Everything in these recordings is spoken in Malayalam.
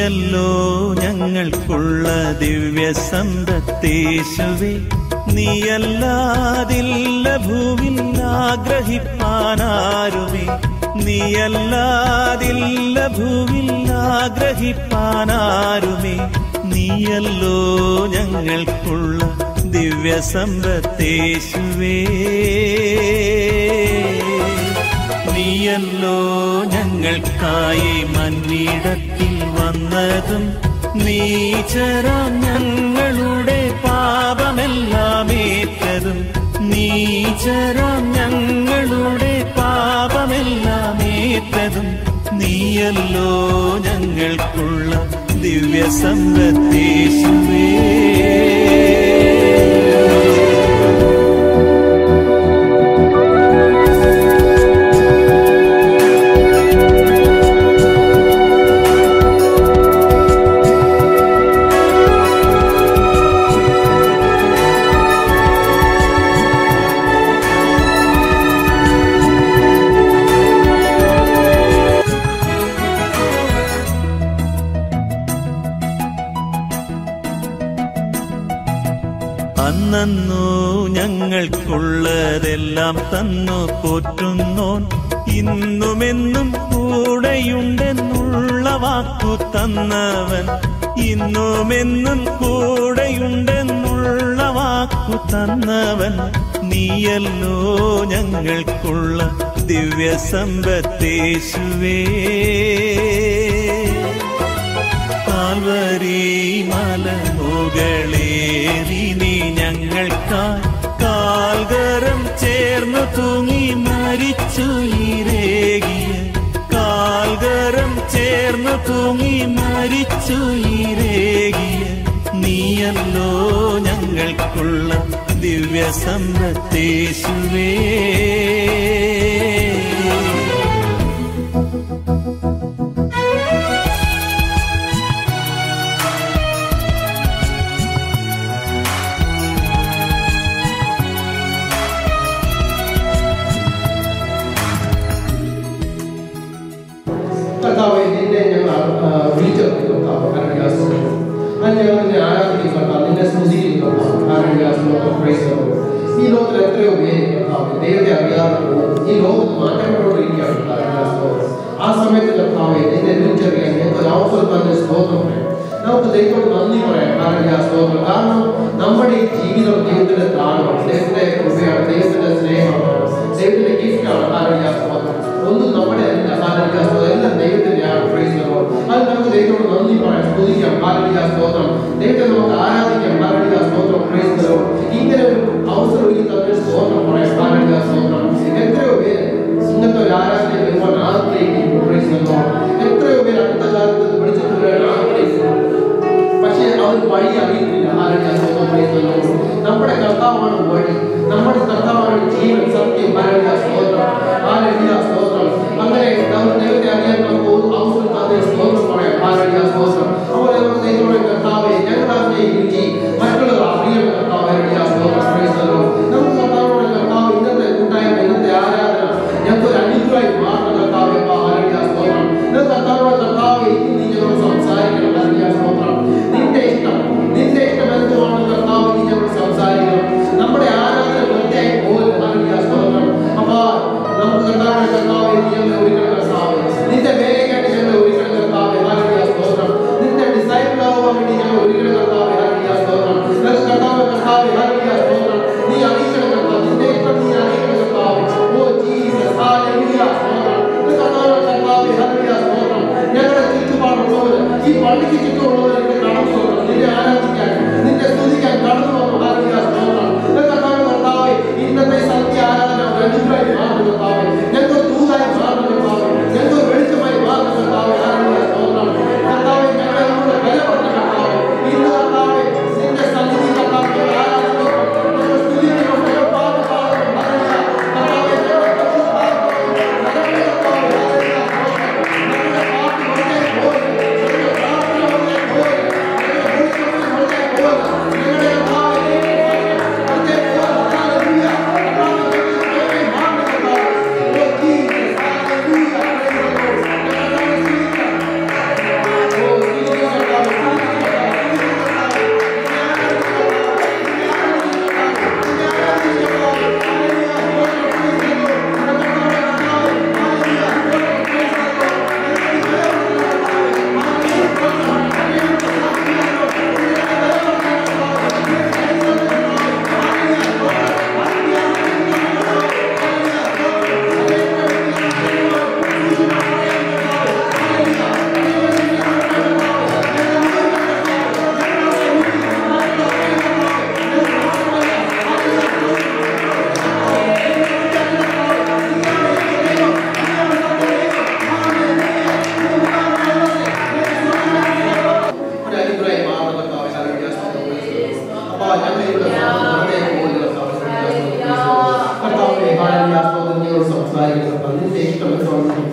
നീയല്ലോ ഞങ്ങൾക്കുള്ള ദിവ്യ സമ്പത്തേശുവേ നീയല്ലാതില്ല ഭൂവിൽ ആഗ്രഹിപ്പാനാരുമേ നീയല്ലാതില്ല ഭൂവിൽ ആഗ്രഹിപ്പാനാരുമേ നീയല്ലോ ഞങ്ങൾക്കുള്ള ദിവ്യ സമ്പത്തേശുവേ നീയല്ലോ ഞങ്ങൾക്കായി മന്നിടത്തിൽ വന്നതും നീചരാം ഞങ്ങളുടെ പാപമെല്ലാം ഏറ്റതും നീചരാം ഞങ്ങളുടെ പാപമെല്ലാം ഏറ്റതും നീയല്ലോ ഞങ്ങൾക്കുള്ള ദിവ്യ സമ്പത്തേശുവേ അന്നു ഞങ്ങൾക്കുള്ളതെല്ലാം തന്നു പോറ്റുന്നോൻ ഇന്നുമെന്നും കൂടെയുണ്ടെന്നുള്ള വാക്കു തന്നവൻ ഇന്നുമെന്നും കൂടെയുണ്ടെന്നുള്ള വാക്കു തന്നവൻ നീയല്ലോ ഞങ്ങൾക്കുള്ള ദിവ്യ സമ്പത്തേശുവേ കാൽവരി മലമുകളേറി നീ ഞങ്ങൾക്കായി കാൽകരം ചേർന്നു തൂങ്ങി മരിച്ചു ഈരേകിയ കാൽകരം ചേർന്നു തൂങ്ങി മരിച്ചു ഈരേകിയ നീയല്ലോ ഞങ്ങൾക്കുള്ള ദിവ്യ സമ്പത്തേശുവേ കർത്താവെ നിന്നെ ഞങ്ങൾ ആ, വിളിച്ചത് കർത്താവ് കാരണം സ്തോത്രം അത് ഞങ്ങൾ നിന്നെ ആരാധിക്കും കർത്താവ് നിന്നെ സ്തുതിക്കും കർത്താവ് കാരണം സ്തോത്രം praise the Lord. ഈ ലോകത്തിൽ എത്രയോ പേര് കർത്താവ് ദൈവത്തെ അറിയാതെ പോകുന്നു ഈ ലോകം മാറ്റപ്പെട്ടുകൊണ്ടിരിക്കുകയാണ് കാരണം സ്തോത്രം ആ സമയത്ത് കർത്താവെ നിന്നെ തിരിച്ചറിയാൻ ഞങ്ങൾക്ക് ഒരു അവസരം തന്നെ സ്തോത്രം പറയാം നമുക്ക് ദൈവത്തോട് നന്ദി പറയാം കാരണം സ്തോത്രം കാരണം നമ്മുടെ ഈ ജീവിതം ദൈവത്തിന്റെ ദാനമാണ് ദൈവത്തിന്റെ കൃപയാണ് ദൈവത്തിന്റെ സ്നേഹമാണ് ദൈവത്തിന്റെ ഗിഫ്റ്റാണ് കാരണം സ്തോത്രം ഒന്നും നമ്മുടെ അല്ല ഹാലലിയ സ്തോത്രം എല്ലാം ദൈവത്തിന്റെയാണ് പ്രൈസ് ദി ലോർഡ് അത് നമുക്ക് ദൈവത്തോട് നന്ദി പറയാം സ്തുതിക്കാം ഹാലലിയ സ്തോത്രം ദൈവത്തെ നമുക്ക് ആരാധിക്കാം ഹാലലിയ സ്തോത്രം പ്രൈസ് ദി ലോർഡ് ഇങ്ങനെ ഒരു അവസരം ഒരുക്കി തന്നെ സ്തോത്രം പറയാം ഹാലലിയ സ്തോത്രം എത്രയോ പേര് ഇന്നത്തെ ഒരു ആരാധന വരുവാൻ ആഗ്രഹിക്കുന്നു പ്രൈസ് ദി ലോർഡ് എത്രയോ പേര് അടുത്ത കാലത്ത് ഇത് വിളിച്ചിട്ട് വരാൻ ആഗ്രഹിക്കുന്നു പക്ഷേ അവർ വഴി അറിയുന്നില്ല ഹാലലിയ സ്തോത്രം പ്രൈസ് ദി ലോർഡ് നമ്മുടെ കർത്താവാണ് വഴി നമ്മുടെ കർത്താവാണ് ജീവൻ സത്യം ഹാലലിയ സ്തോത്രം ഹാലലിയ സ്തോത്രം അങ്ങനെ നമുക്ക് ദൈവത്തെ അറിയാൻ നമുക്ക് ഒരു അവസരം തന്നെ സ്തോത്രം പറയാം ഹാലലിയ സ്തോത്രം അപ്പോൾ നമുക്ക് ദൈവത്തോടെ കർത്താവെ ഞങ്ങൾ അറിഞ്ഞ ഈ രുചി മറ്റുള്ളവർ അറിയണം കർത്താവ് ഹാലലിയ സ്തോത്രം പ്രൈസ് ദി ലോർഡ് നമുക്ക് കർത്താവിനോട് കർത്താവ് ഇന്നത്തെ കൂട്ടായ്മ ഇന്നത്തെ ആരാധന ഞങ്ങൾക്ക് ഒരു അനുഗ്രഹമായി മാറണം കർത്താവെ ഹാലലിയ സ്തോത്രം ഇന്നത്തെ കർത്താവിനോട് കർത്താവെ ഇന്ന് നീ ഞങ്ങളോട് സംസാരിക്കണം ഹാലലിയ സ്തോത്രം നിന്റെ ഇഷ്ടം നിന്റെ ഇഷ്ടം എന്തുവാണ് കർത്താവ് നീ ഞങ്ങളോട് സംസാരിക്കണം നമ്മുടെ ആരാധന വെറുതെ ആയി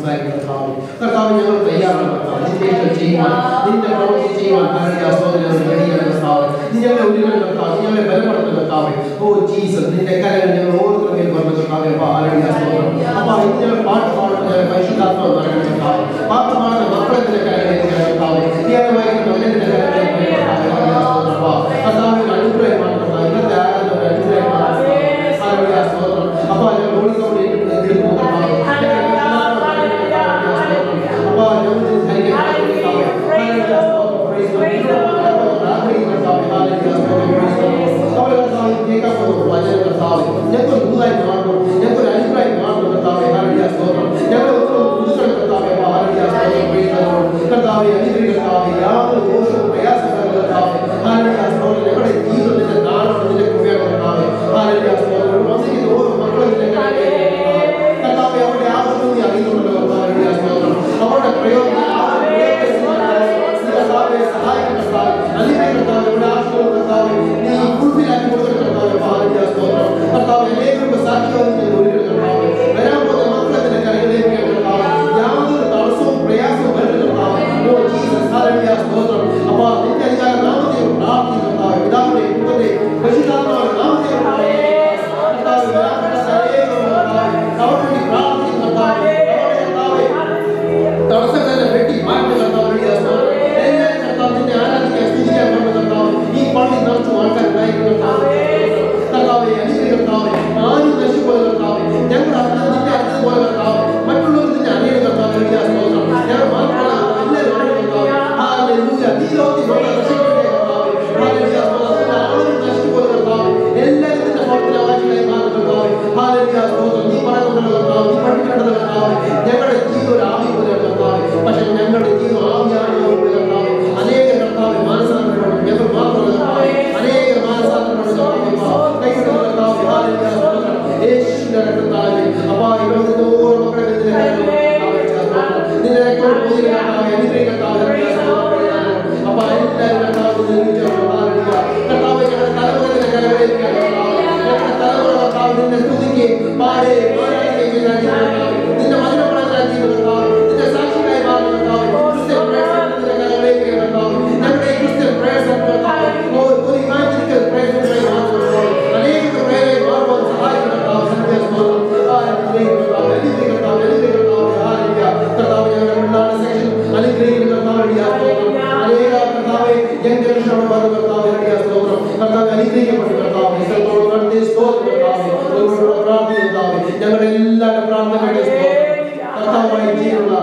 സംസാരിക്കുന്ന കർത്താവ് കർത്താവ് ഞങ്ങൾ തയ്യാറാണ് കർത്താവ് നിന്റെ ഇഷ്ടം ചെയ്യുവാൻ നിന്റെ പ്രവൃത്തി ചെയ്യുവാൻ കരടിയ സ്തോത്രം റെഡിയാണ് കർത്താവ് നീ ഞങ്ങളെ ഒരുക്കണം കർത്താവ് നീ ഞങ്ങളെ ബലപ്പെടുത്തുന്ന കർത്താവ് ഓ ജീസസ് നിന്റെ കരകൾ ഞങ്ങൾ ഓരോരുത്തരും മേൽ വന്ന കർത്താവ് അപ്പൊ ആരടിയ സ്തോത്രം അപ്പൊ ഇന്ന് ഞങ്ങൾ പാട്ട് പാടുന്ന ഞങ്ങൾ പരിശുദ്ധാത്മാവ് നടക്കുന്ന കർത്താവ് പാട്ട് പാടുന്ന മക്കളെ നിന്റെ കരകളിലേക്ക് കർത്താവ് ധ്യാനം വായിക്കുന്ന മകനെ നിന്റെ കരകളിലേക്ക് കർത്താവ് ആരടിയ സ്തോത്രം അപ്പൊ കർത്താവ് ഒരു അനുഗ്രഹമാണ് കർത്താവ് ഇന്നത്തെ ആരാധന ഒരു അനുഗ്രഹമാണ് കർത്താവ് ആരടിയ സ്തോത്രം അപ്പൊ ഞങ്ങൾ ഓടിക്കൊണ്ട് എടുക്കുന്നു കർത്താവ് ഞങ്ങൾ എല്ലാവരും ആരടിയ സ്തോത്രം അപ്പൊ ഞങ്ങൾ ധരിക്കുന്ന കർത്താവ് ആരടിയ സ്തോത്രം praise the Lord. ഞങ്ങൾ ആഗ്രഹിക്കുന്ന കർത്താവ് ആരടിയ സ്തോത്രം praise the Lord. അവരെ കർത്താവ് കേൾക്കാൻ പോകുന്ന വചന കർത്താവ് ഞങ്ങൾക്ക് ദൂതായി മാറണം ഞങ്ങൾക്ക് അനുഗ്രഹമായി മാറണം കർത്താവെ ഹാരടിയ സ്തോത്രം ഞങ്ങൾ പുതുക്കണം കർത്താവെ ഹാരടിയ സ്തോത്രം praise the Lord. കർത്താവെ അനുഗ്രഹി കർത്താവെ യാതൊരു ദോഷവും പ്രയാസങ്ങളും കർത്താവെ ഹാരടിയ സ്തോത്രം ഞങ്ങളുടെ ജീവിതത്തിന്റെ നാളെ നിന്റെ കൃപയാണ് കർത്താവെ ഹാരടിയ സ്തോത്രം വസിക്കുന്ന ഓരോ മക്കളും നിന്റെ കരങ്ങളിലേക്ക് കർത്താവെ. കർത്താവെ അവരുടെ ആവശ്യം നീ അറിയുന്നുണ്ടല്ലോ കർത്താവെ ഹാരടിയ സ്തോത്രം അവരുടെ പ്രയോജനം അവരുടെ പ്രയത്നം കർത്താവെ സഹായിക്കും കർത്താവെ അനുഗ്രഹം കർത്താവെ ഇവിടെ ആവശ്യമുള്ള കർത്താവെ നീ ഫുൾഫിലാക്കി കൊടുക്കുന്ന കർത്താവെ ഹാരടിയ സ്തോത്രം കർത്താവെ അനേകർക്ക് സാക്ഷിയായി നീ ഒരുക്കണം കർത്താവെ വരാൻ പോകുന്ന മക്കളെ നിന്റെ കരങ്ങളിലേക്ക് കർത്താവെ യാതൊരു തടസ്സവും പ്രയാസവും വരരുത് കർത്താവെ ഓ ജീസസ് ഹാലലുയ സ്തോത്രം അപ്പോൾ നിന്റെ അധികാര നാമത്തെ പ്രാർത്ഥിക്കുന്നു കർത്താവെ പിതാവിന്റെ പുത്രന്റെ പരിശുദ്ധാത്മാവിന്റെ നാമത്തെ പ്രാർത്ഥിക്കുന്നു കർത്താവെ വരാൻ സകലവും കർത്താവെ അവർക്ക് വേണ്ടി പ്രാർത്ഥിക്കുന്നു കർത്താവെ അവരുടെ കർത്താവെ തടസ്സങ്ങളെ വെട്ടി മാറ്റി കർത്താവ് എല്ലാവരും കർത്താവ് നിന്നെ ആരാധിക്കാൻ സ്തുതിക്കാൻ കൊണ്ട് കർത്താവ് ഈ പള്ളി നിറച്ചു ആൾക്കാർ ഉണ്ടായിരിക്കും കർത്താവ് കർത്താവെ അനുഗ്രഹ കർത്താവെ ആരും നശിച്ചുപോയ കർത്താവെ ഞങ്ങൾ അറിഞ്ഞത് നിന്നെ അറിഞ്ഞതുപോലെ കർത്താവ് മറ്റുള്ളവർ നിന്നെ അറിയണം കർത്താവ് വലിയ സ്തോത്രം ഞങ്ങൾ മാത്രമല്ല എല്ലാവരും അറിയണം കർത്താവെ ഹല്ലേലൂയ നീ ലോകത്തിൽ വന്ന രക്ഷകന്റെ കർത്താവെ ഹല്ലേലൂയ സ്തോത്രം ആരും നശിച്ചുപോയ കർത്താവെ എല്ലാവരും നിന്റെ ഭവനത്തിലെ അവകാശികളായി മാറും കർത്താവെ ഹല്ലേലൂയ സ്തോത്രം നീ പറയുന്നുണ്ടല്ലോ കർത്താവ് നീ പഠിക്കേണ്ടത് കർത്താവെ ഞങ്ങളുടെ ജീവിതം ഒരു ആവി പോലെയാണ് കർത്താവെ പക്ഷെ ഞങ്ങളുടെ ജീവിതം ആവിയാണ് കർത്താവെ അനേക കർത്താവെ മാനസാന്തരപ്പെടും ഞങ്ങൾ മാത്രമല്ല കർത്താവെ അനേക മാനസാന്തരപ്പെടും കർത്താവെ കൈവിടുന്ന കർത്താവെ ഹല്ലേലൂയ സ്തോത്രം യേശുവിന്റെ രക്തത്താലെ അപ്പാ ഈ ലോകത്തിന്റെ ഓരോ മക്കളെ നിന്റെ കരങ്ങളിൽ കർത്താവെ നിന്റെ രക്തം പോയി കർത്താവെ അനുഗ്രഹിക്കട്ടെ കർത്താവെ ഹല്ലേലൂയ സ്തോത്രം അപ്പാ എല്ലാവരും കർത്താവ് നിർമ്മിച്ചു ഹല്ലേലൂയ കർത്താവെ ഞങ്ങളുടെ തലമുറയുടെ കരങ്ങളിലേക്ക് കർത്താവെ ഞങ്ങളുടെ തലമുറ കർത്താവ് നിന്നെ സ്തുതിക്കുകയും പാടെ ആരാധിക്കുകയും ചെയ്യുന്ന കർത്താവെ നിന്റെ വചനപ്രകാരം ചെയ്യുന്ന കർത്താവെ നിന്റെ സാക്ഷിയായി മാറുന്ന കർത്താവെ ക്രിസ്ത്യൻ പ്രേക്ഷകർ നിന്റെ കരങ്ങളിലേക്ക് കർത്താവെ ഞങ്ങളുടെ ഈ ക്രിസ്ത്യൻ പ്രേക്ഷകർ കർത്താവെ ഒരു ഒരു ഇമാജിനിക്കൽ പ്രേക്ഷകരായി മാറുന്ന കർത്താവെ അനേക പ്രേരണയായി മാറുവാൻ സഹായിക്കുന്ന കർത്താവെ ഹല്ലേലൂയ സ്തോത്രം അനുഗ്രഹിക്കുന്ന കർത്താവെ അനുഗ്രഹിക്കുന്ന കർത്താവെ അനുഗ്രഹിക്കുന്ന കർത്താവെ ഹല്ലേലൂയ കർത്താവെ ഞങ്ങളുടെ പിള്ളാരുടെ സെക്ഷൻ അനുഗ്രഹിക്കുന്ന കർത്താവെ ഹല്ലേലൂയ സ്തോത്രം അനേക കർത്താവെ ജനറേഷനോട് പറഞ്ഞ കർത്താവെ ഹല്ലേലൂയ സ്തോത്രം കർത്താവെ അനുഗ്രഹിക്കപ്പെട്ട കർത്താവെ ഇത്രത്തോളം നടത്തിയ സ്തോത്രം കർത്താവെ ഒരുപാട് പ്രാർത്ഥന കർത്താവെ ഞങ്ങളുടെ എല്ലാവരുടെ പ്രാർത്ഥനകളുടെ സ്തോത്രം കർത്താവായി ജീവനുള്ള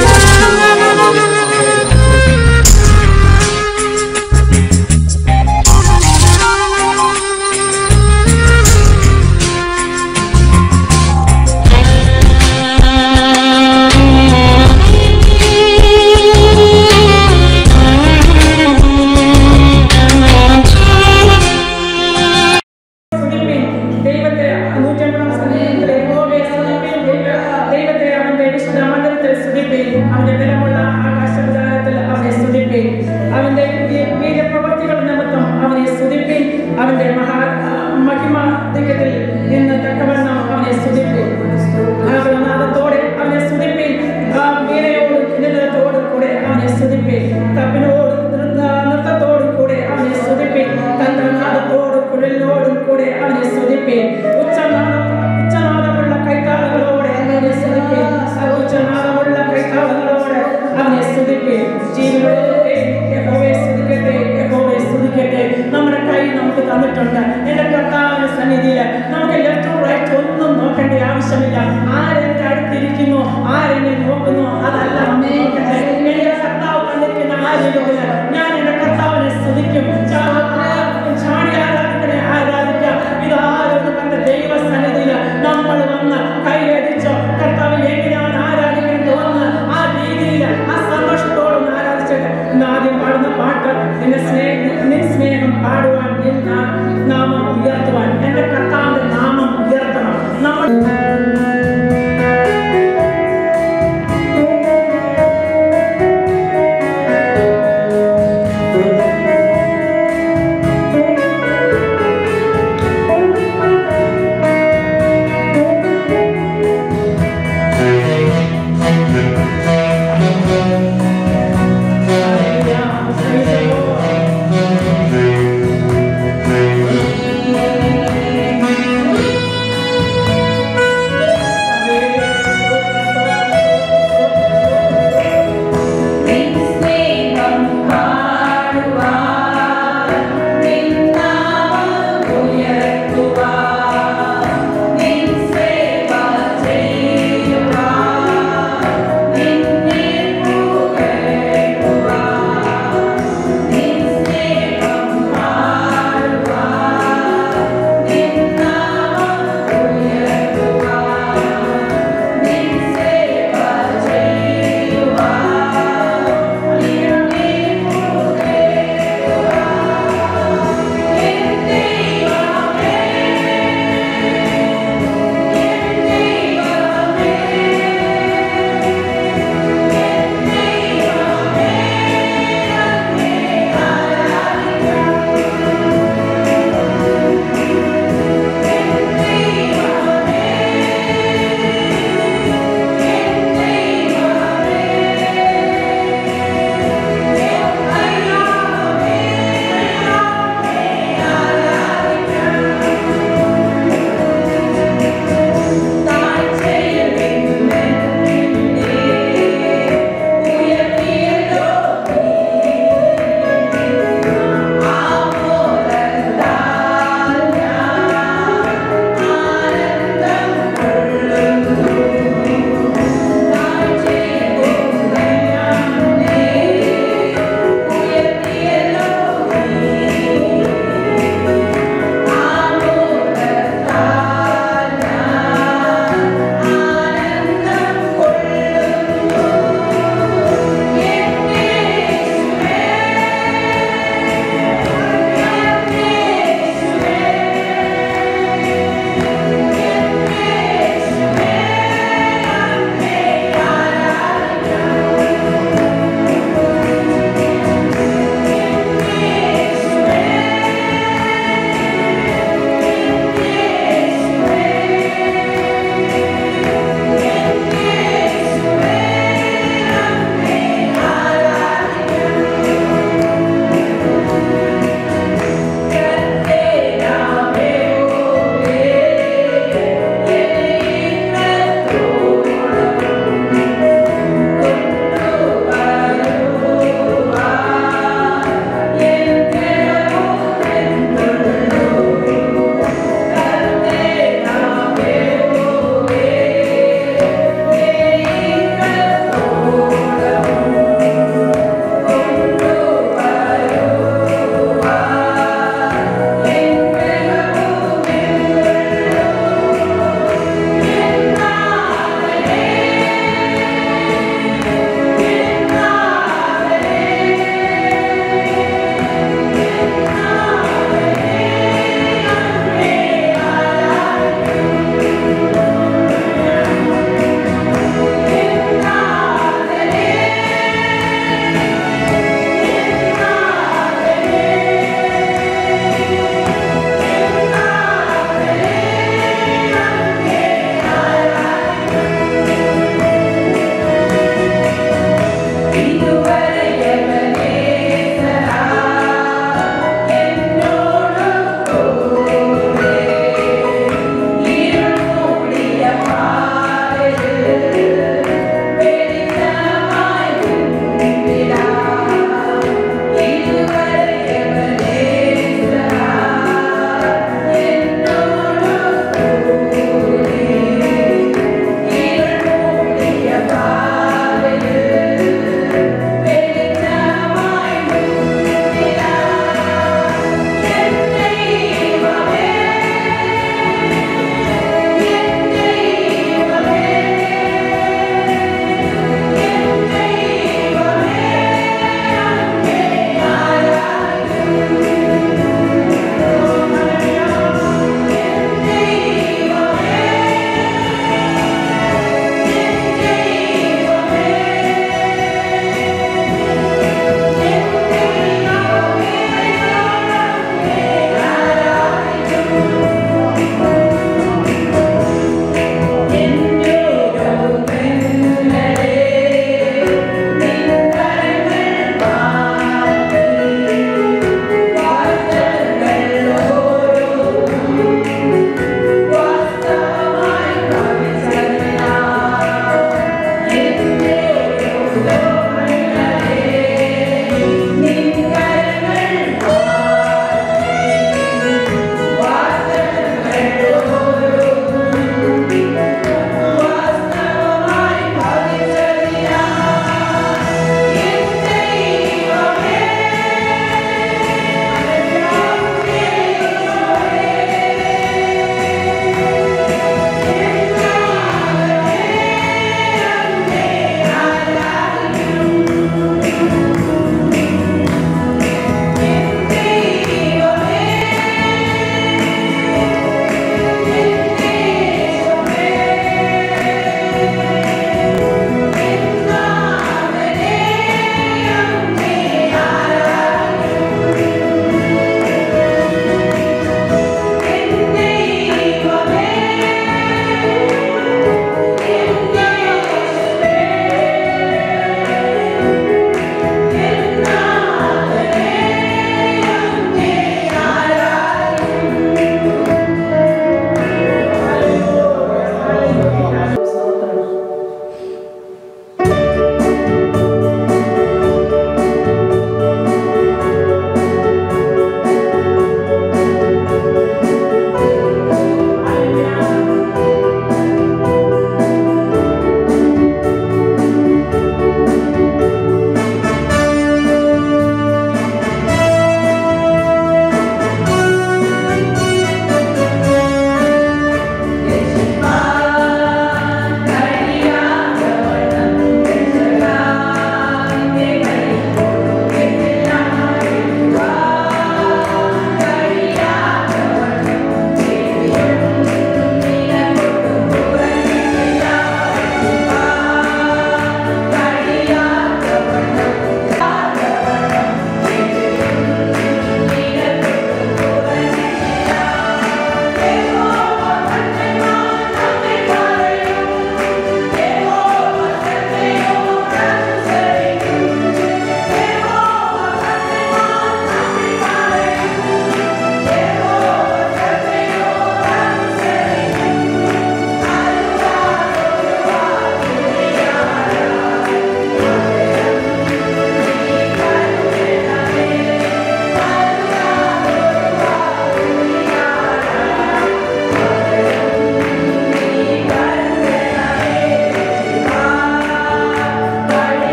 സ്തുതിപ്പിൻ. ദൈവത്തെ നൂറ്റമ്പതാം സങ്കീർത്തനത്തിൽ യഹോവയെ സ്തുതിപ്പിൻ. ദൈവ- ദൈവത്തെ അവന്റെ വിശുദ്ധ മന്ദിരത്തിൽ സ്തുതിപ്പിൻ. അവന്റെ ബലമുള്ള ആകാശവിചാരത്തിൽ അവനെ സ്തുതിപ്പിൻ. അവന്റെ വീ- വീര്യപ്രവൃത്തികൾ നിമിത്തം അവനെ സ്തുതിപ്പിൻ. അവന്റെ മഹാ ആ, മഹിമാധിക്യത്തിൽ നിന്ന് തക്കവണ്ണം അവനെ സ്തുതിപ്പിൻ. ആഹ്ലാദത്തോടെ അവനെ സ്തുതിപ്പിൻ. ആ വീണയോടും കിന്നരത്തോടും കൂടെ അവനെ സ്തുതിപ്പിൻ. തപ്പിനോടും നൃത്ത- നൃത്തത്തോടും കൂടെ അവനെ സ്തുതിപ്പിൻ. തന്ത്രനാദത്തോടും കുഴലിനോടും കൂടെ അവനെ സ്തുതിപ്പിൻ. ഉച്ചനാദം ഉച്ചനാദമുള്ള കൈത്താളങ്ങളോടെ അവനെ സ്തുതിപ്പിൻ. ആ ഉച്ചനാദമുള്ള കൈത്താളങ്ങളോടെ അവനെ സ്തുതിപ്പിൻ. ജീവനുള്ളവരെ യഹോവയെ സ്തുതിക്കട്ടെ, യഹോവയെ സ്തുതിക്കട്ടെ. നമ്മുടെ കൈ നമുക്ക് തന്നിട്ടുണ്ട് എന്റെ കർത്താവിന്റെ സന്നിധിയിൽ നമുക്ക് ലെഫ്റ്റ് റൈറ്റ് ഒന്നും നോക്കേണ്ട ആവശ്യമില്ല ആരെന്റെ അടുത്തിരിക്കുന്നു ആരെന്നെ നോക്കുന്നു അതല്ല നോക്കട്ടെ എന്റെ കർത്താവ് തന്നിരിക്കുന്ന ആരോഗ്യത്തിൽ ഞാൻ എന്റെ കർത്താവിനെ സ്തുതിക്കും ചാ- ചാടി ആരാധിക്കണേ ആരാധിക്കാം ഇതാരെന്ന് കണ്ട ദൈവ സന്നിധിയിൽ നമ്മൾ വന്ന് കൈയടിച്ചോ കർത്താവ് എങ്ങനെയാണ് ആരാധിക്കേണ്ടത് വന്ന് ആ രീതിയിൽ ആ സന്തോഷത്തോടെ ആരാധിച്ചത് ഇന്ന് ആദ്യം പാടുന്ന പാട്ട് നിന്റെ സ്നേഹം നിൻ സ്നേഹം പാടുവാൻ നിൻ നാ- നാമം ഉയർത്തുവാൻ എന്റെ കർത്താവിന്റെ നാമം ഉയർത്തണം നമ്മൾ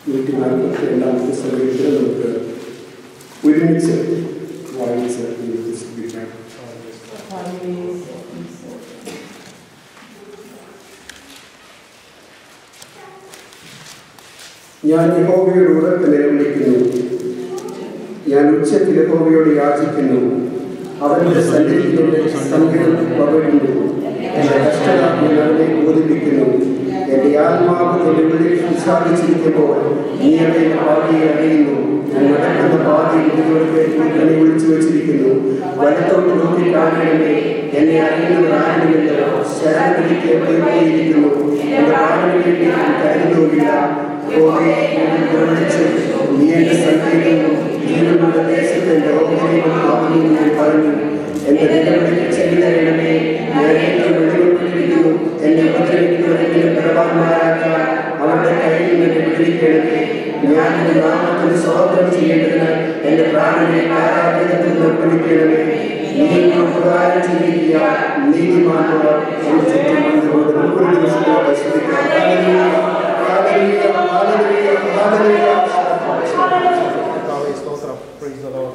നൂറ്റി നാൽപ്പത്തി രണ്ടാമത്തെ സമയത്തിൽ നമുക്ക് ഒരുമിച്ച് വായിച്ച് നമുക്ക് ശ്രദ്ധിക്കാം ഞാൻ യഹോവയോട് ഉറക്കെ നിലവിളിക്കുന്നു ഞാൻ ഉച്ചത്തിൽ യഹോവയോട് യാചിക്കുന്നു അവരുടെ സന്നിധിയുടെ സംഗീതം പകരുന്നു എന്റെ കഷ്ടകാലം അവനെ ബോധിപ്പിക്കുന്നു എന്റെ ആത്മാവ് എന്റെ ഉള്ളിൽ വിശാലിച്ചിരിക്കുമ്പോൾ നീ അവയെ പാതിയെ അറിയുന്നു ഞാൻ നടക്കുന്ന പാതിയിൽ ഇതുവരെ എന്നെ വിളിച്ചു വെച്ചിരിക്കുന്നു വലത്തോട്ട് നോക്കി കാണണമേ എന്നെ അറിയുന്നത് ആരുമില്ല ശരണത്തിലേക്ക് പോയിരിക്കുന്നു എന്റെ പ്രാണന് വേണ്ടി ഞാൻ കരുതുന്നില്ല യഹോവേ, ഞാൻ വിളിച്ചു നീ എന്റെ സംഗീതവും ജീവനുള്ള ദേശത്തെ ലോകനെയും ആവുന്നു ഞാൻ പറഞ്ഞു എന്റെ നിലവിളിക്ക് ചെവി തരണമേ ഞാൻ ഏറ്റവും വെളിപ്പെട്ടിരിക്കുന്നു എന്നെ ഉപദ്രവിക്കുന്നവരെങ്കിലും ബലവാന്മാരാക്കാൻ അവരുടെ കയ്യിൽ നിന്ന് വിടുവിക്കണമേ ഞാൻ എന്റെ നാമത്തിന് സ്വാതന്ത്ര്യം ചെയ്യേണ്ടതിന് എന്റെ പ്രാണനെ കാരാഗ്രഹത്തിൽ നിന്ന് വിളിക്കണമേ നീ എനിക്ക് ഉപകാരം ചെയ്തിരിക്കുക നീതിമാന്മാർ എന്റെ ചുറ്റും വന്നുകൊണ്ട് നമുക്കൊരു ദിവസത്തെ പരിശോധിക്കാം Hallelujah, hallelujah, hallelujah, hallelujah. കർത്താവേ, സ്തോത്രം. Praise the Lord.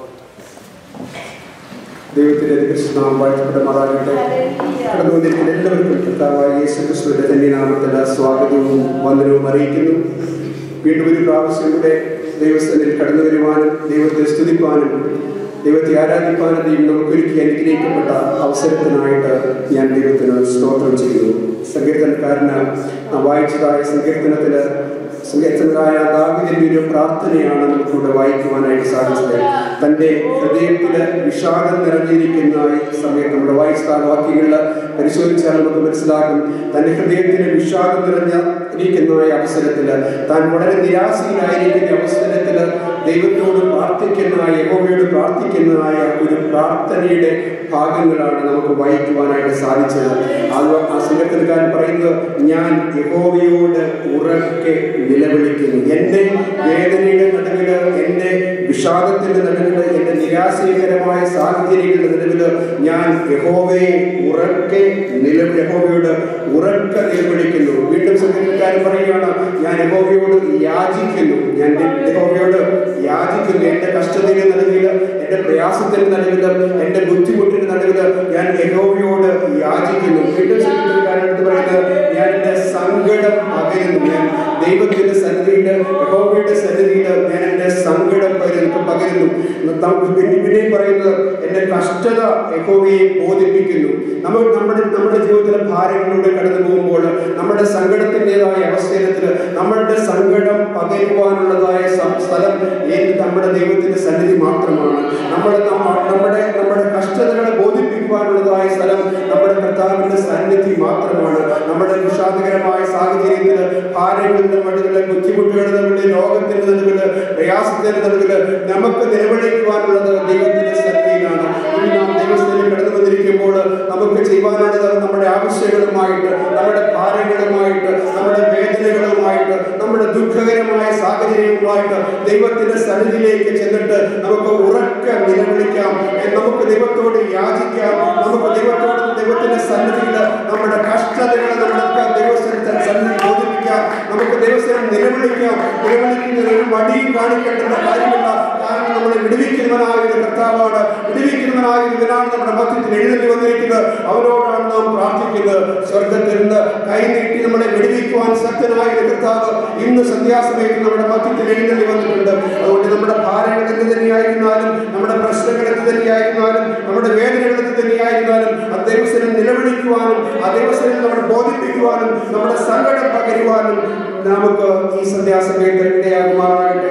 ദൈവത്തിന്റെ കൃഷ്ണനാം വാഴ്ത്തപ്പെടുമാറാകട്ടെ കടന്നു വന്നിരിക്കുന്ന എല്ലാവർക്കും കർത്താവായ യേശു ക്രിസ്തുവിന്റെ തന്നെ നാമത്തിൽ സ്വാഗതവും വന്ദനവും അറിയിക്കുന്നു വീണ്ടും ഒരു പ്രാവശ്യം കൂടെ ദൈവസ്ഥനിൽ കടന്നു വരുവാനും ദൈവത്തെ സ്തുതിപ്പാനും ദൈവത്തെ ആരാധിപ്പാനും ദൈവം നമുക്കൊരുക്കി അനുഗ്രഹിക്കപ്പെട്ട അവസരത്തിനായിട്ട് ഞാൻ ദൈവത്തിന് സ്തോത്രം ചെയ്യുന്നു സങ്കീർത്തനക്കാരന് നാം വായിച്ചതായ സങ്കീർത്തനത്തില് സങ്കീർത്തനായ ദാവിദിന്റെ ഒരു പ്രാർത്ഥനയാണ് നമുക്കിവിടെ വായിക്കുവാനായിട്ട് സാധിച്ചത് തന്റെ ഹൃദയത്തില് വിഷാദം നിറഞ്ഞിരിക്കുന്ന ഈ സമയത്ത് നമ്മുടെ വായിച്ച ആ വാക്യങ്ങളിൽ പരിശോധിച്ചാൽ നമുക്ക് മനസ്സിലാകും തന്റെ ഹൃദയത്തിന് വിഷാദം നിറഞ്ഞ ഇരിക്കുന്ന ഈ അവസരത്തില് താൻ വളരെ നിരാശയിലായിരിക്കുന്ന അവസരത്തില് ദൈവത്തോട് പ്രാർത്ഥിക്കുന്ന യഹോവയോട് പ്രാർത്ഥിക്കുന്നതായ ഒരു പ്രാർത്ഥനയുടെ ഭാഗങ്ങളാണ് നമുക്ക് വായിക്കുവാനായിട്ട് സാധിച്ചത് അത് ആ സംഘത്തിൽക്കാരൻ പറയുന്നത് ഞാൻ യഹോവയോട് ഉറക്കെ നിലവിളിക്കുന്നു എൻ്റെ വേദനയുടെ നടുവില് എൻ്റെ വിഷാദത്തിന്റെ നടുവില് എൻ്റെ നിരാശീകരമായ സാഹചര്യങ്ങളുടെ നടുവില് ഞാൻ യഹോവയെ ഉറക്കെ നിലവിളി യഹോവയോട് ഉറക്കെ നിലവിളിക്കുന്നു വീണ്ടും സംഘത്തിൽക്കാരൻ പറയുകയാണ് ഞാൻ യഹോവയോട് യാചിക്കുന്നു ഞാൻ യഹോവയോട് യാചിക്കുന്നു എൻ്റെ കഷ്ടതയുടെ നടുവില് എൻ്റെ പ്രയാസത്തിന്റെ നടുവില് എൻ്റെ ബുദ്ധിമുട്ടിന്റെ നടുവില് ഞാൻ യഹോവയോട് യാചിക്കുന്നു വീണ്ടും സംഘത്തിൽക്കാരൻ എടുത്ത് പറയുന്നത് ഞാൻ എൻ്റെ സങ്കടം പകരുന്നു ഞാൻ ദൈവത്തിന്റെ സന്നിധിയിൽ യഹോവയുടെ സന്നിധിയിൽ ഞാൻ എൻ്റെ സങ്കടം പകരുന്നു പകരുന്നു പിന്നെ പിന്നെയും പറയുന്നത് എൻ്റെ കഷ്ടത യഹോവയെ ബോധിപ്പിക്കുന്നു നമ്മൾ നമ്മുടെ നമ്മുടെ ജീവിതത്തിലെ ഭാരങ്ങളിലൂടെ കടന്നു പോകുമ്പോൾ നമ്മുടെ സങ്കടത്തിൻ്റെതായ അവസരത്തിൽ നമ്മളുടെ സങ്കടം പകരുവാനുള്ളതായ സം- സ്ഥലം ഏത് നമ്മുടെ ദൈവത്തിന്റെ സന്നിധി മാത്രമാണ് നമ്മുടെ നമ്മ- നമ്മുടെ നമ്മുടെ കഷ്ടതകളെ ബോധിപ്പിക്കുവാനുള്ളതായ സ്ഥലം നമ്മുടെ കർത്താവിന്റെ സന്നിധി മാത്രമാണ് നമ്മുടെ വിഷാദകരമായ സാഹചര്യത്തിൽ ഭാരങ്ങളുടെ നടുവില് ബുദ്ധിമുട്ടുകളുടെ നടുവില് രോഗത്തിന്റെ നടുവില് പ്രയാസത്തിന്റെ നടുവില് നമുക്ക് നിലവിളിക്കുവാനുള്ളത് ദൈവത്തിന്റെ സന്നിധിയിലാണ് ഇനി നാം ദൈവസ്ഥയിൽ കടന്നു വന്നിരിക്കുമ്പോൾ നമുക്ക് ചെയ്യുവാനുള്ളത് നമ്മുടെ ആവശ്യങ്ങളുമായിട്ട് നമ്മുടെ ഭാരങ്ങളുമായിട്ട് നമ്മുടെ വേദനകളുമായിട്ട് നമ്മുടെ ദുഃഖകരമായ സാഹചര്യങ്ങളുമായിട്ട് ദൈവത്തിന്റെ സന്നിധിയിലേക്ക് ചെന്നിട്ട് നമുക്ക് ഉറക്കെ നിലവിളിക്കാം ഏ, നമുക്ക് ദൈവത്തോട് യാചിക്കാം നമുക്ക് ദൈവത്തോട് ദൈവത്തിന്റെ സന്നിധിയിൽ നമ്മുടെ കഷ്ടതകളെ നമ്മുടെ ദൈവസ്ഥലത്തെ സന്നിധി ബോധിപ്പിക്കാം നമുക്ക് ദൈവസ്ഥലം നിലവിളിക്കാം നിലവിളിക്കുന്നതിന് ഒരു മടിയും കാണിക്കേണ്ട കാര്യമില്ല കാരണം നമ്മളെ വിടുവിക്കുന്നവനായ ഒരു കർത്താവാണ് വിടുവിക്കുന്നവനായ ഇവനാണ് നമ്മുടെ മധ്യത്തിൽ എഴുന്നള്ളി വന്നിരിക്കുന്നത് അവനോടാണ് നാം പ്രാർത്ഥിക്കുന്നത് സ്വർഗത്തിൽ നിന്ന് കൈനീട്ടി നമ്മളെ വിടുവിക്കുവാൻ ശക്തനായ ഒരു കർത്താവ് ഇന്ന് സന്ധ്യാസമയത്ത് നമ്മുടെ മധ്യത്തിൽ എഴുന്നള്ളി വന്നിട്ടുണ്ട് അതുകൊണ്ട് നമ്മുടെ ഭാരങ്ങൾ എന്ത് തന്നെയായിരുന്നാലും നമ്മുടെ പ്രശ്നങ്ങൾ എന്ത് തന്നെയായിരുന്നാലും നമ്മുടെ വേദനകൾ എന്ത് തന്നെയായിരുന്നാലും ആ ദൈവസ്ഥലം നിലവിളിക്കുവാനും ആ ദൈവസ്ഥലം നമ്മളെ ബോധിപ്പിക്കുവാനും നമ്മുടെ സങ്കടം പകരുവാനും നമുക്ക് ഈ സന്ധ്യാസമയത്ത് ഇടയാകുമാറാകട്ടെ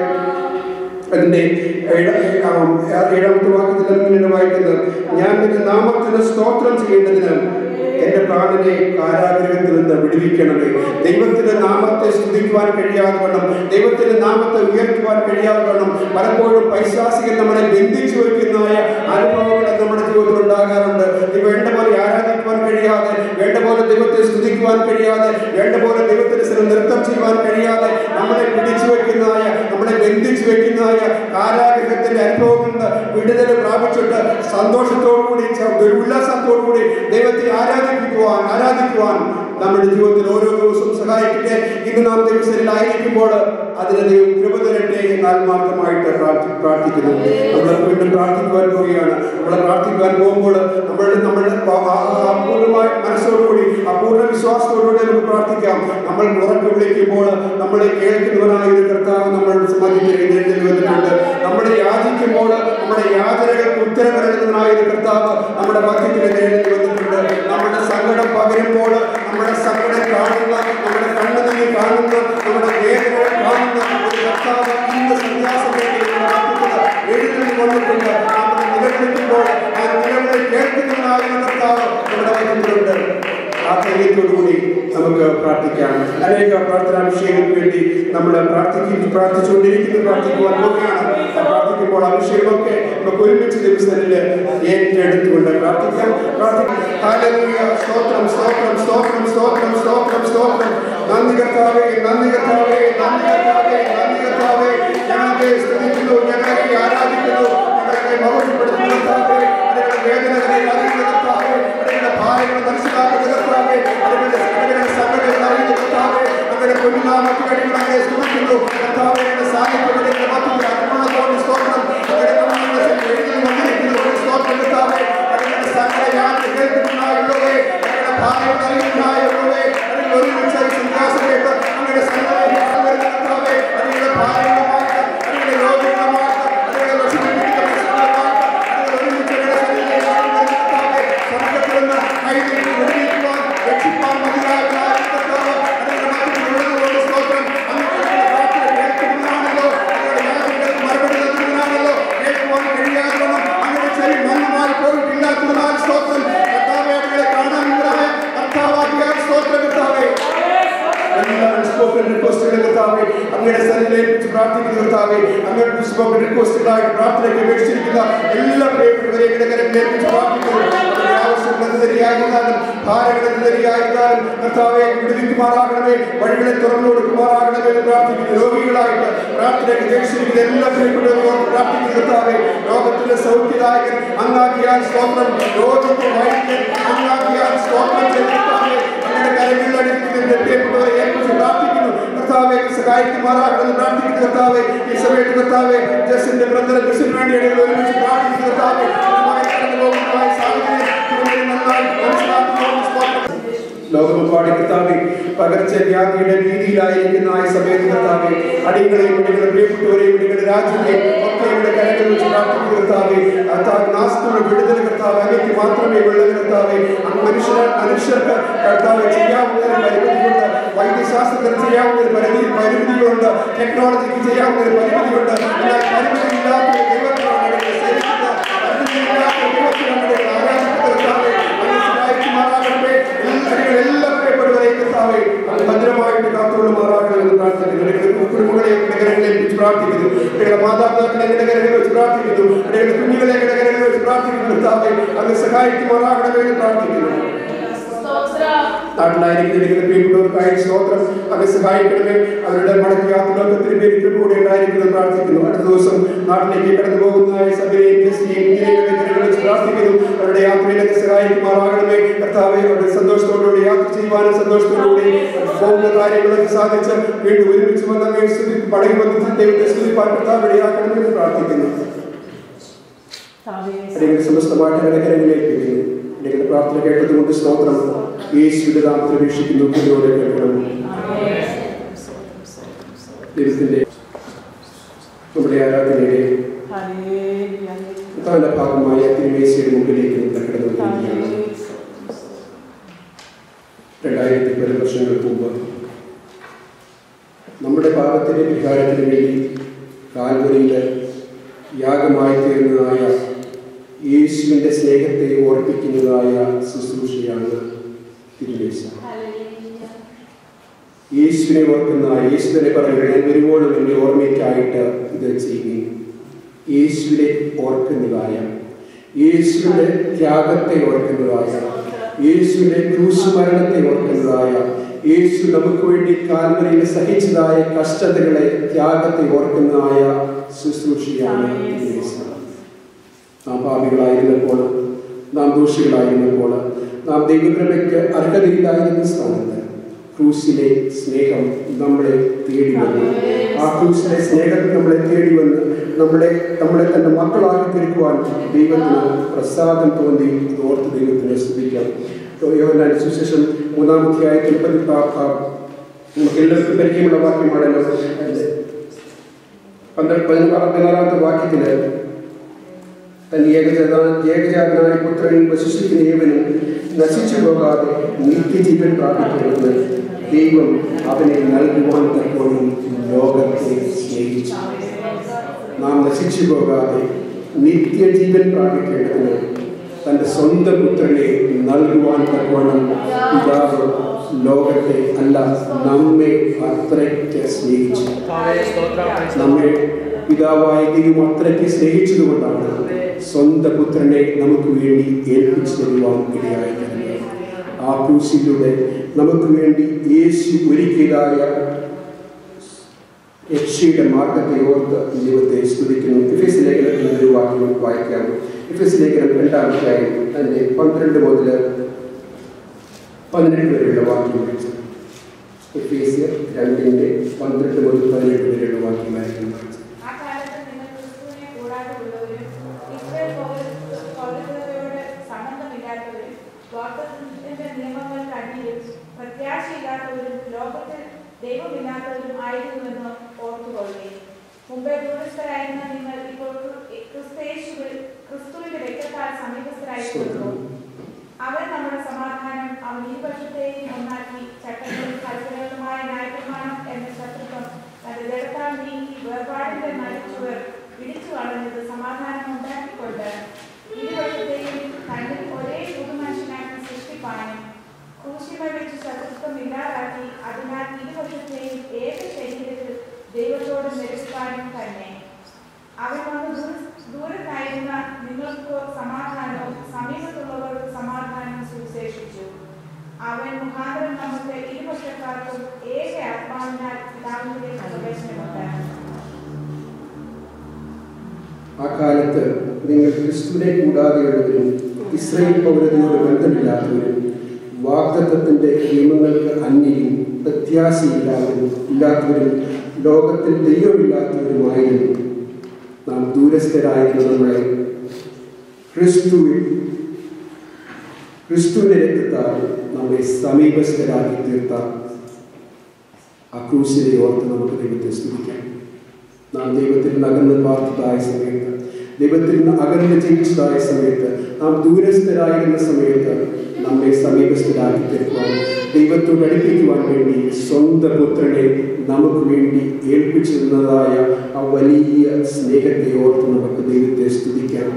അതിന്റെ ഏഴ- ആം, ഏഴാമത്തെ വാക്യത്തിൽ ഇങ്ങനെ വായിക്കുന്നത് ഞാൻ നിന്റെ നാമത്തിന് സ്തോത്രം ചെയ്യേണ്ടതിന് എന്റെ പ്രാണനെ കാരാഗ്രഹത്തിൽ നിന്ന് വിടുവിക്കണമേ ദൈവത്തിന്റെ നാമത്തെ സ്തുതിക്കുവാൻ കഴിയാതെ വണ്ണം ദൈവത്തിന്റെ നാമത്തെ ഉയർത്തുവാൻ കഴിയാതെ വണ്ണം പലപ്പോഴും പൈശാസികൻ നമ്മളെ ബന്ധിച്ചു വയ്ക്കുന്നതായ അനുഭവങ്ങൾ നമ്മുടെ ജീവിതത്തിൽ ഉണ്ടാകാറുണ്ട് ഇത് വേണ്ട പോലെ ആരാധിക്കുവാൻ കഴിയാതെ വേണ്ട പോലെ ദൈവത്തെ സ്തുതിക്കുവാൻ കഴിയാതെ വേണ്ട പോലെ ദൈവത്തിന്റെ സ്ഥലം നൃത്തം ചെയ്യുവാൻ കഴിയാതെ നമ്മളെ പിടിച്ചു വെക്കുന്നതായ നമ്മളെ ബന്ധിച്ചു വെക്കുന്നതായ കാരാഗ്രഹത്തിന്റെ അനുഭവങ്ങളിൽ നിന്ന് വിടുതൽ പ്രാപിച്ചിട്ട് സന്തോഷത്തോടുകൂടി ച- ഒരു ഉല്ലാസത്തോടുകൂടി ദൈവത്തെ ആരാധിപ്പിക്കുവാൻ ആരാധിക്കുവാൻ നമ്മുടെ ജീവിതത്തിൽ ഓരോ ദിവസവും സഹായിക്കട്ടെ ഇന്ന് നാം ദൈവസനിലായിരിക്കുമ്പോൾ അതിന് ദൈവം കൃപ തരട്ടെ എന്ന് ആത്മാർത്ഥമായിട്ട് പ്രാർത്ഥി പ്രാർത്ഥിക്കുന്നു നമ്മൾ വീണ്ടും പ്രാർത്ഥിക്കുവാൻ പോവുകയാണ് നമ്മൾ പ്രാർത്ഥിക്കുവാൻ പോകുമ്പോൾ നമ്മൾ നമ്മളുടെ പൂർണ്ണമായ മനസ്സോടുകൂടി ആ പൂർണ്ണ വിശ്വാസത്തോടുകൂടി നമുക്ക് പ്രാർത്ഥിക്കാം നമ്മൾ ഉറക്കെ വിളിക്കുമ്പോൾ നമ്മളെ കേൾക്കുന്നവനായ ഒരു കർത്താവ് നമ്മൾ മധ്യത്തിൽ എഴുന്നേറ്റ് വന്നിട്ടുണ്ട് നമ്മൾ യാചിക്കുമ്പോൾ നമ്മുടെ യാചനകൾക്ക് ഉത്തരം നൽകുന്നതിനായ ഒരു കർത്താവ് നമ്മുടെ മധ്യത്തിൽ എഴുന്നേറ്റ് വന്നിട്ടുണ്ട് നമ്മുടെ സങ്കടം പകരുമ്പോൾ നമ്മുടെ സങ്കടം കാണുന്ന നമ്മുടെ കണ്ണുനീര് കാണുന്ന നമ്മുടെ വേദനകൾ കാണുന്ന ഒരു കർത്താവ് ഇന്ന് സന്യാസമേഖലയിൽ നമ്മുടെ മധ്യത്തിൽ എഴുന്നേറ്റ് വന്നിട്ടുണ്ട് നമ്മൾ നിലവിളിക്കുമ്പോൾ ആ നിലവിളി കേൾക്കുന്നതിനായ ഒരു കർത്താവ് നമ്മുടെ മധ്യത്തിലുണ്ട് ആ ധൈര്യത്തോടുകൂടി നമുക്ക് പ്രാർത്ഥിക്കാം അനേക പ്രാർത്ഥനാ വിഷയങ്ങൾക്ക് വേണ്ടി നമ്മൾ പ്രാർത്ഥിക്കും പ്രാർത്ഥിച്ചുകൊണ്ടിരിക്കുന്നു പ്രാർത്ഥിക്കുവാൻ പോവുകയാണ് ആ പ്രാർത്ഥിക്കുമ്പോൾ ആ വിഷയമൊക്കെ നമുക്ക് ഒരുമിച്ച് ദിവസങ്ങളിൽ ഏറ്റെടുത്തുകൊണ്ട് പ്രാർത്ഥിക്കാം പ്രാർത്ഥിക്കാം ഹല്ലേലൂയ. സ്തോത്രം സ്തോത്രം സ്തോത്രം സ്തോത്രം സ്തോത്രം സ്തോത്രം നന്ദി കർത്താവേ നന്ദി കർത്താവേ നന്ദി കർത്താവേ നന്ദി കർത്താവേ ഞങ്ങളെ സ്തുതിക്കുന്നു ഞങ്ങളെ ആരാധിക്കുന്നു ഞങ്ങളെ മഹത്വപ്പെടുത്തുന്നു കർത്താവേ ഞങ്ങളുടെ വേദനകളെ അറിയുന്ന കർത്താവേ ഞങ്ങളുടെ ഭാരങ്ങൾ മനസ്സിലാക്കുന്ന കർത്താവേ ഞങ്ങളുടെ ഞങ്ങളുടെ സങ്കടങ്ങൾ അറിയുന്ന കർത്താവേ ഞങ്ങളുടെ പൊന്നുനാമത്തെ കഴിവുകൾ അങ്ങനെ സ്തുതിക്കുന്നു കർത്താവേ ഞങ്ങളുടെ സാന്നിധ്യം ഞങ്ങളുടെ മധ്യത്തിൽ അനുഭവത്തോട് സ്തോത്രം ഞങ്ങളുടെ കണ്ണുകളുടെ എഴുതി വന്നിരിക്കുന്നു ഒരു സ്തോത്രം കർത്താവേ ഞങ്ങളുടെ സകല യാത്ര കേൾക്കുന്നതിനായുള്ളവേ ഞങ്ങളുടെ ഭാരങ്ങൾ അറിയുന്നതിനായുള്ളവേ ഞങ്ങൾ ഒരുമിച്ച് ഈ സന്യാസമേറ്റ് ഞങ്ങളുടെ സങ്കടം കർത്താവേ ഞങ്ങളുടെ ഭാരങ്ങളുമായിട്ട് ഞങ്ങളുടെ രോഗങ്ങളുമായിട്ട് ഞങ്ങളുടെ വിഷമിപ്പിക്കുന്ന സ്പോക്കൺ റിക്വസ്റ്റുകൾ കർത്താവേ അങ്ങയുടെ സന്നിധിയിലേക്ക് പ്രാർത്ഥിക്കുന്ന കർത്താവേ അങ്ങയുടെ സ്പോക്കൺ റിക്വസ്റ്റുകളായിട്ട് പ്രാർത്ഥനയ്ക്ക് അപേക്ഷിച്ചിരിക്കുന്ന എല്ലാ പ്രിയപ്പെട്ടവരെയും ഇവിടെ കരങ്ങളിലേക്ക് പ്രാർത്ഥിക്കുന്നു അവരുടെ ആവശ്യങ്ങൾ എന്തുതന്നെയായിരുന്നാലും ഭാരങ്ങൾ എന്തുതന്നെയായിരുന്നാലും കർത്താവെ വിടുവിക്കുമാറാകണമേ വഴികളെ തുറന്നു കൊടുക്കുമാറാകണമേ എന്ന് പ്രാർത്ഥിക്കുന്നു രോഗികളായിട്ട് പ്രാർത്ഥനയ്ക്ക് അപേക്ഷിച്ചിരിക്കുന്ന എല്ലാ പ്രിയപ്പെട്ടവരോട് പ്രാർത്ഥിക്കുന്നു കർത്താവെ ലോകത്തിന്റെ സൗഖ്യദായകൻ അങ്ങാക്കിയാൽ സ്തോത്രം രോഗത്തിന്റെ വൈദ്യൻ അങ്ങാക്കിയാൽ സ്തോത്രം ചെയ്ത് കർത്താവേ അങ്ങയുടെ കരങ്ങളിലടിക്കുന്ന പ്രിയപ്പെട്ടവരെ ഏൽപ്പിച്ച് പ്രാർത്ഥിക്കുന്നു കർത്താവെ സഹായിക്കുമാറാകണമെന്ന് പ്രാർത്ഥിക്കുന്നു കർത്താവെ ഈ സമയത്ത് കർത്താവെ ജസിന്റെ ബ്രദർ ജസിന് വേണ്ടി ഇടയിൽ ഒരുമിച്ച് പ്രാർത്ഥിക്കുന്നു കർത്താവെ ഇതുമായി കടന്നു പോകുന്നതായ സാഹചര്യം തിരുവനന്തപുരം നന്നായി മനസ്സിലാക്കുന്നു സ്തോത്രം ലോകമെമ്പാടി കർത്താവെ പകർച്ചവ്യാധിയുടെ ഭീതിയിലായിരിക്കുന്ന ആ സമയത്ത് കർത്താവെ അടികളെയും നിങ്ങളുടെ പ്രിയപ്പെട്ടവരെയും നിങ്ങളുടെ രാജ്യത്തെയും ഒക്കെ ഇവിടെ കരങ്ങൾ വെച്ച് പ്രാർത്ഥിക്കുന്ന കർത്താവെ കർത്താവ് നാസ്തുള്ള വിടുതൽ കർത്താവ് അങ്ങേക്ക് മാത്രമേ ഉള്ളത് കർത്താവെ അങ്ങ് മനുഷ്യർ മനുഷ്യർക്ക് കർത്താവ് ചെയ്യാവുന്നതിന് പരിമിതിയുണ്ട് വൈദ്യശാസ്ത്രത്തിന് ചെയ്യാവുന്നതിന് പരിധി പരിമിതികളുണ്ട് ടെക്നോളജിക്ക് ചെയ്യാവുന്നതിന് പരിമിതിയുണ്ട് എന്നാൽ പരിമിതിയില്ലാത്ത ഒരു ദൈവത്തിനാണ് ഞങ്ങൾ സേവിക്കുന്നത് പരിമിതിയില്ലാത്ത ദൈവത്തിനാണ് ഞങ്ങൾ ആരാധിക്കുന്നത് കർത്താവെ അങ്ങ് സഹായിക്കുമാറാകട്ടെ എല്ലാ എല്ലാ പ്രിയപ്പെട്ടവരെയും കർത്താവെ അങ്ങ് ഭദ്രമായിട്ട് കാത്തുകൊള്ളുമാറാകണം എന്ന് പ്രാർത്ഥിക്കുന്നു നിങ്ങളുടെ കുടുംബങ്ങളെ എന്റെ കരങ്ങളിൽ ഏൽപ്പിച്ച് പ്രാർത്ഥിക്കുന്നു നിങ്ങളുടെ മാതാപിതാക്കളെ എന്റെ കരങ്ങളിൽ വെച്ച് പ്രാർത്ഥിക്കുന്നു നിങ്ങളുടെ കുഞ്ഞുങ്ങളെ എന്റെ കരങ്ങളിൽ വെച്ച് പ്രാർത്ഥിക്കുന്നു കർത്താവെ അങ്ങ് സഹായിക്കുമാറാകണമേ എന്ന് പ്രാർത്ഥിക്കുന്നു നാട്ടിലായിരിക്കുന്ന നിങ്ങളുടെ പ്രിയപ്പെട്ടവർക്കായി സ്തോത്രം അവരെ സഹായിക്കണമേ അവരുടെ മടക്കി യാത്രകത്തിന് പേരിട്ട് കൂടെ ഉണ്ടായിരിക്കുന്നത് പ്രാർത്ഥിക്കുന്നു അടുത്ത ദിവസം നാട്ടിലേക്ക് കടന്നു പോകുന്ന സഭയെയും ജസ്റ്റിയെയും കുഞ്ഞിനെയും കരങ്ങളിൽ വെച്ച് പ്രാർത്ഥിക്കുന്നു അവരുടെ യാത്രയിലൊക്കെ സഹായിക്കുമാറാകണമേ കർത്താവെ അവരുടെ സന്തോഷത്തോടുകൂടി യാത്ര ചെയ്യുവാനും സന്തോഷത്തോടുകൂടി പോകുന്ന കാര്യങ്ങളൊക്കെ സാധിച്ച് വീണ്ടും ഒരുമിച്ച് വന്ന അങ്ങേ സ്തുതി മടങ്ങി വന്ന് ദൈവത്തെ സ്തുതിപ്പാൻ കർത്താവ് ഇടയാക്കണമെന്ന് പ്രാർത്ഥിക്കുന്നു അല്ലെങ്കിൽ സമസ്തമായിട്ട് അങ്ങനെ കരങ്ങളിലേൽപ്പിക്കുന്നു നിങ്ങളുടെ പ്രാർത്ഥന കേട്ടതുകൊണ്ട് സ്തോത്രം യേശുവിന്റെ നാമത്തിൽ അപേക്ഷിക്കുന്നു കുഞ്ഞോടെ കേൾക്കണം ദൈവത്തിന്റെ നമ്മുടെ ആരാധനയുടെ പ്രധാന ഭാഗമായ തിരുമേശയുടെ മുമ്പിലേക്ക് നമ്മൾ കടന്നുകൊണ്ടിരിക്കുകയാണ് രണ്ടായിരത്തി പല വർഷങ്ങൾക്ക് മുമ്പ് നമ്മുടെ പാപത്തിന്റെ പരിഹാരത്തിന് വേണ്ടി കാൽവരിയിൽ യാഗമായി തീർന്നതായ യേശുവിൻ്റെ സ്നേഹത്തെ ഓർപ്പിക്കുന്നതായ ശുശ്രൂഷയാണ് തിരുമേശ യേശുവിനെ ഓർക്കുന്ന യേശു തന്നെ പറയുന്നത് ഞാൻ വരുവോളം എൻ്റെ ഓർമ്മയ്ക്കായിട്ട് ഇത് ചെയ്യുകയും യേശുവിനെ ഓർക്കുന്നതായ യേശുവിൻ്റെ ത്യാഗത്തെ ഓർക്കുന്നതായ യേശുവിൻ്റെ ക്രൂശുമരണത്തെ ഓർക്കുന്നതായ യേശു നമുക്ക് വേണ്ടി കാൽവരിയിൽ സഹിച്ചതായ കഷ്ടതകളെ ത്യാഗത്തെ ഓർക്കുന്നതായ ശുശ്രൂഷയാണ് തിരുമേശ നാം പാപികളായിരുന്നപ്പോൾ നാം ദോഷികളായിരുന്നപ്പോൾ നാം ദൈവകൃപയ്ക്ക് അർഹതയില്ലായിരുന്ന സ്ഥാനത്ത് ക്രൂസിലെ സ്നേഹം നമ്മളെ തേടി വന്നു ആ ക്രൂസിലെ സ്നേഹം നമ്മളെ തേടി വന്ന് നമ്മളെ നമ്മളെ തന്റെ മക്കളാക്കി തീർക്കുവാൻ ദൈവത്തിന് പ്രസാദം തോന്നി ഇത് ഓർത്ത് ദൈവത്തിനെ സ്തുതിക്കാം യോഹന്നാന്റെ സുശേഷം മൂന്നാമധ്യായത്തിൽ പതി പ- പ- നമുക്ക് എല്ലാവർക്കും പരിചയമുള്ള വാക്യമാണല്ലോ അതിന്റെ പന്ത്രണ്ട് പതിനാറ് പതിനാറാമത്തെ വാക്യത്തില് തന്റെ ഏകജാത ഏകജാതനായ പുത്രൻ വശിഷ്ഠിക്കുന്ന ഏവനും നശിച്ചു പോകാതെ നിത്യജീവൻ പ്രാപിക്കുന്നത് ദൈവം അവനെ നൽകുവാൻ തക്കോണം ലോകത്തെ സ്നേഹിച്ചു നാം നശിച്ചു പോകാതെ നിത്യജീവൻ പ്രാപിക്കേണ്ടതിന് തന്റെ സ്വന്തം പുത്രനെ നൽകുവാൻ തക്കോണം പിതാവ് ലോകത്തെ അല്ല നമ്മെ അത്രയ്ക്ക് സ്നേഹിച്ചു നമ്മെ പിതാവായ ദൈവം അത്രയ്ക്ക് സ്നേഹിച്ചതുകൊണ്ടാണ് സ്വന്തം പുത്രനെ നമുക്ക് വേണ്ടി ഏൽപ്പിച്ചു തരുവാൻ ഇടയായി ആ ക്രൂശിലൂടെ നമുക്ക് വേണ്ടി യേശു ഒരുക്കിയതായ രക്ഷയുടെ മാർഗത്തെ ഓർത്ത് ദൈവത്തെ സ്തുതിക്കുന്നു എഫേസ് ലേഖനത്തിൽ ഒരു വാക്യം വായിക്കാം എഫേസ് ലേഖനം രണ്ടാമത്തെയായി അതിന്റെ പന്ത്രണ്ട് മുതൽ പതിനെട്ട് വരെയുള്ള വാക്യം വായിച്ചു എഫേസ് രണ്ടിന്റെ പന്ത്രണ്ട് മുതൽ പതിനെട്ട് വരെയുള്ള വാക്യമായിരിക്കും വായിച്ചത് ആ കാലത്ത് നിങ്ങൾ ക്രിസ്തുവിനെ കൂടാതെ ഉള്ളവരും ഇസ്രായേൽ പൗര- പൗരത്വത്തോട് സംബന്ധമില്ലാത്തവരും സ്വാതന്ത്ര്യത്തിന്റെ നിയമങ്ങൾക്ക് അടിയിലും പ്രത്യാശയില്ലാത്തവരും ലോകത്തിൽ ദൈവമില്ലാത്തവരും ആയിരുന്നുവെന്ന് ഓർത്തുകൊള്ളുകയും മുമ്പേ ദൂരസ്ഥരായിരുന്ന നിങ്ങൾ ഇപ്പോൾ ക്രി- ക്രിസ്തയേശുവിൽ ക്രിസ്തുവിന്റെ രക്തത്താൽ സമീപസ്ഥരായിരിക്കുന്നു അവൻ നമ്മുടെ സമാധാനം അവൻ ഈ പക്ഷത്തെയും ഒന്നാക്കി ചട്ടങ്ങളും കൽപ്പനകളുമായ ന്യായപ്രമാണം എന്ന ശത്രുത്വം തന്റെ ജഡത്താൽ നീക്കി വേർപാടിന്റെ മരിച്ചുവർ പിടിച്ചു കളഞ്ഞത് സമാധാനം ഉണ്ടാക്കിക്കൊണ്ട് ഇരുപക്ഷത്തെയും തന്നിൽ ഒരേ പുതുമനുഷ്യനാക്കി സൃഷ്ടിപ്പാനും ക്രൂശിമ വെച്ച് ശത്രുത്വം ഇല്ലാതാക്കി അതിനാൽ ഇരുപക്ഷത്തെയും ഏക ശരീരത്തിൽ ദൈവത്തോട് നിരസിപ്പാനും തന്നെ അവൻ വന്ന് ദൂര- ദൂരത്തായിരുന്ന നിങ്ങൾക്ക് സമാധാനവും സമീപത്തുള്ളവർക്ക് സമാധാനവും സുവിശേഷിച്ചു അവൻ മുഖാന്തരം നമുക്ക് ഇരുപക്ഷക്കാർക്കും ഏക ആത്മാവിനാൽ പിതാവിലേക്ക് പ്രവേശനമുണ്ട് ആ കാലത്ത് നിങ്ങൾ ക്രിസ്തുവിനെ കൂടാതെയുള്ളവരും ഇസ്രായേൽ പൗരതയോട് ബന്ധമില്ലാത്തവരും വാഗ്ദത്തത്തിന്റെ നിയമങ്ങൾക്ക് അന്യരും പ്രത്യാശയില്ലാത്തവരും ഇല്ലാത്തവരും ലോകത്തിൽ ദൈവമില്ലാത്തവരുമായിരുന്നു നാം ദൂരസ്ഥരായിരുന്ന നമ്മളെ ക്രിസ്തുവിൽ ക്രിസ്തുവിന്റെ രക്തത്താൽ നമ്മെ സമീപസ്ഥരാക്കി തീർത്ത ആ ക്രൂശിനെ ഓർത്ത് നമുക്ക് ദൈവത്തെ സ്തുതിക്കാം നാം ദൈവത്തിൽ നിന്ന് അകന്ന് പാർത്തതായ സമയത്ത് ദൈവത്തിൽ നിന്ന് അകന്ന് ജീവിച്ചതായ സമയത്ത് നാം ദൂരസ്ഥരായിരുന്ന സമയത്ത് നമ്മെ സമീപസ്ഥരാക്കി തീർക്കുവാൻ ദൈവത്തോട് അടുപ്പിക്കുവാൻ വേണ്ടി സ്വന്തം പുത്രനെ നമുക്ക് വേണ്ടി ഏൽപ്പിച്ചിരുന്നതായ ആ വലിയ സ്നേഹത്തെ ഓർത്ത് നമുക്ക് ദൈവത്തെ സ്തുതിക്കാം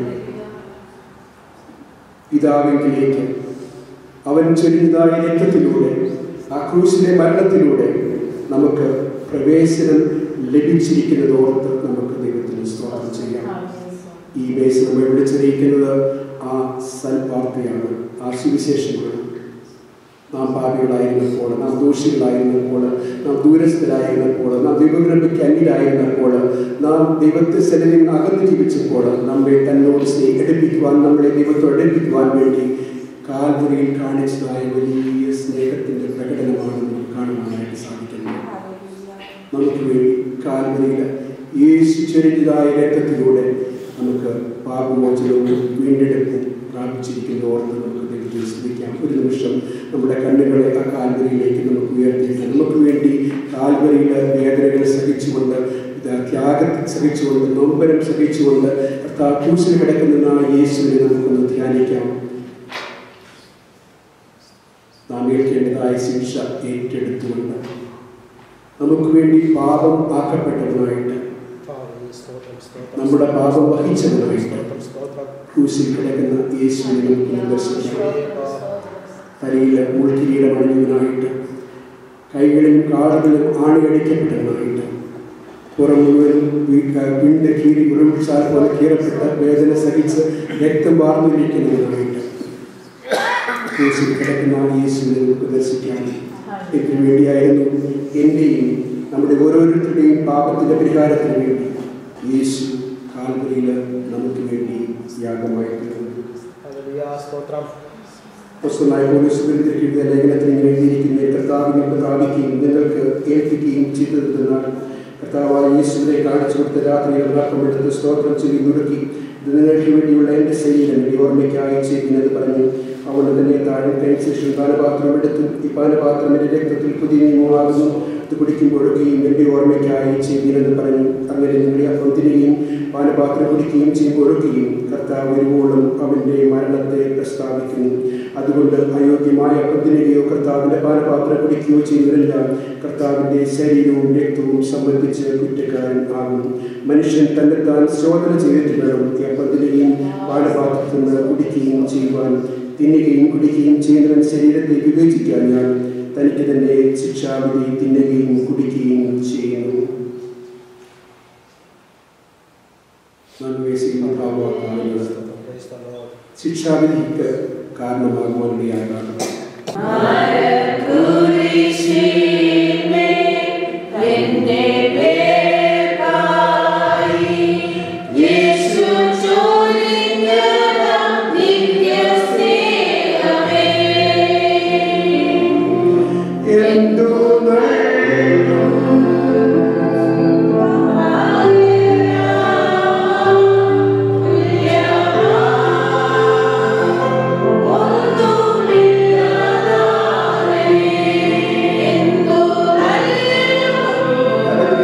പിതാവിലേക്ക് അവൻ ചൊരിഞ്ഞതായ രക്തത്തിലൂടെ ആ ക്രൂശിലെ മരണത്തിലൂടെ നമുക്ക് പ്രവേശനം ലഭിച്ചിരിക്കുന്നത് ഓർത്ത് നമുക്ക് ദൈവത്തിന് സ്തോത്രം ചെയ്യാം ഈ ബേസ് നമ്മൾ വിളിച്ചറിയിക്കുന്നത് ആ സൽവാർത്തയാണ് ആ സുവിശേഷമാണ് നാം പാപികളായിരുന്നപ്പോൾ നാം ദോഷികളായിരുന്നപ്പോൾ നാം ദൂരസ്ഥരായിരുന്നപ്പോൾ നാം ദൈവകൃപയ്ക്ക് അന്യരായിരുന്നപ്പോൾ നാം ദൈവത്തെ സ്ഥലത്തിൽ നിന്ന് അകന്നു ജീവിച്ചപ്പോൾ നമ്മെ തന്നോട് സ്നേഹം എടുപ്പിക്കുവാൻ നമ്മളെ ദൈവത്തോട് എടുപ്പിക്കുവാൻ വേണ്ടി കാൽവറിയിൽ കാണിച്ചതായ വലിയ സ്നേഹത്തിന്റെ പ്രകടനമാണ് നമുക്ക് കാണുവാനായിട്ട് സാധിക്കുന്നത് നമുക്ക് വേണ്ടി കാൽവരിയിൽ യേശു ചൊരിഞ്ഞതായ രക്തത്തിലൂടെ നമുക്ക് പാപമോചനവും വീണ്ടെടുപ്പും പ്രാപിച്ചിരിക്കുന്ന ഓർത്ത് നമുക്ക് ദൈവത്തെ സ്തുതിക്കാം ഒരു നിമിഷം നമ്മുടെ കണ്ണുകളെ ആ കാൽവരിയിലേക്ക് നമുക്ക് ഉയർത്തിയിട്ട് നമുക്ക് വേണ്ടി കാൽവരിയിൽ വേദനകൾ സഹിച്ചുകൊണ്ട് ഇത് ത്യാഗത്തിൽ സഹിച്ചുകൊണ്ട് നൊമ്പരം സഹിച്ചുകൊണ്ട് കർത്താവ് ക്രൂശിൽ കിടക്കുന്ന ആ യേശുവിനെ നമുക്കൊന്ന് ധ്യാനിക്കാം നാം ഏൽക്കേണ്ടതായ ശിക്ഷ ഏറ്റെടുത്തുകൊണ്ട് നമുക്ക് വേണ്ടി പാപം ആക്കപ്പെട്ടവനായിട്ട് നമ്മുടെ പാപം വഹിച്ചവനായിട്ട് ക്രൂശിൽ കിടക്കുന്ന യേശുവിനെ നമുക്ക് ദർശിക്കാം തലയിൽ മുൾക്കിരീടം അണിഞ്ഞവനായിട്ട് കൈകളിലും കാടുകളിലും ആണിയടിക്കപ്പെട്ടവനായിട്ട് പുറം മുഴുവൻ വിണ്ട് കീറി ഉറവിച്ചാൽ പോലെ കീറപ്പെട്ട വേദന സഹിച്ച് രക്തം വാർന്നിരിക്കുന്നവനായിട്ട് ക്രൂശിൽ കിടക്കുന്ന ആ യേശുവിനെ നമുക്ക് ദർശിക്കാം ഇതിനു വേണ്ടിയായിരുന്നു എൻ്റെയും നമ്മുടെ ഓരോരുത്തരുടെയും പാപത്തിന്റെ പരിഹാരത്തിന് വേണ്ടി യേശു കാൽവരിയിൽ നമുക്ക് വേണ്ടി യാഗമായി തീർന്നു ഹല്ലേലൂയ, സ്തോത്രം പുസ്തകമായ പോലീസുകളിൽ ലേഖനത്തിൽ ഇങ്ങനെ എഴുതിയിരിക്കുന്ന കർത്താവിനെ പ്രാപിക്കുകയും നിങ്ങൾക്ക് ഏൽപ്പിക്കുകയും ചെയ്തതെന്നാൽ കർത്താവായ യേശുവിനെ കാണിച്ചു കൊടുത്ത രാത്രിയിൽ ഉണ്ടാക്കമെടുത്ത് സ്തോത്രം ചെയ്ത് നുറുക്കി ഇത് നിങ്ങൾക്ക് വേണ്ടിയുള്ള എൻ്റെ ശരീരം ഈ ഓർമ്മയ്ക്കായി ചെയ്യുന്നത് പറഞ്ഞു അവളുടെ തന്നെ താഴെ ശേഷം പാനപാത്രം എടുത്തു ഈ പാനപാത്രം എൻ്റെ രക്തത്തിൽ പുതിയ നിയമമാകുന്നു ഇത് കുടിക്കുമ്പോഴൊക്കെയും എൻ്റെ ഓർമ്മയ്ക്കായി ചെയ്യുന്നതെന്ന് പറഞ്ഞു അങ്ങനെ നിങ്ങളെ അപ്പം തിരികെയും പാനപാത്രം കുടിക്കുകയും ചെയ്യുമ്പോഴൊക്കെയും കർത്താവ് ഒരുവോളം അവൻ്റെ മരണത്തെ പ്രസ്താവിക്കുന്നു അതുകൊണ്ട് അയോഗ്യമായ അപ്പം തിരികെയോ കർത്താവിൻ്റെ പാനപാത്രം കുടിക്കുകയോ ചെയ്യുന്നവരെല്ലാം കർത്താവിൻ്റെ ശരീരവും രക്തവും സംബന്ധിച്ച് കുറ്റക്കാരൻ ആകും മനുഷ്യൻ തന്നെത്താൻ ശോധന ചെയ്തിട്ട് വേണം ഈ അപ്പം തിരികെയും പാനപാത്രത്തിൽ നിന്ന് കുടിക്കുകയും ചെയ്യുവാൻ തിന്നുകയും കുടിക്കുകയും ചെയ്യുന്നവൻ ശരീരത്തെ വിവേചിക്കാൻ ഞാൻ തനിക്ക് തന്നെ ശിക്ഷാവിധി തിന്നുകയും കുടിക്കുകയും ചെയ്യുന്നു നന്മേശയും ഭാവമാക്കാനുള്ള ശിക്ഷാവിധിക്ക് കാരണമാകുവാനിടയാകാം എന്തോ Oh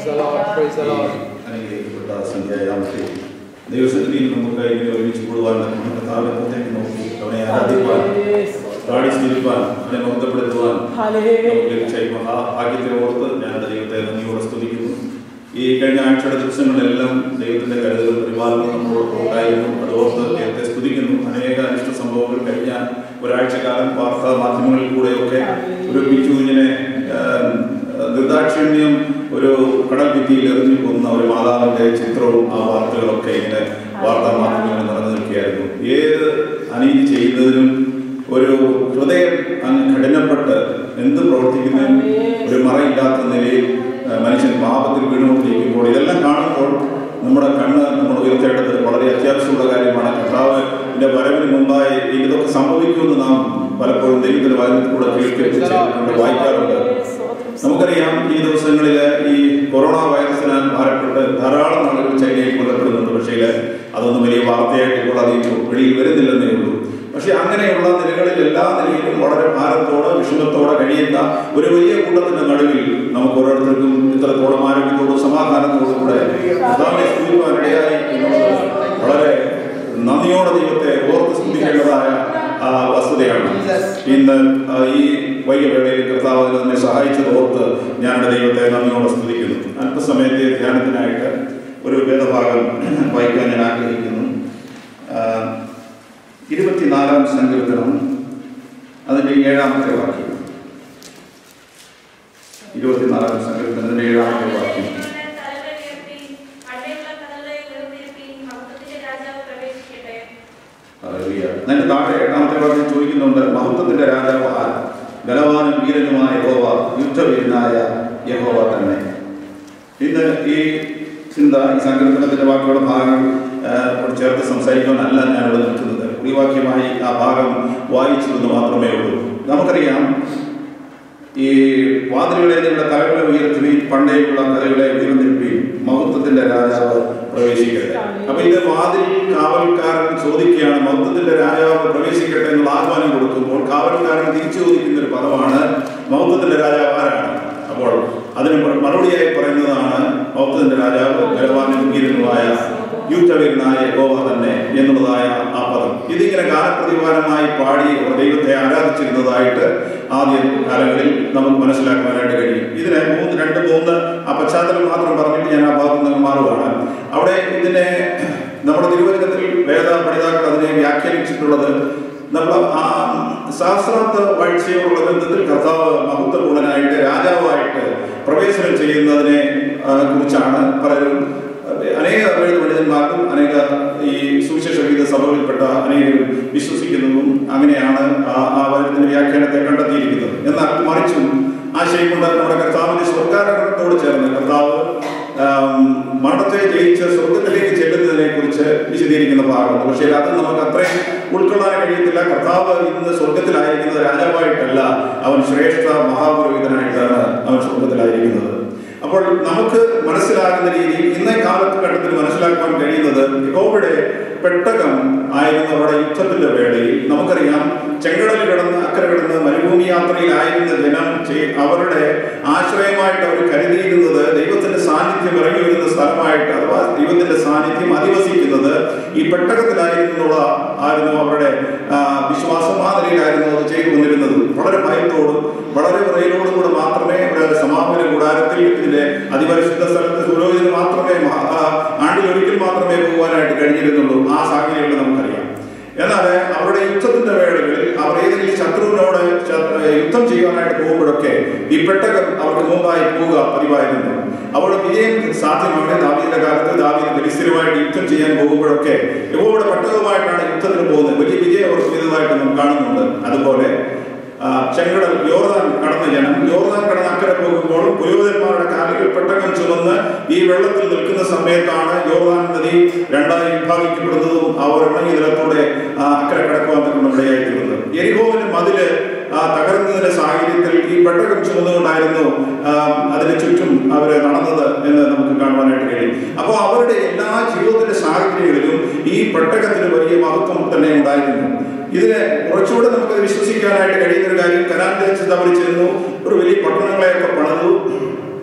the Lord. Praise the Lord. അനുഗ്രഹിക്കപ്പെട്ട സന്ധ്യായാമത്തെ ദൈവസന്നിധിയിൽ നമുക്ക് ഇങ്ങനെ ഒരുമിച്ച് കൂടുവാൻ നമ്മുടെ കർത്താവിനെ മുഖത്തേക്ക് നോക്കി അവനെ ആരാധിക്കുവാൻ പ്രാണി സ്തുതിപ്പാൻ അവനെ മഹത്വപ്പെടുത്തുവാൻ നമുക്ക് ലഭിച്ച ഈ മഹാഭാഗ്യത്തെ ഓർത്ത് ഞാൻ എൻ്റെ ദൈവത്തെ നന്ദിയോടെ സ്തുതിക്കുന്നു ഈ കഴിഞ്ഞ ആഴ്ചയുടെ ദിവസങ്ങളിലെല്ലാം ദൈവത്തിന്റെ കരുതലും പരിപാലനവും നമ്മളോട് ഉണ്ടായിരുന്നു അത് ഓർത്ത് ദൈവത്തെ സ്തുതിക്കുന്നു അനേക അനിഷ്ട സംഭവങ്ങൾ കഴിഞ്ഞ ഒരാഴ്ചക്കാലം വാർത്താ മാധ്യമങ്ങളിൽ കൂടെയൊക്കെ ഒരു പിച്ചുകുഞ്ഞിനെ നിർദാക്ഷിണ്യം ഒരു കടൽ ഭിത്തിയിൽ എറിഞ്ഞു കൊന്ന ഒരു മാതാവിന്റെ ചിത്രവും ആ വാർത്തകളൊക്കെ ഇങ്ങനെ വാർത്താ മാധ്യമങ്ങളിൽ നടന്നു നിൽക്കുകയായിരുന്നു ഏത് അനീതി ചെയ്യുന്നതിനും ഒരു ഹൃദയം അങ്ങ് കഠിനപ്പെട്ട് എന്ത് പ്രവർത്തിക്കുന്നതിനും ഒരു മറയില്ലാത്ത നിലയിൽ ആ, മനുഷ്യൻ പാപത്തിൽ വീണുകൊണ്ടിരിക്കുമ്പോൾ ഇതെല്ലാം കാണുമ്പോൾ നമ്മുടെ കണ്ണ് നമ്മൾ ഉയർത്തേണ്ടത് വളരെ അത്യാവശ്യമുള്ള കാര്യമാണ് കർത്താവിന്റെ വരവിന് മുമ്പായി ഇതൊക്കെ സംഭവിക്കുമെന്ന് നാം പലപ്പോഴും ദൈവത്തിന്റെ വചനത്തിൽ കൂടെ കേൾക്കുന്നുണ്ട് വായിക്കാറുണ്ട് നമുക്കറിയാം ഈ ദിവസങ്ങളിൽ ഈ കൊറോണ വൈറസിനാൽ ഭാരപ്പെട്ട് ധാരാളം ആളുകൾ ചൈനയിൽ കൊല്ലപ്പെടുന്നുണ്ട് പക്ഷേ അതൊന്നും വലിയ വാർത്തയായിട്ട് ഇപ്പോൾ അധികം വെളിയിൽ വരുന്നില്ലെന്നേ ഉള്ളൂ പക്ഷെ അങ്ങനെയുള്ള നിലകളിൽ എല്ലാ നിലയിലും വളരെ ഭാരത്തോടെ വിഷമത്തോടെ കഴിയുന്ന ഒരു വലിയ കൂട്ടത്തിന്റെ നടുവിൽ നമുക്ക് ഓരോരുത്തർക്കും ഇത്രത്തോളം ആരോഗ്യത്തോടും സമാധാനത്തോടും കൂടെ കർത്താവിനെ സ്തുതിക്കുവാൻ ഇടയായി എന്നുള്ളത് വളരെ നന്ദിയോടെ ദൈവത്തെ ഓർത്ത് സ്തുതിക്കേണ്ടതായ ആ വസ്തുതയാണ് ഇന്ന് ആ, ഈ വൈകവേളയിൽ കർത്താവ് അതിന് നമ്മെ സഹായിച്ചത് ഓർത്ത് ഞാൻ എൻ്റെ ദൈവത്തെ നന്ദിയോടെ സ്തുതിക്കുന്നു അല്പസമയത്തെ ധ്യാനത്തിനായിട്ട് ഒരു വേദഭാഗം വായിക്കാൻ ഞാൻ ആഗ്രഹിക്കുന്നു ആ, ഇരുപത്തിനാലാം സങ്കീർത്തനം അതിൻ്റെ ഏഴാമത്തെ വാക്യം ഇരുപത്തിനാലാം സങ്കീർത്തനത്തിൻ്റെ ഏഴാമത്തെ വാക്യം ഹല്ലേലൂയ. അതിന്റെ താഴെ എട്ടാമത്തെ വാക്യം ചോദിക്കുന്നുണ്ട് മഹത്വത്തിന്റെ രാജാവ് ആർ ബലവാനും വീരനുമായ യഹോവ യുദ്ധവീരനായ യഹോവ തന്നെ ഇന്ന് ഈ ചിന്ത ഈ സങ്കീർത്തനത്തിന്റെ വാക്കുകളുടെ ഭാഗങ്ങൾ ആ, കൂടെ ചേർത്ത് സംസാരിക്കാനല്ല ഞാൻ ഇവിടെ നിൽക്കുന്നത് കുറിവാക്യമായി ആ ഭാഗം വായിച്ചതെന്ന് മാത്രമേ ഉള്ളൂ നമുക്കറിയാം ഈ വാതിലുകളെ നിങ്ങളുടെ തലകളെ ഉയർത്തി പണ്ടേയുള്ള കലകളെ ഉയർന്നിരുപ്പി മഹത്വത്തിന്റെ രാജാവ് പ്രവേശിക്കട്ടെ അപ്പൊ ഇത് വാതിൽ കാവൽക്കാരൻ ചോദിക്കുകയാണ് മഹത്വത്തിന്റെ രാജാവ് പ്രവേശിക്കട്ടെ എന്നുള്ള ആഹ്വാനം കൊടുക്കുമ്പോൾ കാവൽക്കാരൻ തിരിച്ചു ചോദിക്കുന്ന ഒരു പദമാണ് മഹത്വത്തിന്റെ രാജാവ് ആരാണ് അപ്പോൾ അതിന് മറു- മറുപടിയായി പറയുന്നതാണ് മഹത്വത്തിന്റെ രാജാവ് ബലവാനും വീരനുമായ യുദ്ധവീരനായ യഹോവ തന്നെ എന്നുള്ളതായ ആ പദം ഇതിങ്ങനെ കാലപ്രതിപാലനമായി പാടി അവർ ദൈവത്തെ ആരാധിച്ചിരുന്നതായിട്ട് ആദ്യ കാലങ്ങളിൽ നമുക്ക് മനസ്സിലാക്കാനായിട്ട് കഴിയും ഇതിനെ മൂന്ന് രണ്ട് മൂന്ന് ആ പശ്ചാത്തലം മാത്രം പറഞ്ഞിട്ട് ഞാൻ ആ ഭാഗത്ത് നിന്ന് മാറുകയാണ് അവിടെ ഇതിനെ നമ്മുടെ തിരുവചനത്തിൽ വേദ പഠിതാക്കൾ അതിനെ വ്യാഖ്യാനിച്ചിട്ടുള്ളത് നമ്മൾ ആ ശാസ്ത്രാർത്ഥ വാഴ്ചയോടുള്ള ബന്ധത്തിൽ കർത്താവ് മഹത്വപൂർണനായിട്ട് രാജാവായിട്ട് പ്രവേശനം ചെയ്യുന്നതിനെ ആ, കുറിച്ചാണ് പലരും അനേക വേദ പണ്ഡിതന്മാർക്കും അനേക ഈ സുവിശേഷ ഗീത സഭകളിൽപ്പെട്ട അനേകരും വിശ്വസിക്കുന്നതും അങ്ങനെയാണ് ആ ആ വചനത്തിന്റെ വ്യാഖ്യാനത്തെ കണ്ടെത്തിയിരിക്കുന്നത് എന്നാൽ മറിച്ചും ആശയം കൊണ്ട് നമ്മുടെ കർത്താവിന്റെ സ്വർഗാരോഹണത്തോട് ചേർന്ന് കർത്താവ് ആം, മരണത്തെ ജയിച്ച് സ്വർഗത്തിലേക്ക് ചെല്ലുന്നതിനെ കുറിച്ച് വിശദീകരിക്കുന്ന ഭാഗമുണ്ട് പക്ഷേ അത് നമുക്ക് അത്രയും ഉൾക്കൊള്ളാൻ കഴിയത്തില്ല കർത്താവ് ഇന്ന് സ്വർഗത്തിലായിരിക്കുന്നത് രാജാവായിട്ടല്ല അവൻ ശ്രേഷ്ഠ മഹാപുരോഹിതനായിട്ടാണ് അവൻ സ്വർഗത്തിലായിരിക്കുന്നത് അപ്പോൾ നമുക്ക് മനസ്സിലാകുന്ന രീതിയിൽ ഇന്നേ കാലഘട്ടത്തിൽ മനസ്സിലാക്കാൻ കഴിയുന്നത് യഹോവയുടെ പെട്ടകം ആയിരുന്നു അവിടെ യുദ്ധത്തിന്റെ വേളയിൽ നമുക്കറിയാം ചെങ്കടൽ കിടന്ന് അക്കരെ കിടന്ന് മരുഭൂമി യാത്രയിലായിരുന്ന ജനം ചെ- അവരുടെ ആശ്രയമായിട്ട് അവർ കരുതിയിരുന്നത് ദൈവത്തിന്റെ സാന്നിധ്യം ഇറങ്ങി വരുന്ന സ്ഥലമായിട്ട് അഥവാ ദൈവത്തിന്റെ സാന്നിധ്യം അധിവസിക്കുന്നത് ഈ പെട്ടകത്തിലായിരുന്നുള്ള ആയിരുന്നു അവരുടെ ആ, വിശ്വാസം ആ നിലയിലായിരുന്നു അത് ചെയ്തു വന്നിരുന്നത് വളരെ ഭയത്തോടും വളരെ വിറയലോടും കൂടെ മാത്രമേ ഇവിടെ സമാപന കൂടാരത്തിൽ ഇതിന്റെ അതിപരിശുദ്ധ സ്ഥലത്ത് പുരോഹിതന് മാത്രമേ മഹാ- ആ, ആണ്ടിൽ ഒരിക്കൽ മാത്രമേ പോകുവാനായിട്ട് കഴിഞ്ഞിരുന്നുള്ളൂ ആ സാഹചര്യങ്ങൾ നമുക്കറിയാം എന്നാൽ അവരുടെ യുദ്ധത്തിന്റെ വേളകളിൽ അവർ ഏതെങ്കിലും ശത്രുവിനോട് ശ- യുദ്ധം ചെയ്യുവാനായിട്ട് പോകുമ്പോഴൊക്കെ ഈ പെട്ടകം അവർക്ക് മുമ്പായി പോവുക പതിവായിരുന്നു അവിടെ വിജയം സാധ്യമാണ് ദാവീദിന്റെ കാലത്ത് ദാവീദ് ബലിസ്ഥിരമായിട്ട് യുദ്ധം ചെയ്യാൻ പോകുമ്പോഴൊക്കെ യഹോവയുടെ പെട്ടകമായിട്ടാണ് യുദ്ധത്തിന് പോകുന്നത് വലിയ വിജയം അവർക്ക് ചെയ്തതായിട്ട് നാം കാണുന്നുണ്ട് അതുപോലെ ആ, ചെങ്കടൽ യോർദാൻ കടന്ന ജനം യോർദാൻ കടന്ന് അക്കരെ പോകുമ്പോൾ പുരോഹിതന്മാരുടെ കാലുകൾ പെട്ടകം ചുമന്ന് ഈ വെള്ളത്തിൽ നിൽക്കുന്ന സമയത്താണ് യോർദാൻ നദി രണ്ടായി വിഭാഗിക്കപ്പെടുന്നതും അവർ ഇണങ്ങി നിലത്തൂടെ ആ, അക്കരെ കടക്കുവാൻ ഇടയായിത്തീരുന്നത് എരിഹോവിന്റെ മതില് ആ, തകർന്നതിന്റെ സാഹചര്യത്തിൽ ഈ പെട്ടകം ചുമന്നുകൊണ്ടായിരുന്നു ആ, അതിന് ചുറ്റും അവർ നടന്നത് എന്ന് നമുക്ക് കാണുവാനായിട്ട് കഴിയും അപ്പോൾ അവരുടെ എല്ലാ ജീവിതത്തിന്റെ സാഹചര്യങ്ങളിലും ഈ പെട്ടകത്തിന് വലിയ മഹത്വം തന്നെ ഉണ്ടായിരുന്നു ഇതിന് കുറച്ചുകൂടെ നമുക്കത് വിശ്വസിക്കാനായിട്ട് കഴിയുന്ന ഒരു കാര്യം കനാൻ ദേശത്ത് അവർ ചെന്നു ഒരു വലിയ പട്ടണങ്ങളെയൊക്കെ പണിതു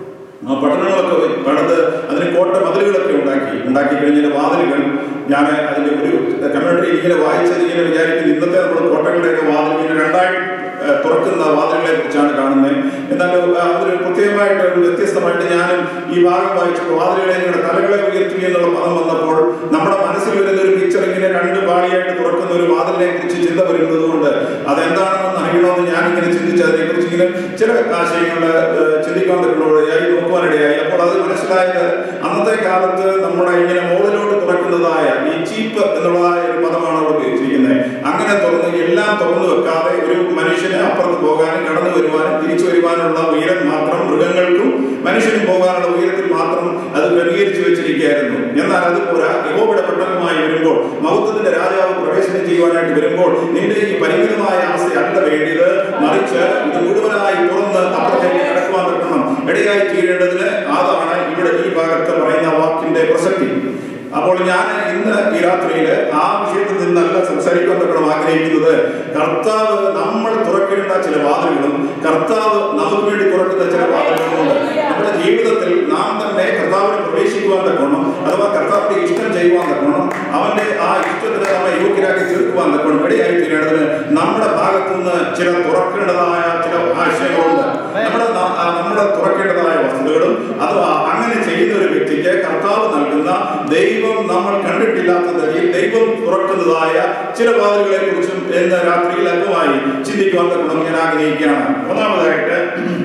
ആ പട്ടണങ്ങളൊക്കെ പണിത് അതിന് കോട്ട മതിലുകളൊക്കെ ഉണ്ടാക്കി ഉണ്ടാക്കി കഴിഞ്ഞാൽ വാതിലുകൾ ഞാൻ അതിന്റെ ഒരു കമ്മ്യൂണിറ്റി ഇങ്ങനെ വായിച്ചത് ഇങ്ങനെ വിചാരിക്കുന്നു ഇന്നത്തെ നമ്മൾ കോട്ടകളുടെയൊക്കെ വാതിൽ ഇങ്ങനെ രണ്ടായി ഏഹ്, തുറക്കുന്ന വാതിലുകളെ കുറിച്ചാണ് കാണുന്നത് എന്നാൽ ആ, അതിന് പ്രത്യേകമായിട്ട് ഒരു വ്യത്യസ്തമായിട്ട് ഞാനും ഈ ഭാഗം വായിച്ചപ്പോൾ വാതിലുകളെ നിങ്ങളുടെ തലകളെ ഉയർത്തുക എന്നുള്ള പദം വന്നപ്പോൾ നമ്മുടെ മനസ്സിൽ വരുന്ന ഒരു പിക്ചർ ഇങ്ങനെ രണ്ട് പാളിയായിട്ട് തുറക്കുന്ന ഒരു വാതിലിനെ കുറിച്ച് ചിന്ത വരുന്നത് കൊണ്ട് അതെന്താണെന്ന് അറിയണമെന്ന് ഞാൻ ഇങ്ങനെ ചിന്തിച്ച് അതിനെക്കുറിച്ച് ഇങ്ങനെ ചില ആശയങ്ങൾ ചിന്തിക്കാൻ പറ്റുന്നതായി നോക്കുവാനിടയായി അപ്പോൾ അത് മനസ്സിലായത് അന്നത്തെ കാലത്ത് നമ്മുടെ ഇങ്ങനെ മുകളിലോട്ട് തുറക്കുന്നതായ ഈ ചീപ്പ് എന്നുള്ളതായ ഒരു പദമാണ് അവിടെ ഉപയോഗിച്ചിരിക്കുന്നത് അങ്ങനെ തുറന്ന് എല്ലാം തുറന്നു വെക്കാതെ ഒരു മനുഷ്യന് അപ്പുറത്ത് പോകാനും കടന്നു വരുവാനും തിരിച്ചു വരുവാനുള്ള ഉയരം മാത്രം മൃഗങ്ങൾക്കും മനുഷ്യനും പോകാനുള്ള ഉയരത്തിൽ മാത്രം അത് ക്രമീകരിച്ചു വെച്ചിരിക്കുകയായിരുന്നു എന്നാൽ അത് പോരാ യഹോബയുടെ പട്ടണമായി വരുമ്പോൾ മഹത്വത്തിന്റെ രാജാവ് പ്രവേശനം ചെയ്യുവാനായിട്ട് വരുമ്പോൾ നിന്റെ ഈ പരിമിതമായ അവസ്ഥയല്ല വേണ്ടിയത് മറിച്ച് ഇത് മുഴുവനായി തുറന്ന് അപ്പുറത്തേക്ക് കിടക്കുവാൻ പറ്റണം ഇടയായി തീരേണ്ടതിന് അതാണ് ഇവിടെ ഈ ഭാഗത്ത് പറയുന്ന വാക്കിന്റെ പ്രസക്തി അപ്പോൾ ഞാൻ ഇന്ന് ഈ രാത്രിയിൽ ആ വിഷയത്തിൽ നിന്നല്ല സംസാരിക്കാൻ തക്കണം ആഗ്രഹിക്കുന്നത് കർത്താവ് നമ്മൾ തുറക്കേണ്ട ചില വാതിലുകളും കർത്താവ് നമുക്ക് വേണ്ടി തുറക്കുന്ന ചില വാതിലുകളുമുണ്ട് നമ്മുടെ ജീവിതത്തിൽ നാം തന്നെ കർത്താവിനെ പ്രവേശിക്കുവാൻ തക്കണം അഥവാ കർത്താവിന്റെ ഇഷ്ടം ചെയ്യുവാൻ തക്കണം അവന്റെ ആ ഇഷ്ടത്തിന് നമ്മെ യോഗ്യരാക്കി തീർക്കുവാൻ തക്കണം ഇടയായി തീരേണ്ടതിന് നമ്മുടെ ഭാഗത്തു നിന്ന് ചില തുറക്കേണ്ടതായ ചില ആശയങ്ങളുണ്ട് നമ്മുടെ ന- ആ നമ്മുടെ തുറക്കേണ്ടതായ വസ്തുതകളും അഥവാ അങ്ങനെ ചെയ്യുന്ന ഒരു വ്യക്തിക്ക് കർത്താവ് നൽകുന്ന ദൈവം നമ്മൾ കണ്ടിട്ടില്ലാത്ത നിലയിൽ ദൈവം തുറക്കുന്നതായ ചില വാതിലുകളെ കുറിച്ചും ഇന്ന് രാത്രിയിൽ അല്പമായി ചിന്തിക്കുവാൻ തക്കണം ഞാൻ ആഗ്രഹിക്കുകയാണ് ഒന്നാമതായിട്ട്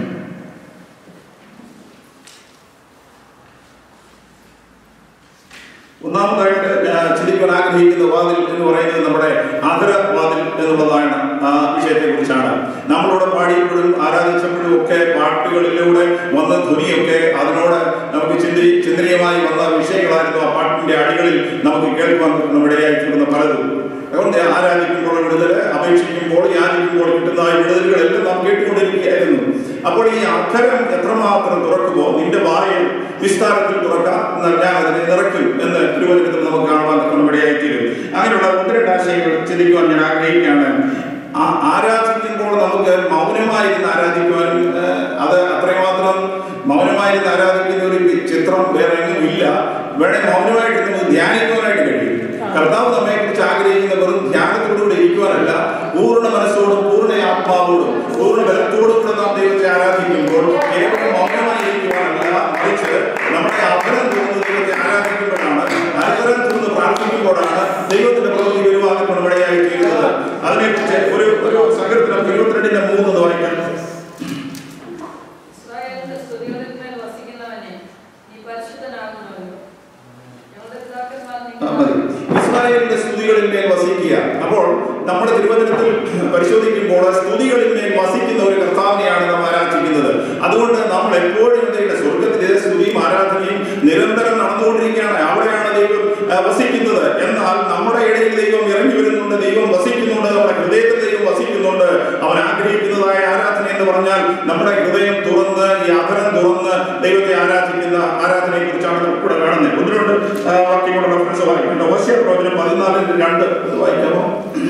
ഒന്നാമതായിട്ട് ഞാൻ ചിന്തിക്കാൻ ആഗ്രഹിക്കുന്ന വാതിൽ എന്ന് പറയുന്നത് നമ്മുടെ ആദര വാതിൽ എന്നുള്ളതാണ് ആ വിഷയത്തെ കുറിച്ചാണ് നമ്മളിവിടെ പാടിയപ്പോഴും ആരാധിച്ചപ്പോഴും ഒക്കെ പാട്ടുകളിലൂടെ വന്ന ധ്വനിയൊക്കെ അതിനോട് നമുക്ക് ചിന്തി ചിന്തനീയമായി വന്ന വിഷയങ്ങളായിരുന്നു ആ പാട്ടിന്റെ അടികളിൽ നമുക്ക് കേൾക്കുവാൻ നമ്മുടെയായി തീർന്ന പലതും അതുകൊണ്ട് ആരാധിക്കുമ്പോൾ വിടുതൽ അപേക്ഷിക്കുമ്പോൾ യാചിക്കുമ്പോൾ കിട്ടുന്ന ആ വിടുതലുകളെല്ലാം നാം കേട്ടുകൊണ്ടിരിക്കുകയായിരുന്നു അപ്പോൾ ഈ അക്ഷരം എത്രമാത്രം തുറക്കുമോ നിന്റെ വായിൽ വിസ്താരത്തിൽ തുറക്കാം എന്നാൽ ഞാൻ അതിനെ നിറയ്ക്കും എന്ന് തിരുവനന്തപുരത്തിൽ നമുക്ക് കാണുവാൻ നമ്മുടെയായിത്തീരും അങ്ങനെയുള്ള ഒന്ന് രണ്ട് ആശയങ്ങൾ ചിന്തിക്കുവാൻ ഞാൻ ആഗ്രഹിക്കുകയാണ് ആ ആരാധിക്കുമ്പോൾ നമുക്ക് മൗനമായിരുന്ന് ആരാധിക്കുവാനും ഏഹ്, അത് അത്രമാത്രം മൗനമായിരുന്ന് ആരാധിക്കുന്ന ഒരു ചിത്രം വേറെ എങ്ങും ഇല്ല വേണേ മൗനമായിട്ട് നമുക്ക് ധ്യാനിക്കുവാനായിട്ട് കഴിയും കർത്താവ് നമ്മെ കുറിച്ച് ആഗ്രഹിക്കുന്ന വെറും ധ്യാനത്തോടുകൂടി ഇരിക്കുവാനല്ല പൂർണ്ണ മനസ്സോടും പൂർണ്ണ ആത്മാവോടും പൂർണ്ണ ബലത്തോടും കൂടെ നാം ദൈവത്തെ ആരാധിക്കുമ്പോൾ കേവലം മൗനമായി ഇരിക്കുവാനല്ല മറിച്ച് നമ്മുടെ അഭരം തോന്നുന്ന ദൈവത്തെ ആരാധിക്കുമ്പോഴാണ് അനന്തരം തോന്നുന്ന പ്രാർത്ഥിക്കുമ്പോഴാണ് ദൈവത്തിന്റെ പ്രവൃത്തി വരുവാനൊക്കെ നമ്മുടെയായി തീരുന്നത് അതിനെക്കുറിച്ച് ഒരു ഒരു സങ്കീർത്തനം ഇരുപത്തിരണ്ടിന്റെ മൂന്ന് എന്ന് വായിക്കാം ഇസ്രായേലിന്റെ സ്തുതികളിന്മേൽ വസിക്കുന്നവനെ നീ പരിശുദ്ധനാകുന്നവല്ലോ ഞങ്ങളുടെ പിതാക്കന്മാർ ആ, മതി. ഇസ്രായേലിന്റെ സ്തുതികളിന്മേൽ വസിക്കുക അപ്പോൾ നമ്മുടെ തിരുവചനത്തിൽ പരിശോധിക്കുമ്പോൾ സ്തുതികളിന്മേൽ വസിക്കുന്ന ഒരു കർത്താവിനെയാണ് നാം ആരാധിക്കുന്നത് അതുകൊണ്ട് നമ്മൾ എപ്പോഴും എന്തെങ്കിലും സ്വർഗത്തിലെ സ്തുതിയും ആരാധനയും നിരന്തരം നടന്നുകൊണ്ടിരിക്കുകയാണ് അവിടെയാണ് ദൈവം ആ, വസിക്കുന്നത് എന്നാൽ നമ്മുടെ ഇടയിൽ ദൈവം ഇറങ്ങി വരുന്നുണ്ട് ദൈവം വസിക്കുന്നുണ്ട് നമ്മുടെ ഹൃദയത്തിൽ ദൈവം വസിക്കുന്നുണ്ട് അവൻ ആഗ്രഹിക്കുന്നതായ ആരാധന എന്ന് പറഞ്ഞാൽ നമ്മുടെ ഹൃദയം തുറന്ന് ഈ അധരം തുറന്ന് ദൈവത്തെ ആരാധിക്കുന്ന ആരാധനയെ കുറിച്ചാണ് നമുക്ക് ഇവിടെ കാണുന്നത് ഒന്ന് രണ്ട് ആ, വാക്യം കൂടെ റെഫറൻസ് വായിക്കുന്നുണ്ട് ഓശയ പ്രവചനം പതിനാലിന്റെ രണ്ട് ഇത് വായിക്കാമോ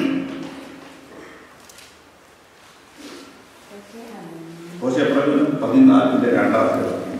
ഓശയ പ്രവചനം പതിനാലിന്റെ രണ്ടാമത്തെ വാക്യം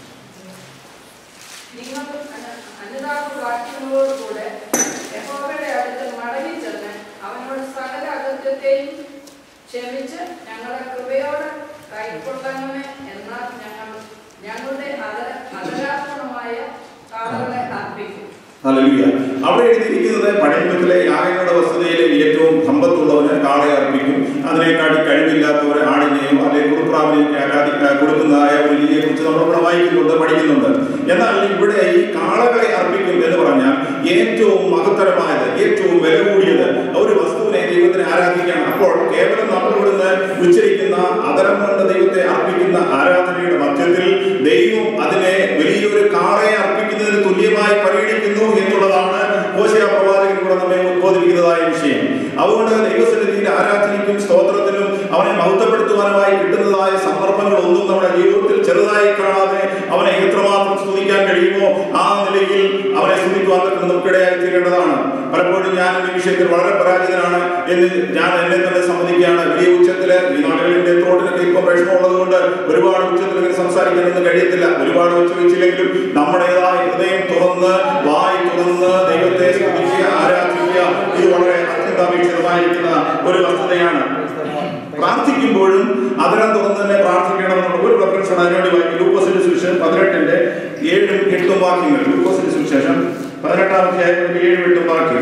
നിങ്ങൾ അനുതാപ വാക്യങ്ങളോടുകൂടെ യഹോവയുടെ അടുത്ത് മടങ്ങി ചെന്ന് അവനോട് സകല അകത്യത്തെയും ക്ഷമിച്ച് ഞങ്ങളെ കൃപയോടെ കൈക്കൊള്ളണമേ എന്നാൽ ഞങ്ങൾ ഞങ്ങളുടെ അതര അതരാത്മകമായ കാളുകളെ അർപ്പിക്കും ഹല്ലേലൂയ. അവിടെ എഴുതിയിരിക്കുന്നത് പഴയത്തിലെ യാഗങ്ങളുടെ വസ്തുതയിലെ ഏറ്റവും സമ്പത്തുള്ളവന് കാളയെ അർപ്പിക്കും അതിനെക്കാട്ടി കഴിവില്ലാത്തവരെ ആടിനെയും അല്ലെങ്കിൽ കുറുപ്രാവിനെയും ആരാധി കൊടുക്കുന്നതായ ഒരു രീതിയെ കുറിച്ച് നമ്മൾ ഇവിടെ വായിക്കുന്നുണ്ട് പഠിക്കുന്നുണ്ട് എന്നാൽ ഇവിടെ ഈ കാളകളെ അർപ്പിക്കും എന്ന് പറഞ്ഞാൽ ഏറ്റവും മഹത്തരമായത് ഏറ്റവും വില കൂടിയത് ഒരു വസ്തുവിനെ ദൈവത്തിനെ ആരാധിക്കുകയാണ് അപ്പോൾ കേവലം നമ്മൾ ഇവിടുന്ന് ഉച്ചരിക്കുന്ന അതരം കൊണ്ട് ദൈവത്തെ അർപ്പിക്കുന്ന ആരാധനയുടെ മധ്യത്തിൽ ദൈവം അതിനെ വലിയൊരു കാളയെ അർപ്പിക്കുന്നതിന് തുല്യമായി പരിഗണിക്കുന്നു എന്നുള്ളതാണ് കോശയ പ്രവാചകൻ കൂടെ നമ്മെ ഉദ്ബോധിപ്പിക്കുന്നതായ വിഷയം അതുകൊണ്ട് ദൈവസന്നിധിയിൽ ആരാധനയ്ക്കും സ്തോത്രത്തിനും അവനെ മഹത്വപ്പെടുത്തുവാനുമായി കിട്ടുന്നതായ സന്ദർഭങ്ങളൊന്നും നമ്മുടെ ജീവിതത്തിൽ ചെറുതായി കാണാതെ അവനെ എത്രമാത്രം സ്തുതി സ്തുതിക്കാൻ കഴിയുമോ ആ നിലയിൽ അവനെ സ്തുതിക്കുവാൻ തക്കണം നമുക്കിടയായി തീരേണ്ടതാണ് പലപ്പോഴും ഞാൻ ഈ വിഷയത്തിൽ വളരെ പരാജിതനാണ് എന്ന് ഞാൻ എന്നെ തന്നെ സമ്മതിക്കുകയാണ് വലിയ ഉച്ചത്തില് ഈ നാടുകളിന്റെ തോട്ടിനൊക്കെ ഇപ്പം വിഷമമുള്ളത് കൊണ്ട് ഒരുപാട് ഉച്ചത്തിൽ ഇങ്ങനെ സംസാരിക്കാനൊന്നും കഴിയത്തില്ല ഒരുപാട് ഉച്ച വെച്ചില്ലെങ്കിലും നമ്മുടേതായ ഹൃദയം തുറന്ന് വായി തുറന്ന് ദൈവത്തെ സ്തുതിക്കുക ആരാധിക്കുക ഇത് വളരെ അത്യന്താപേക്ഷിതമായിരിക്കുന്ന ഒരു വസ്തുതയാണ് പ്രാർത്ഥിക്കുമ്പോഴും അതിനം തുറന്ന് തന്നെ പ്രാർത്ഥിക്കണമെന്നുള്ള ഒരു റെഫറൻസ് ആണ് അതിനുവേണ്ടി വായിക്കും ലൂക്കോസിന്റെ സുവിശേഷം പതിനെട്ടിന്റെ ഏഴും എട്ടും വാക്യങ്ങൾ ലൂക്കോസിന്റെ സുവിശേഷം പതിനെട്ടാം അധ്യായത്തിന്റെ ഏഴും എട്ടും വാക്യം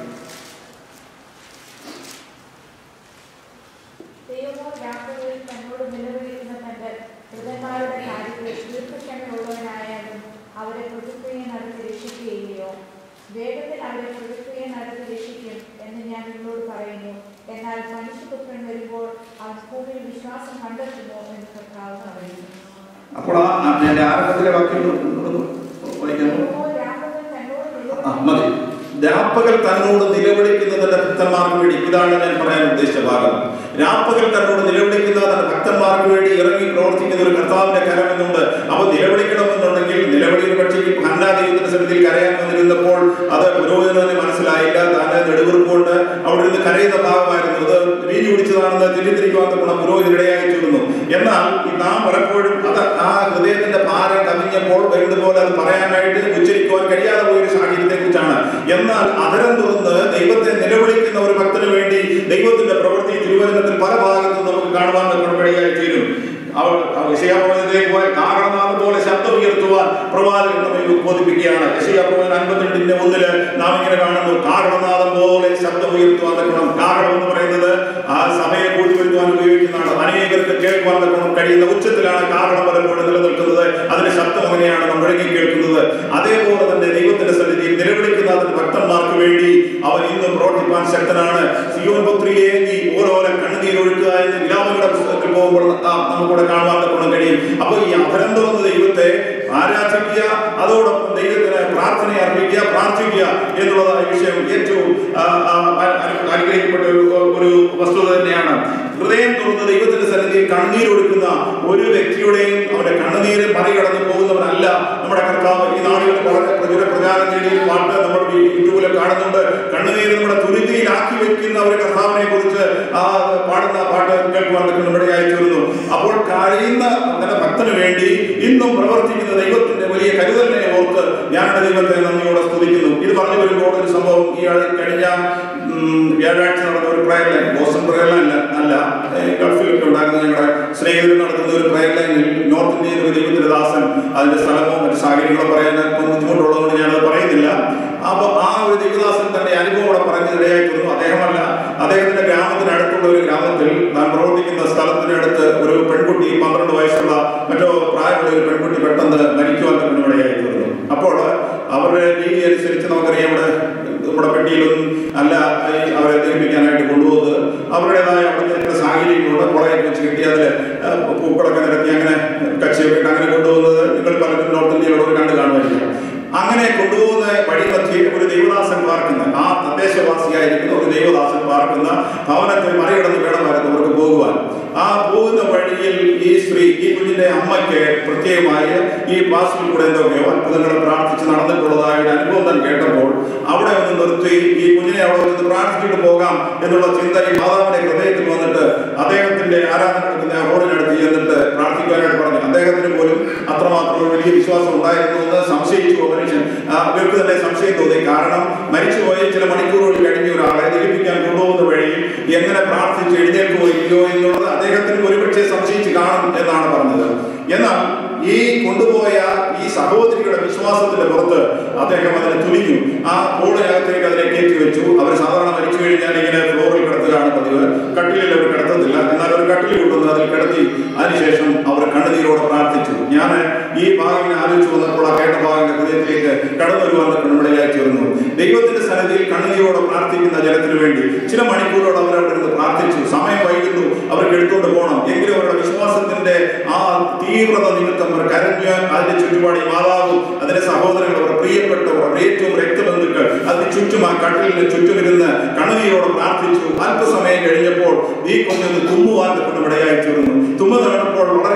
ദൈവമോ രാത്രികളിൽ തന്നോട് നിലവിളിക്കുന്ന തന്റെ ഹൃദയന്മാരുടെ കാര്യത്തിൽ ദീർഘക്ഷമയുള്ളവനായാലും അവരെ പ്രതിക്രിയ നടത്തി രക്ഷിക്കുകയില്ലയോ വേഗത്തിൽ അവരെ പ്രതിക്രിയ നടത്തി രക്ഷിക്കും എന്ന് ഞാൻ നിങ്ങളോട് പറയുന്നു എന്നാൽ മനുഷ്യപുത്രൻ വരുമ്പോൾ അവൻ ഭൂമിയിൽ വിശ്വാസം കണ്ടെത്തുമോ എന്ന് കർത്താവ് പറയുന്നു അപ്പോൾ ആ ആ- എന്റെ ആരംഭത്തിലെ വാക്യം ഒന്ന് ഒന്ന് വായിക്കാമോ ദൈവമോ രാത്രികളിൽ തന്നോട് ആ, മതി രാപ്പകൽ തന്നോട് നിലവിളിക്കുന്നതിന്റെ ഭക്തന്മാർക്ക് വേണ്ടി ഇതാണ് ഞാൻ പറയാൻ ഉദ്ദേശിച്ച ഭാഗം രാപ്പകൽ തന്നോട് നിലവിളിക്കുന്ന തന്റെ ഭക്തന്മാർക്ക് വേണ്ടി ഇറങ്ങി പ്രവർത്തിക്കുന്ന ഒരു കർത്താവിന്റെ കരമെന്നുണ്ട് അപ്പൊ നിലവിളിക്കണമെന്നുണ്ടെങ്കിൽ നിലവിളി ഒരു പക്ഷേ ഈ ഹന്നാ ദൈവത്തിന്റെ സന്നിധിയിൽ കരയാൻ വന്നിരുന്നപ്പോൾ അത് പുരോഹിതന് മനസ്സിലായില്ല താന്റെ നെടുവീർപ്പുകൊണ്ട് അവിടെ നിന്ന് കരയുന്ന ഭാഗമായിരുന്നു അത് വീഞ്ഞു കുടിച്ചതാണെന്ന് തെറ്റിദ്ധരിക്കുവാൻ ഗുണം പുരോഹിതനിടയായി തീർന്നു എന്നാൽ ഈ നാം പലപ്പോഴും അത് ആ ഹൃദയത്തിന്റെ ഭാരം കവിഞ്ഞപ്പോൾ വരുന്നത് പോലെ അത് പറയാനായിട്ട് ഉച്ചരിക്കുവാൻ കഴിയാതെ പോയൊരു സാഹചര്യത്തെ കുറിച്ചാണ് എന്നാൽ അതരം തുറന്ന് ദൈവത്തെ നിലവിളിക്കുന്ന ഒരു ഭക്തന് വേണ്ടി ദൈവത്തിന്റെ പ്രവൃത്തി തിരുവചനത്തിൽ പല ഭാഗത്തും നമുക്ക് കാണുവാൻ ഗുണപടിയായി തീരും അവൾ വിഷയാപ്രവചനത്തിലേക്ക് പോയാൽ കാരണനാഥം പോലെ ശബ്ദം ഉയർത്തുവാൻ പ്രവാചകൻ നമ്മെ ഉദ്ബോധിപ്പിക്കുകയാണ് യശയാപ്രവചനം അൻപത്തിരണ്ടിന്റെ ഒന്നില് നാം ഇങ്ങനെ കാണുന്നു കാരണനാഥം പോലെ ശബ്ദം ഉയർത്തുവാൻ തക്കണം കാരണം എന്ന് പറയുന്നത് ആ സഭയെ കൂട്ടി വരുത്തുവാൻ ഉപയോഗിക്കുന്നതാണ് അനേകർക്ക് കേൾക്കുവാൻ തക്കണം കഴിയുന്ന ഉച്ചത്തിലാണ് കാരണം പലപ്പോഴും നിലനിൽക്കുന്നത് അതിന്റെ ശബ്ദം അങ്ങനെയാണ് നമ്മൾ മുഴങ്ങി കേൾക്കുന്നത് അതേപോലെ തന്നെ ദൈവത്തിന്റെ സന്നിധിയിൽ നിലവിളിക്കുന്ന അതിന്റെ ഭക്തന്മാർക്ക് വേണ്ടി അവൻ ഇന്ന് പ്രവർത്തിപ്പാൻ ശക്തനാണ് സിയോൻ പുത്രിയെ നീ ഓരോരോ കണ്ണുനീരൊഴുക്കുക എന്ന് വിലാപങ്ങളുടെ പുസ്തകത്തിൽ പോകുമ്പോൾ ആ, നമുക്കിവിടെ കാണുവാൻ തക്കണം കഴിയും അപ്പൊ ഈ അഭരം തുറന്ന ദൈവത്തെ ആരാധിക്കുക അതോടൊപ്പം ദൈവത്തിന് പ്രാർത്ഥന അർപ്പിക്കുക പ്രാർത്ഥിക്കുക എന്നുള്ളതായ വിഷയം ഏറ്റവും ആ, ആ, അനു- അനുഗ്രഹിക്കപ്പെട്ട ഒരു ഒരു വസ്തുത തന്നെയാണ് ഹൃദയം തുറന്ന് ദൈവത്തിന്റെ സന്നിധിയിൽ കണ്ണീരൊഴുക്കുന്ന ഒരു വ്യക്തിയുടെയും അവന്റെ കണ്ണുനീര് മറികടന്ന് പോകുന്നവനല്ല നമ്മുടെ കർത്താവ് ഈ നാടുകളിൽ വളരെ പ്രചുര പ്രചാരം നേടിയ ഒരു പാട്ട് നമ്മൾ യൂട്യൂബിൽ കാണുന്നുണ്ട് കണ്ണുനീര് നമ്മുടെ തുരുത്തിയിലാക്കി വെക്കുന്ന ഒരു കർത്താവിനെ കുറിച്ച് ആ പാടുന്ന പാട്ട് കേൾക്കുവാൻ നമ്മുടെ തീർന്നു അപ്പോൾ കഴിയുന്ന തന്റെ ഭക്തന് വേണ്ടി ഇന്നും പ്രവർത്തിക്കുന്ന ദൈവത്തിന്റെ വലിയ കരുതലിനെ ഓർത്ത് ഞാൻ എൻ്റെ ദൈവത്തെ നന്ദിയോടെ സ്തുതിക്കുന്നു ഇത് പറഞ്ഞു വരുമ്പോൾ ഒരു സംഭവം ഈ ആഴ് കഴിഞ്ഞ ഉം, വ്യാഴാഴ്ച നടന്ന ഒരു prayer line Boston prayer line അല്ല ഏ, ഗൾഫിലൊക്കെ ഉണ്ടായിരുന്ന ഞങ്ങളുടെ സ്നേഹിതർ നടത്തുന്ന ഒരു പ്രയർ ലൈനിൽ നോർത്ത് ഇന്ത്യയിൽ ഒരു ദൈവത്തിന്റെ ദാസൻ അതിന്റെ സ്ഥലമോ മറ്റു സാഹചര്യങ്ങളോ പറയാൻ അല്പം ബുദ്ധിമുട്ടുള്ളതുകൊണ്ട് ഞാനത് പറയുന്നില്ല അപ്പൊ ആ ഒരു ദൈവദാസൻ തന്റെ അനുഭവം അവിടെ പറഞ്ഞതിടയായി തീർന്നു അദ്ദേഹമല്ല അദ്ദേഹത്തിന്റെ ഗ്രാമത്തിനടുത്തുള്ള ഒരു ഗ്രാമത്തിൽ താൻ പ്രവർത്തിക്കുന്ന സ്ഥലത്തിനടുത്ത് ഒരു പെൺകുട്ടി പന്ത്രണ്ട് വയസ്സുള്ള മറ്റോ പ്രായമുള്ള ഒരു പെൺകുട്ടി പെട്ടെന്ന് മരിക്കുവാൻ തന്നെ ഇടയായി തീർന്നു അപ്പോൾ അവരുടെ രീതി അനുസരിച്ച് നമുക്കറിയാം ഇവിടെ നമ്മുടെ പെട്ടിയിലൊന്നും അല്ല ഈ അവരെ ദഹിപ്പിക്കാനായിട്ട് കൊണ്ടുപോകുന്നത് അവരുടേതായ അവിടുത്തെ ചില സാഹചര്യങ്ങളുണ്ട് കുളയൊക്കെ വെച്ച് കിട്ടി അതിൽ പൂക്കളൊക്കെ നിരത്തി അങ്ങനെ കച്ചിയൊക്കെ ഇട്ട് അങ്ങനെ കൊണ്ടുപോകുന്നത് നിങ്ങൾ പലരും നോർത്ത് ഇന്ത്യയിലുള്ളവർ കണ്ടു കാണുമായിരിക്കും അങ്ങനെ കൊണ്ടുപോകുന്ന വഴിമധ്യേ ഒരു ദൈവദാസൻ പാർക്കുന്ന ആ തദ്ദേശവാസിയായിരിക്കുന്ന ഒരു ദൈവദാസൻ പാർക്കുന്ന ഭവനത്തെ മറികടന്ന് വേണമായിരുന്നു അവർക്ക് പോകുവാൻ ആ പോകുന്ന വഴിയിൽ ഈ സ്ത്രീ ഈ കുഞ്ഞിന്റെ അമ്മയ്ക്ക് പ്രത്യേകമായി ഈ പാസിൽ കൂടെ എന്തൊക്കെയോ അത്ഭുതങ്ങൾ പ്രാർത്ഥിച്ച് നടന്നിട്ടുള്ളതായ ഒരു അനുഭവം താൻ കേട്ടപ്പോൾ അവിടെ ഒന്ന് നിർത്തി ഈ കുഞ്ഞിനെ അവിടെ നിന്ന് പ്രാർത്ഥിച്ചിട്ട് പോകാം എന്നുള്ള ചിന്ത ഈ മാതാവിന്റെ ഹൃദയത്തിൽ വന്നിട്ട് അദ്ദേഹത്തിന്റെ ആരാധന നടക്കുന്ന ആ റോഡിനടുത്ത് ചെന്നിട്ട് പ്രാർത്ഥിക്കാനായിട്ട് പറഞ്ഞു അദ്ദേഹത്തിന് പോലും അത്രമാത്രം ഒരു വലിയ വിശ്വാസം ഉണ്ടായിരുന്നു എന്ന് സംശയിച്ചു ആ മനുഷ്യൻ ആ, ഇവർക്ക് തന്നെ സംശയം തോന്നി കാരണം മരിച്ചുപോയ ചില മണിക്കൂറുകൾ കഴിഞ്ഞ ഒരാളെ ദഹിപ്പിക്കാൻ കൊണ്ടുപോകുന്ന വഴിയിൽ എങ്ങനെ പ്രാർത്ഥിച്ച് എഴുന്നേൽക്കുമോ ഇല്ലയോ എന്നുള്ളത് അദ്ദേഹത്തിന് ഒരുപക്ഷെ സംശയിച്ച് കാണും എന്നാണ് പറഞ്ഞത് എന്നാൽ ഈ കൊണ്ടുപോയ ഈ സഹോദരിയുടെ വിശ്വാസത്തിന്റെ പുറത്ത് അദ്ദേഹം അതിനെ തുനിഞ്ഞു ആ ബോർഡിനകത്തേക്ക് അതിനെ കയറ്റി വെച്ചു അവർ സാധാരണ മരിച്ചു കഴിഞ്ഞാൽ ഇങ്ങനെ ഫ്ലോറിൽ കിടത്തുകയാണ് പതിവ് കട്ടിലിൽ അവർ കിടത്തത്തില്ല എന്നാൽ ഒരു കട്ടിൽ കൊണ്ടുവന്ന് അതിൽ കിടത്തി അതിനുശേഷം അവർ കണ്ണുനീരോടെ പ്രാർത്ഥിച്ചു ഞാൻ ഈ ഭാഗം ഇങ്ങനെ ആലോചിച്ച് വന്നപ്പോൾ ആ കേട്ട ഭാഗം ഹൃദയത്തിലേക്ക് കടന്നു വരുവാൻ കണ്ണുമണിയായി തീർന്നു ദൈവത്തിന്റെ സന്നിധിയിൽ കണ്ണുനീരോടെ പ്രാർത്ഥിക്കുന്ന ജനത്തിന് വേണ്ടി ചില മണിക്കൂറുകൾ അവർ അവിടെ നിന്ന് പ്രാർത്ഥിച്ചു സമയം വൈകുന്നു അവർക്ക് എടുത്തുകൊണ്ട് പോകണം എങ്കിലും അവരുടെ വിശ്വാസത്തിന്റെ ആ തീവ്രത നിമിത്തം അവർ കരഞ്ഞ് അതിന്റെ ചുറ്റുപാടി മാതാവും അതിന്റെ സഹോദരങ്ങൾ അവർ പ്രിയപ്പെട്ടവർ അവർ ഏറ്റവും രക്തബന്ധുക്കൾ അതിന് ചുറ്റും ആ കട്ടിലിന് ചുറ്റുമിരുന്ന് കണ്ണുനീരോട് പ്രാർത്ഥിച്ചു അല്പസമയം കഴിഞ്ഞപ്പോൾ ഈ കുഞ്ഞൊന്ന് തുമ്മുവാൻ കൊണ്ടിടയായി തീർന്നു തുമ്മ നടന്നപ്പോൾ വളരെ ആശ്ചര്യത്തോടെ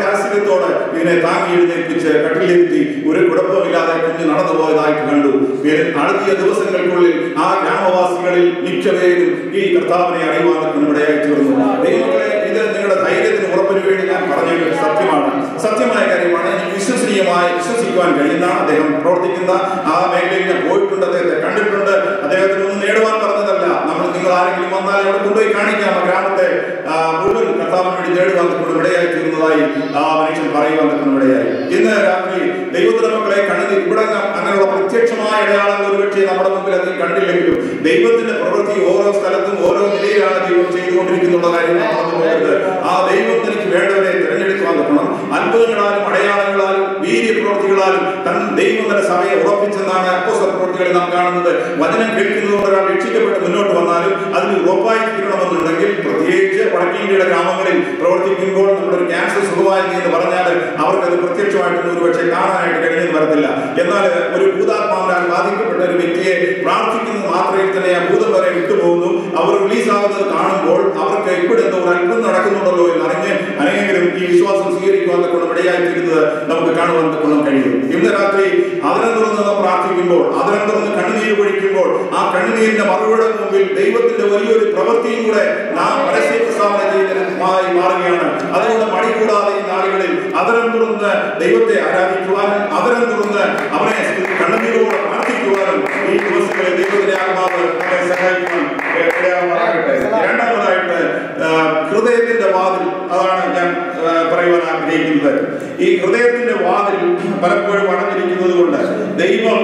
ധൈര്യത്തോടെ ഇതിനെ താങ്ങി എഴുന്നേൽപ്പിച്ച് കട്ടിലിരുത്തി ഒരു കുഴപ്പമില്ലാതെ കുഞ്ഞ് നടന്നു പോയതായിട്ട് കണ്ടു വരും അടുത്ത ദിവസങ്ങൾക്കുള്ളിൽ ആ ഗ്രാമവാസികളിൽ മിക്കപേരും ഈ കർത്താവിനെ അറിയുവാനൊക്കെ ഇടയായി തീർന്നു ദൈവങ്ങളെ ഇത് നിങ്ങളുടെ ധൈര്യത്തിന് ഉറപ്പിന് വേണ്ടി ഞാൻ പറഞ്ഞത് സത്യമാണ് സത്യമായ കാര്യമാണ് എനിക്ക് വിശ്വസനീയമായി വിശ്വസിക്കുവാൻ കഴിയുന്നതാണ് അദ്ദേഹം പ്രവർത്തിക്കുന്ന ആ മേഖലയിൽ ഞാൻ പോയിട്ടുണ്ട് അദ്ദേഹത്തെ കണ്ടിട്ടുണ്ട് അദ്ദേഹത്തിന് ഒന്നും നേടുവാൻ പറഞ്ഞതല്ല നമ്മൾ നിങ്ങൾ ആരെങ്കിലും വന്നാൽ അവിടെ കൊണ്ടുപോയി കാണിക്കാം ആ ഗ്രാമത്തെ ആ, മുഴുവൻ കർത്താവിന് വേണ്ടി നേടുവാൻ കൊണ്ട് ഇടയായി തീർന്നതായി ആ മനുഷ്യൻ പറയുവാൻ കൊണ്ട് ഇടയായി ഇന്ന് രാത്രി ദൈവത്തിന്റെ മക്കളെ കണ്ണു ഇവിടെ അങ്ങനെയുള്ള പ്രത്യക്ഷമായ അടയാളങ്ങൾ ഒരുപക്ഷെ നമ്മുടെ മുമ്പിൽ അതിൽ കണ്ടില്ലെങ്കിലും ദൈവത്തിന്റെ പ്രവൃത്തി ഓരോ സ്ഥലത്തും ഓരോ നിലയിലാണ് ദൈവം ചെയ്തുകൊണ്ടിരിക്കുന്നുള്ള കാര്യം നാം മറന്നു പോകരുത് ആ ദൈവം തനിക്ക് വേണ്ടവരെ തിരഞ്ഞെടുക്കുവാൻ തക്കണം അത്ഭുതങ്ങളാലും അടയാളങ്ങളാലും വീര്യ പ്രവൃത്തികളാലും തൻ ദൈവം തന്റെ സഭയെ ഉറപ്പിച്ചെന്നാണ് അപ്പോസ്തല പ്രവൃത്തികളിൽ നാം കാണുന്നത് വചനം കേൾക്കുന്നതുകൊണ്ട് ഒരാൾ രക്ഷിക്കപ്പെട്ട് മുന്നോട്ട് വന്നാലും അതിന് ഉറപ്പായി തീരണമെന്നുണ്ടെങ്കിൽ പ്രത്യേകിച്ച് വടക്കേന്ത്യയുടെ ഗ്രാമങ്ങളിൽ പ്രവർത്തിക്കുമ്പോൾ നമ്മുടെ ഒരു ക്യാൻസർ സുഖമായി എന്ന് പറഞ്ഞാൽ അവർക്കത് പ്രത്യക്ഷമായിട്ടൊന്നും ഒരുപക്ഷെ കാണാനായിട്ട് കഴിഞ്ഞെന്ന് വരത്തില്ല എന്നാൽ ഒരു ഭൂതാത്മാവിനാൽ ബാധിക്കപ്പെട്ട ഒരു വ്യക്തിയെ പ്രാർത്ഥിക്കുന്നത് മാത്രമേ തന്നെ ആ ഭൂതം വരെ വിട്ടുപോകുന്നു അവർ റിലീസ് ആകുന്നത് കാണുമ്പോൾ അവർക്ക് ഇവിടെ എന്തോ ഒരു അത്ഭുതം നടക്കുന്നുണ്ടല്ലോ എന്ന് അറിഞ്ഞ് അനേകരും ഈ വിശ്വാസം സ്വീകരിക്കുവാൻ കൊണ്ട് ഇടയായിത്തീരുന്നത് നമുക്ക് കാണുവാൻ കൊള്ളാൻ കഴിയും ഇന്ന് രാത്രി അതിനെ തുറന്ന് നാം പ്രാർത്ഥിക്കുമ്പോൾ അതിനെ തുറന്ന് കണ്ണുനീര് പൊഴിക്കുമ്പോൾ ആ കണ്ണുനീരിന്റെ മറുപടി മുമ്പിൽ ദൈവത്തിന്റെ വലിയൊരു പ്രവൃത്തിയും കൂടെ നാം പരസ്യ പ്രസ്താവന ചെയ്യുന്നതുമായി മാറുകയാണ് അതുകൊണ്ട് മടി കൂടാതെ ഈ നാളുകളിൽ അതിരം തുറന്ന് ദൈവത്തെ ആരാധിക്കുവാനും അതിരം തുറന്ന് അവനെ കണ്ണുനീരോട് പ്രാർത്ഥിക്കുവാനും ഈ ദിവസങ്ങളിൽ ദൈവത്തിന്റെ ആത്മാവ് നമ്മെ സഹായിക്കുവാൻ ഇടയാകുമാറാകട്ടെ. രണ്ടാമതായിട്ട് ആ, ഹൃദയത്തിന്റെ വാതിൽ അതാണ് ഞാൻ ആ, പറയുവാൻ ആഗ്രഹിക്കുന്നത് ഈ ഹൃദയത്തിന്റെ വാതിൽ പലപ്പോഴും അടഞ്ഞിരിക്കുന്നത് കൊണ്ട് ദൈവം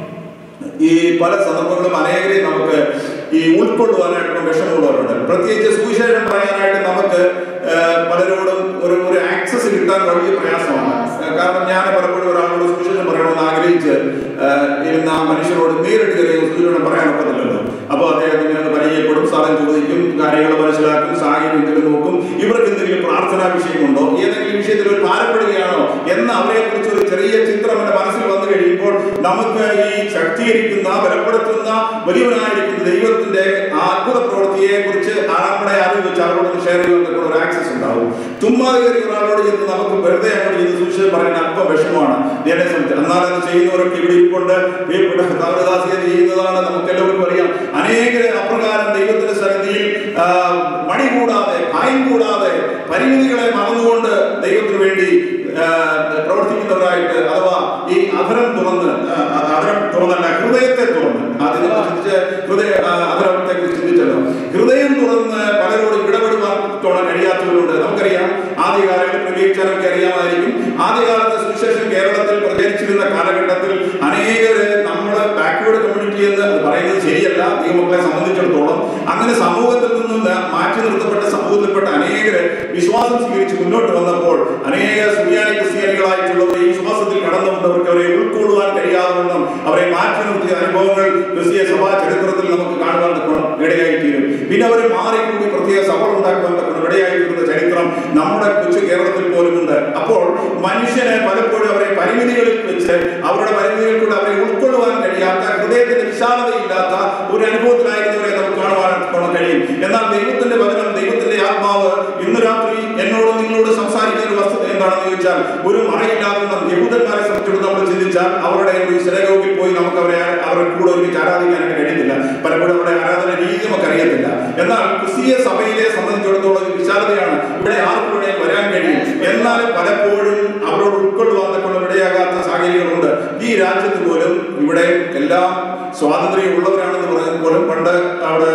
ഈ പല സന്ദർഭങ്ങളും അനേകരെ നമുക്ക് ഈ ഉൾക്കൊള്ളുവാനായിട്ട് വിഷമമുള്ളവരുണ്ട് പ്രത്യേകിച്ച് സുവിശേഷം പറയാനായിട്ട് നമുക്ക് ആ, പലരോടും ഒരു ഒരു ആക്സസ് കിട്ടാൻ വലിയ പ്രയാസമാണ് ആ, കാരണം ഞാൻ പലപ്പോഴും ഒരാളോട് സുവിശേഷം പറയണമെന്ന് ആഗ്രഹിച്ച് ആ, ഇരുന്ന ആ മനുഷ്യരോട് നേരിട്ട് കയറിയ സുവിശേഷം പറയാൻ ഒക്കത്തില്ലല്ലോ അപ്പോൾ അദ്ദേഹത്തിന് അത് പരിചയപ്പെടും സാധനം ചോദിക്കും കാര്യങ്ങൾ മനസ്സിലാക്കും സാഹചര്യത്തിൽ നോക്കും ഇവർക്ക് എന്തെങ്കിലും പ്രാർത്ഥനാ വിഷയമുണ്ടോ ഏതെങ്കിലും വിഷയത്തിൽ ഒരു ഭാരപ്പെടുകയാണോ എന്ന് അവരെ കുറിച്ച് ഒരു ചെറിയ ചിത്രം എന്റെ മനസ്സിൽ വന്നു കഴിയുമ്പോൾ നമുക്ക് ഈ ശക്തീകരിക്കുന്ന ബലപ്പെടുത്തുന്ന വലിയവനായിരിക്കുന്ന ദൈവത്തിന്റെ ആ അത്ഭുത പ്രവൃത്തിയെ കുറിച്ച് നമ്മുടെ അറിവ് വെച്ച് അവരോട് ഷെയർ ചെയ്യുന്ന ഒരു ആക്സസ് ഉണ്ടാവും ചുമ്മാ കയറി ഒരാളോട് ചെന്ന് നമുക്ക് വെറുതെ അങ്ങോട്ട് ചെയ്ത് സൂക്ഷിച്ച് പറയുന്ന അല്പം വിഷമമാണ് എന്നെ സംബന്ധിച്ച് എന്നാൽ അത് ചെയ്യുന്നവരൊക്കെ ഇവിടെ ഇരിപ്പുണ്ട് പ്രിയപ്പെട്ട കർത്താവദാസിയെ ചെയ്യുന്നതാണ് നമുക്ക് എല്ലാവർക്കും അറിയാം അനേകരെ അപ്രകാരം ദൈവത്തിന്റെ സന്നിധിയിൽ ആ, മടി കൂടാതെ ഭയം കൂടാതെ പരിമിതികളെ മറന്നുകൊണ്ട് ദൈവത്തിന് വേണ്ടി ആ, പ്രവർത്തിക്കുന്നവരായിട്ട് അഥവാ ഈ അധരം തുറന്ന് ആ, അധരം തുറന്നല്ല ഹൃദയത്തെ തുറന്ന് ആദ്യം നമ്മൾ ചിന്തിച്ച് ഹൃദയ ആ, അധരത്തെ കുറിച്ച് ചിന്തിച്ചല്ലോ ഹൃദയം തുറന്ന് പലരോടും ഇടപെടുവാൻ തോന്നാൻ കഴിയാത്തവരുണ്ട് നമുക്കറിയാം ആദ്യകാലങ്ങളിൽ പ്രവേശിച്ചാലൊക്കെ അറിയാമായിരിക്കും ആദ്യകാലത്ത് സുവിശേഷം കേരളത്തിൽ പ്രചരിച്ചിരുന്ന കാലഘട്ടത്തിൽ അനേകര് നമ്മുടെ ബാക്ക്വേർഡ് കമ്മ്യൂണിറ്റി എന്ന് പറയുന്നത് ശരിയല്ല ദൈവമക്കളെ സംബന്ധിച്ചിടത്തോളം അങ്ങനെ സമൂഹത്തിൽ നിന്നും ന- മാറ്റി നിർത്തപ്പെട്ട സമൂഹത്തിൽപ്പെട്ട അനേകര് വിശ്വാസം സ്വീകരിച്ച് മുന്നോട്ട് വന്നപ്പോൾ അനേക സുറിയാനി ക്രിസ്ത്യാനികളായിട്ടുള്ളവർ ഈ വിശ്വാസത്തിൽ കടന്നു വന്നവർക്ക് അവരെ ഉൾക്കൊള്ളുവാൻ കഴിയാതെ വണ്ണം അവരെ മാറ്റി നിർത്തിയ അനുഭവങ്ങൾ ക്രിസ്തീയ സഭാ ചരിത്രത്തിൽ നമുക്ക് കാണുവാൻ തക്കണം ഇടയായിത്തീരും പിന്നെ അവർ മാറിക്കൂടി പ്രത്യേക സഭ ഉണ്ടാക്കുവാൻ തക്കണം ഇടയായിത്തീരുന്ന ചരിത്രം നമ്മുടെ കൊച്ചു കേരളത്തിൽ പോലുമുണ്ട് അപ്പോൾ മനുഷ്യന് പലപ്പോഴും അവരെ പരിമിതികളിൽ വെച്ച് അവരുടെ പരിമിതികൾ കൊണ്ട് അവരെ ഉൾക്കൊള്ളുവാൻ കഴിയാത്ത ഹൃദയത്തിന്റെ വിശാലതയില്ലാത്ത ഒരു അനുഭവത്തിലായിരുന്നവരെ നമുക്ക് കാണുവാൻ കൊണ്ട് കഴിയും എന്നാൽ ദൈവത്തിന്റെ വചനം ദൈവത്തിന്റെ ആത്മാവ് ഇന്ന് രാത്രി എന്നോട് നിങ്ങളോട് സംസാരിക്കുന്ന ഒരു വസ്തുത എന്താണെന്ന് ചോദിച്ചാൽ ഒരു മറയില്ലാതെ നാം യഹൂദന്മാരെ സംബന്ധിച്ചിടത്തോളം നമ്മൾ ചിന്തിച്ചാൽ അവരുടെ ഒരു സിനഗോഗിൽ പോയി നമുക്ക് അവരെ അവരുടെ കൂടെ ഒരുമിച്ച് ആരാധിക്കാനായിട്ട് കഴിയത്തില്ല പലപ്പോഴും അവരുടെ ആരാധന രീതി നമുക്ക് അറിയത്തില്ല എന്നാൽ ക്രിസ്തീയ സഭയിലെ സംബന്ധിച്ചിടത്തോളം ഒരു വിശാലതയാണ് ഇവിടെ ആർക്കും ഇവിടെ വരാൻ കഴിയും എന്നാൽ പലപ്പോഴും അവരോട് ഉൾക്കൊള്ളുവാൻ തക്കൊണ്ട് ഇടയാകാത്ത സാഹചര്യങ്ങളുണ്ട് ഈ രാജ്യത്ത് പോലും ഇവിടെ എല്ലാം സ്വാതന്ത്ര്യം ഉള്ളവരാണെന്ന് പറയുന്നത് പോലും പണ്ട് അവിടെ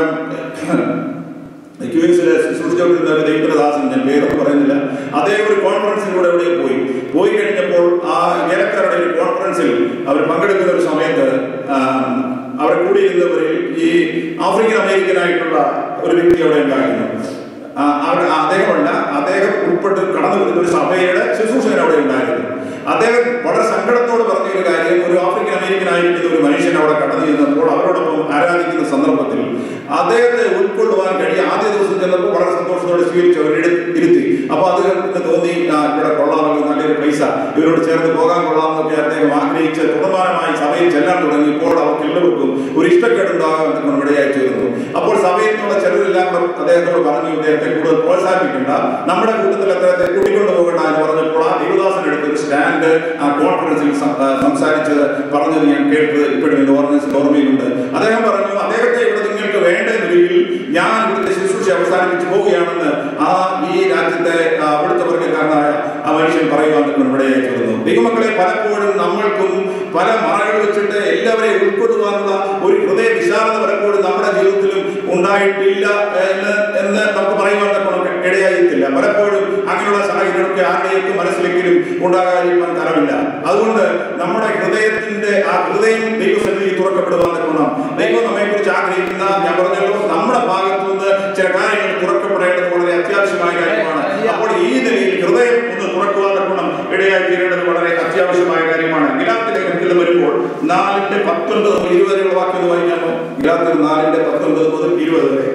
ക്യൂഎസിലെ ശുശ്രൂഷിച്ചുകൊണ്ടിരുന്ന ഒരു ദൈവദാസൻ ഞാൻ പേരൊന്നും പറയുന്നില്ല അദ്ദേഹം ഒരു കോൺഫറൻസിലൂടെ എവിടെ പോയി പോയി കഴിഞ്ഞപ്പോൾ ആ ഏലക്കാരുടെ ഒരു കോൺഫറൻസിൽ അവർ പങ്കെടുക്കുന്ന ഒരു സമയത്ത് ആ, അവിടെ കൂടിയിരുന്നവരിൽ ഈ ആഫ്രിക്കൻ അമേരിക്കൻ ആയിട്ടുള്ള ഒരു വ്യക്തി അവിടെ ഉണ്ടായിരുന്നു ആ, അവിടെ അദ്ദേഹമല്ല അദ്ദേഹം ഉൾപ്പെട്ട് കടന്നു വരുന്ന ഒരു സഭയുടെ ശുശ്രൂഷകൻ അവിടെ ഉണ്ടായിരുന്നു അദ്ദേഹം വളരെ സങ്കടത്തോട് പറഞ്ഞ ഒരു കാര്യം ഒരു ആഫ്രിക്കൻ അമേരിക്കൻ ആയിരിക്കുന്ന ഒരു മനുഷ്യൻ അവിടെ കടന്നു ചെന്നപ്പോൾ അവരോടൊപ്പം ആരാധിക്കുന്ന സന്ദർഭത്തിൽ അദ്ദേഹത്തെ ഉൾക്കൊള്ളുവാൻ കഴിയും ആദ്യ ദിവസം ചെന്നപ്പോൾ വളരെ സന്തോഷത്തോടെ സ്വീകരിച്ചു അവർ ഇരുത്തി അപ്പൊ അത് കണ്ടിട്ട് തോന്നി ആ, ഇവിടെ കൊള്ളാമല്ലോ നല്ലൊരു പൈസ ഇവരോട് ചേർന്ന് പോകാൻ കൊള്ളാമെന്നൊക്കെ അദ്ദേഹം ആഗ്രഹിച്ച് തുടർമാനമായി സഭ സഭയിൽ ചെല്ലാൻ തുടങ്ങിയപ്പോൾ അവർക്ക് എല്ലാവർക്കും ഒരു ഇഷ്ടക്കേടുണ്ടാകാൻ ഇടയായി തീർന്നു അപ്പോൾ സഭയിൽ നിന്നുള്ള ചിലരെല്ലാം കൂടെ അദ്ദേഹത്തോട് പറഞ്ഞു ഇദ്ദേഹത്തെ കൂടുതൽ പ്രോത്സാഹിപ്പിക്കേണ്ട നമ്മുടെ കൂട്ടത്തിൽ അദ്ദേഹത്തെ കൂട്ടിക്കൊണ്ടു പോകണ്ട എന്ന് പറഞ്ഞപ്പോൾ ആ ദേവദാസൻ എടുത്ത ഒരു സ്റ്റാൻഡ് ആ കോൺഫറൻസിൽ സം- ആ, സംസാരിച്ചത് പറഞ്ഞത് ഞാൻ കേട്ടത് ഇപ്പോഴും എന്റെ ഓർമ്മ ഓർമ്മയിലുണ്ട് അദ്ദേഹം പറഞ്ഞു അദ്ദേഹത്തെ ഇവിടെ നിങ്ങൾക്ക് വേണ്ട നിലയിൽ ഞാൻ ഇവിടുത്തെ ശുശ്രൂഷ അവസാനിപ്പിച്ച് പോവുകയാണെന്ന് ആ ഈ രാജ്യത്തെ ആ, അവിടുത്തെ വർഗ്ഗക്കാരനായ ആ മനുഷ്യൻ പറയുവാൻ ഇവിടെയായി തീർന്നു ദൈവമക്കളെ പലപ്പോഴും നമ്മൾക്കും പല മറകൾ വെച്ചിട്ട് എല്ലാവരെയും ഉൾക്കൊള്ളുവാനുള്ള ഒരു ഹൃദയ വിശാലത പലപ്പോഴും നമ്മുടെ ജീവിതത്തിലും ഉണ്ടായിട്ടില്ല എന്ന് എന്ന് നമുക്ക് പറയുവാൻ നമുക്ക് ഇടയായിട്ടില്ല പലപ്പോഴും അങ്ങനെയുള്ള സാഹചര്യമൊക്കെ ആരുടെയൊക്കെ മനസ്സിലെങ്കിലും ഉണ്ടാകാതിരിക്കാൻ തരമില്ല അതുകൊണ്ട് നമ്മുടെ ഹൃദയത്തിന്റെ ആ ഹൃദയം ദൈവസന്നിധി തുറക്കപ്പെടുവാൻ ഗുണം ദൈവം നമ്മെ കുറിച്ച് ആഗ്രഹിക്കുന്ന ഞാൻ പറഞ്ഞല്ലോ നമ്മുടെ ഭാഗത്തു നിന്ന് ചില കാര്യങ്ങൾ തുറക്കപ്പെടേണ്ടത് വളരെ അത്യാവശ്യമായ കാര്യമാണ് അപ്പോൾ ഈ നിലയിൽ ഹൃദയം ഒന്ന് തുറക്കുവാൻ ഗുണം ഇടയായി തീരേണ്ടത് വളരെ അത്യാവശ്യമായ കാര്യമാണ് ഗിലാത്തിലെ ഗ്രന്ഥത്തിൽ വരുമ്പോൾ നാലിന്റെ പത്തൊൻപത് മുതൽ ഇരുപത് വരെയുള്ള വാക്യം വായിക്കാമോ ഗിലാത്തിൽ നാലിന്റെ പത്തൊൻപത് മുതൽ ഇരുപത് വരെ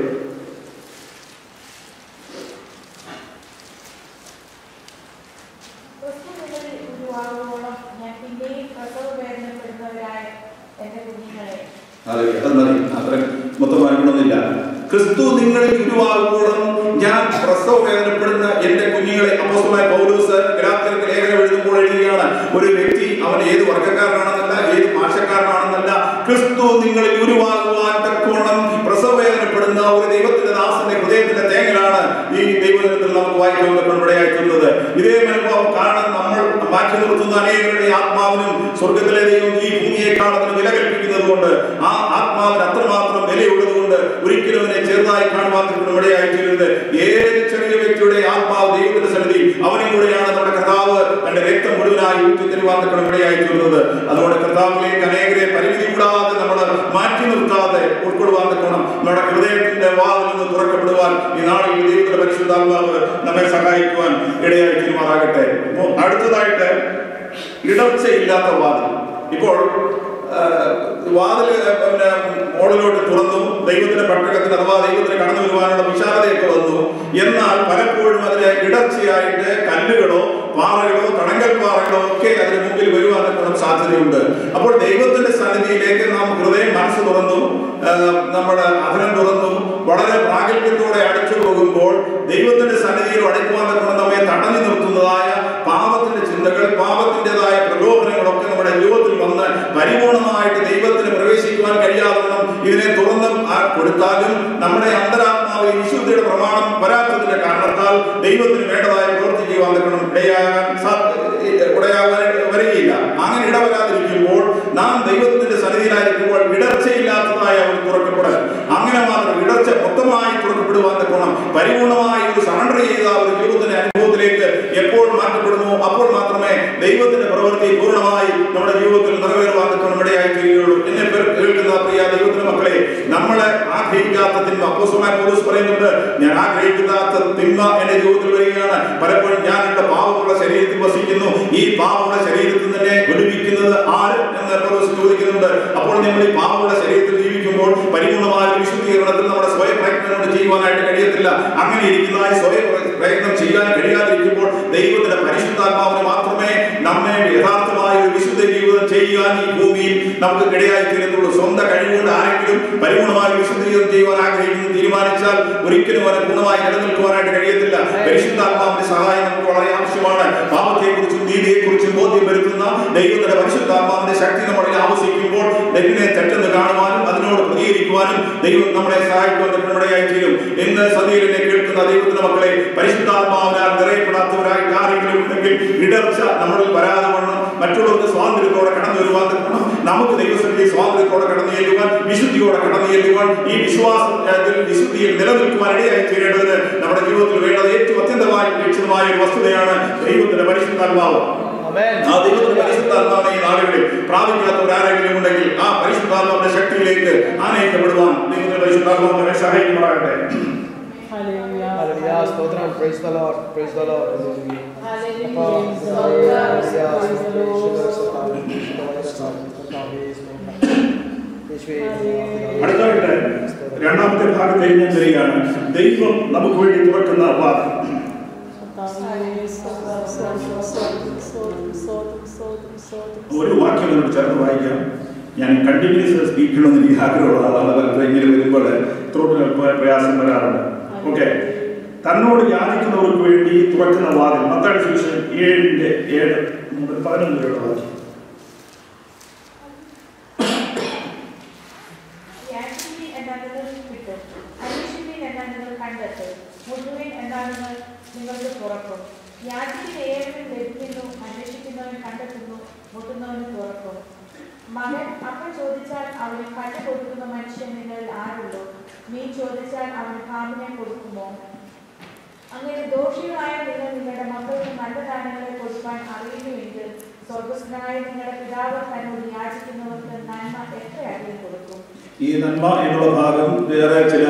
ക്രിസ്തുവിനുള്ളിൽ ഉരുവാകുവോളം ഞാൻ പിന്നെയും പ്രസവ വേദനപ്പെടുന്നവരായ എന്റെ കുഞ്ഞുങ്ങളെ അതെ അതെന്നറി അത്ര മൊത്തം അനുഗുണമൊന്നുമില്ല ക്രിസ്തു നിങ്ങളിൽ ഗുരുവാകുമ്പോഴും ഞാൻ പ്രസവ വേദനപ്പെടുന്ന എന്റെ കുഞ്ഞുങ്ങളെ അപ്പോസ്തലനായ പൗലോസ് ഗലാത്യർക്ക് ലേഖനം എഴുതുമ്പോൾ എഴുതുകയാണ് ഒരു വ്യക്തി അവൻ ഏത് വർഗ്ഗക്കാരനാണെന്നല്ല ഏത് ഭാഷക്കാരനാണെന്നല്ല ക്രിസ്തു നിങ്ങളിൽ ഗുരുവാകുവാൻ തക്കവണ്ണം പ്രസവ വേദനപ്പെടുന്ന ഒരു ദൈവത്തിന്റെ ദാസന്റെ ഹൃദയത്തിന്റെ തേങ്ങലാണ് ഈ ദൈവജനത്തിൽ നമുക്ക് വായിക്കാൻ ഇടയായിട്ടുള്ളത് ഇതേ അനുഭവം കാരണം നമ്മൾ മാറ്റി നിർത്തുന്ന അനേകരുടെ ആത്മാവിനും സ്വർഗത്തിലെ ദൈവം ഈ ഭൂമിയെക്കാൾ അതിന് വില കൽപ്പിക്കുന്നത് കൊണ്ട് ആ ആത്മാവിന് അത്രമാത്രം വിലയുള്ളത് കൊണ്ട് ഒരിക്കലും അതിനെ ചെറുതായി കാണുവാൻ ഇടയായിത്തീരുന്നത് ഏത് ചെറിയ വ്യക്തിയുടെ ആത്മാവ് ദൈവത്തിന്റെ സന്നിധി അവനും കൂടെയാണ് നമ്മുടെ കർത്താവ് തന്റെ രക്തം മുഴുവനായി ഊറ്റി തരുവാൻ ഇടയായിത്തീരുന്നത് അതുകൊണ്ട് കർത്താവിലേക്ക് അനേകരെ പരിമിതി കൂടാതെ നമ്മൾ മാറ്റി നിർത്താതെ ഉൾക്കൊള്ളുവാൻ തക്കണം നമ്മുടെ ഹൃദയത്തിന്റെ വാതിൽ നിന്ന് തുറക്കപ്പെടുവാൻ ഈ നാളിൽ ദൈവത്തിന്റെ പരിശുദ്ധാത്മാവ് നമ്മെ സഹായിക്കുവാൻ ഇടയായി തീരുമാറാകട്ടെ അപ്പോ അടുത്തതായിട്ട് ഇടർച്ചയില്ലാത്ത വാതിൽ ഇപ്പോൾ ആ, വാതിൽ ആ, പിന്നെ മോളിലോട്ട് തുറന്നു ദൈവത്തിന്റെ പട്ടകത്തിന് അഥവാ ദൈവത്തിന് കടന്നു വരുവാനുള്ള വിശാലതയൊക്കെ വന്നു എന്നാൽ പലപ്പോഴും അതിന് ഇടർച്ചയായിട്ട് കല്ലുകളോ പാറകളോ തണങ്കൽ പാറകളോ ഒക്കെ അതിന് മുമ്പിൽ വരുവാനുള്ള സാധ്യതയുണ്ട് അപ്പോൾ ദൈവത്തിന്റെ സന്നിധിയിലേക്ക് നാം ഹൃദയം മനസ്സ് തുറന്നു ആ, നമ്മുടെ അധരം തുറന്നു വളരെ പ്രാഗൽഭ്യത്തോടെ അടിച്ചു പോകുമ്പോൾ ദൈവത്തിന്റെ സന്നിധിയിൽ അടയ്ക്കുവാൻ നമ്മെ തടഞ്ഞു നിർത്തുന്നതായ പാപത്തിന്റെ ചിന്തകൾ പാപത്തിൻ്റെതായ പ്രലോഭനങ്ങളൊക്കെ നമ്മുടെ ജീവിതത്തിൽ വന്ന് പരിപൂർണമായിട്ട് ദൈവത്തിന് പ്രവേശിക്കുവാൻ കഴിയാതെ വണ്ണം ഇതിനെ തുറന്ന് ആ കൊടുത്താലും നമ്മുടെ അന്തരാത്മാവ് ഈ വിശുദ്ധിയുടെ പ്രമാണം വരാത്തതിന്റെ കാരണത്താൽ ദൈവത്തിന് വേണ്ടതായ പ്രവൃത്തി ചെയ്യുവാൻ നിൽക്കണം ഇടയാകാൻ സാ- ഇടയാകാൻ വരികയില്ല അങ്ങനെ ഇടവരാതിരിക്കുമ്പോൾ നാം ദൈവത്തിന്റെ സന്നിധിയിലായിരിക്കുമ്പോൾ ഇടർച്ചയില്ലാത്തതായ ഒരു തുറക്കപ്പെടൽ അങ്ങനെ മാത്രം ഇടർച്ച മൊത്തമായി തുറക്കപ്പെടുവാൻ നിൽക്കണം പരിപൂർണമായി ഒരു സറണ്ടർ ചെയ്ത ഒരു ജീവിതത്തിന്റെ അനുഭവത്തിലേക്ക് എപ്പോൾ മാറ്റപ്പെടുന്നു അപ്പോൾ മാത്രമേ ദൈവത്തിന്റെ പ്രവൃത്തി പൂർണ്ണമായി നമ്മുടെ ജീവിതത്തിൽ നിറവേറുവാൻ നിൽക്കണം ഇടയായി തീരുകയുള്ളൂ എന്നെ പേർ കേൾക്കുന്ന പ്രിയ ദൈവത്തിന്റെ മക്കളെ നമ്മളെ ആഗ്രഹിക്കാത്ത തിന്മ അപ്പോസ്തലനായ പൗലോസ് പറയുന്നുണ്ട് ഞാൻ ആഗ്രഹിക്കാത്ത തിന്മ എന്റെ ജീവിതത്തിൽ വരികയാണ് പലപ്പോഴും ഞാൻ എന്റെ പാവമുള്ള ശരീരത്തിൽ വസിക്കുന്നു ഈ പാവമുള്ള ശരീരത്തിൽ തന്നെ വെടിപ്പിക്കുന്നത് ആര് എന്ന് പൗലോസ് ചോദിക്കുന്നുണ്ട് അപ്പോൾ നമ്മൾ ഈ പാവമുള്ള ശരീരത്തിൽ ജീവിക്കുമ്പോൾ പരിപൂർണമായ ഒരു വിശുദ്ധീകരണത്തിൽ നമ്മുടെ സ്വയം പ്രയത്നം കൊണ്ട് ചെയ്യുവാനായിട്ട് കഴിയത്തില്ല അങ്ങനെ ഇരിക്കുന്നതായ സ്വയം പ്രയത്നം ചെയ്യാൻ കഴിയാതിരിക്കുമ്പോൾ ദൈവത്തിന്റെ പരിശുദ്ധാത്മാവിന് മാത്രമേ നമ്മെ യഥാർത്ഥമായ ഒരു വിശുദ്ധ ജീവിതം ചെയ്യാൻ ഈ ഭൂമിയിൽ നമുക്ക് ഇടയായി തീരുന്നുള്ളൂ സ്വന്തം കഴിവുകൊണ്ട് ആരെങ്കിലും പരിപൂർണമായ ഒരു വിശുദ്ധ ജീവിതം ചെയ്യുവാൻ ആഗ്രഹിക്കുന്നു തീരുമാനിച്ചാൽ ഒരിക്കലും അവരെ പൂർണ്ണമായി നിലനിൽക്കുവാനായിട്ട് കഴിയത്തില്ല പരിശുദ്ധാത്മാവിന്റെ സഹായം നമുക്ക് വളരെ ആവശ്യമാണ് പാപത്തെക്കുറിച്ചും നീതിയെക്കുറിച്ചും ബോധ്യം വരുത്തുന്ന ദൈവത്തിന്റെ പരിശുദ്ധാത്മാവിന്റെ ശക്തി നമ്മളിൽ ആവശ്യിക്കുമ്പോൾ തെറ്റിനെ തെറ്റെന്ന് കാണുവാനും അതിനോട് പ്രതികരിക്കുവാനും ദൈവം നമ്മളെ സഹായിക്കുവാൻ ഇടയായി തീരും ഇന്ന് സതിയിലെ കേൾക്കുന്ന ദൈവത്തിന്റെ മക്കളെ പരിശുദ്ധാത്മാവിനാൽ നിറയപ്പെടാത്തവരായിട്ട് ആരെങ്കിലും ഉണ്ടെങ്കിൽ ഇടർച്ച നമ്മളിൽ വരാതെ വണ്ണം മറ്റുള്ളവർക്ക് സ്വാതന്ത്ര്യത്തോടെ കടന്നു വരുവാൻ തക്കണം നമുക്ക് ദൈവസന്നിധി സ്വാതന്ത്ര്യത്തോടെ കടന്നു ചെല്ലുവാൻ വിശുദ്ധിയോടെ കടന്നു ചെല്ലുവാൻ ഈ വിശ്വാസത്തിൽ വിശുദ്ധിയിൽ നിലനിൽക്കുവാൻ ഇടയായി തീരേണ്ടത് നമ്മുടെ ജീവിതത്തിൽ വേണ്ടത് ഏറ്റവും അത്യന്തമായ ലക്ഷ്യമായ ഒരു വസ്തുതയാണ് ദൈവത്തിന്റെ പരിശുദ്ധാത്മാവ് ആ ദൈവത്തിന്റെ പരിശുദ്ധാത്മാവിനെ ഈ നാളുകളിൽ പ്രാപിക്കാത്തവർ ആരെങ്കിലും ഉണ്ടെങ്കിൽ ആ പരിശുദ്ധാത്മാവിന്റെ ശക്തിയിലേക്ക് ആനയിക്കപ്പെടുവാൻ ദൈവത്തിന്റെ പരിശുദ്ധാത്മാവ് നമ്മെ സഹായിക്കുമാറാകട്ടെ Hallelujah. Hallelujah. Stotram. Praise the Lord. Praise the Lord. Hallelujah. Hallelujah. അടുത്തായിട്ട് രണ്ടാമത്തെ ഭാഗത്തേക്ക് ഞാൻ വരികയാണ് ദൈവം നമുക്ക് വേണ്ടി തുറക്കുന്ന വാദം ഒരു വാക്യം എന്നോട് ചേർത്ത് വായിക്കാം ഞാൻ കണ്ടിന്യൂസ് സ്പീക്ക് ചെയ്യണമെന്ന് എനിക്ക് ആഗ്രഹമുള്ള ആളാണ് പലപ്പോഴും ഇങ്ങനെ വരുമ്പോൾ ത്രോട്ടിന് അല്പം പ്രയാസം വരാറുണ്ട് ഓക്കെ തന്നോട് യാചിക്കുന്നവർക്ക് വേണ്ടി തുറക്കുന്ന വാതിൽ മത്താടി സുവിശേഷം ഏഴിന്റെ ഏഴ് മുതൽ പതിനൊന്ന് വരെയുള്ള വാക്യം യാചിക്കുവിൻ എന്നാൽ നിങ്ങൾക്ക് കിട്ടും അന്വേഷിക്കുവിൻ എന്നാൽ നിങ്ങൾ കണ്ടെത്തും മുഴുവൻ എന്നാൽ നിങ്ങൾ നിങ്ങൾക്ക് തുറക്കും യാചിക്കുന്ന ഏവരും ലഭിക്കുന്നു അന്വേഷിക്കുന്നവൻ കണ്ടെത്തുന്നു മുട്ടുന്നവന് തുറക്കും മകൻ അപ്പം ചോദിച്ചാൽ അവന് കണ്ണ് കൊടുക്കുന്ന മനുഷ്യൻ നിങ്ങളിൽ ആരുള്ളൂ മീൻ ചോദിച്ചാൽ അവന് പാമ്പിനെ കൊടുക്കുമോ അങ്ങനെ ദോഷികളായ നിങ്ങൾ നിങ്ങളുടെ മക്കൾക്ക് നല്ല ദാനങ്ങളെ കൊടുക്കാൻ അറിയുന്നുവെങ്കിൽ സ്വർഗസ്നായ നിങ്ങളുടെ പിതാവ് തന്നോട് യാചിക്കുന്നവർക്ക് നന്മ എത്രയധികം കൊടുക്കും ഈ നന്മ എന്നുള്ള ഭാഗം വേറെ ചില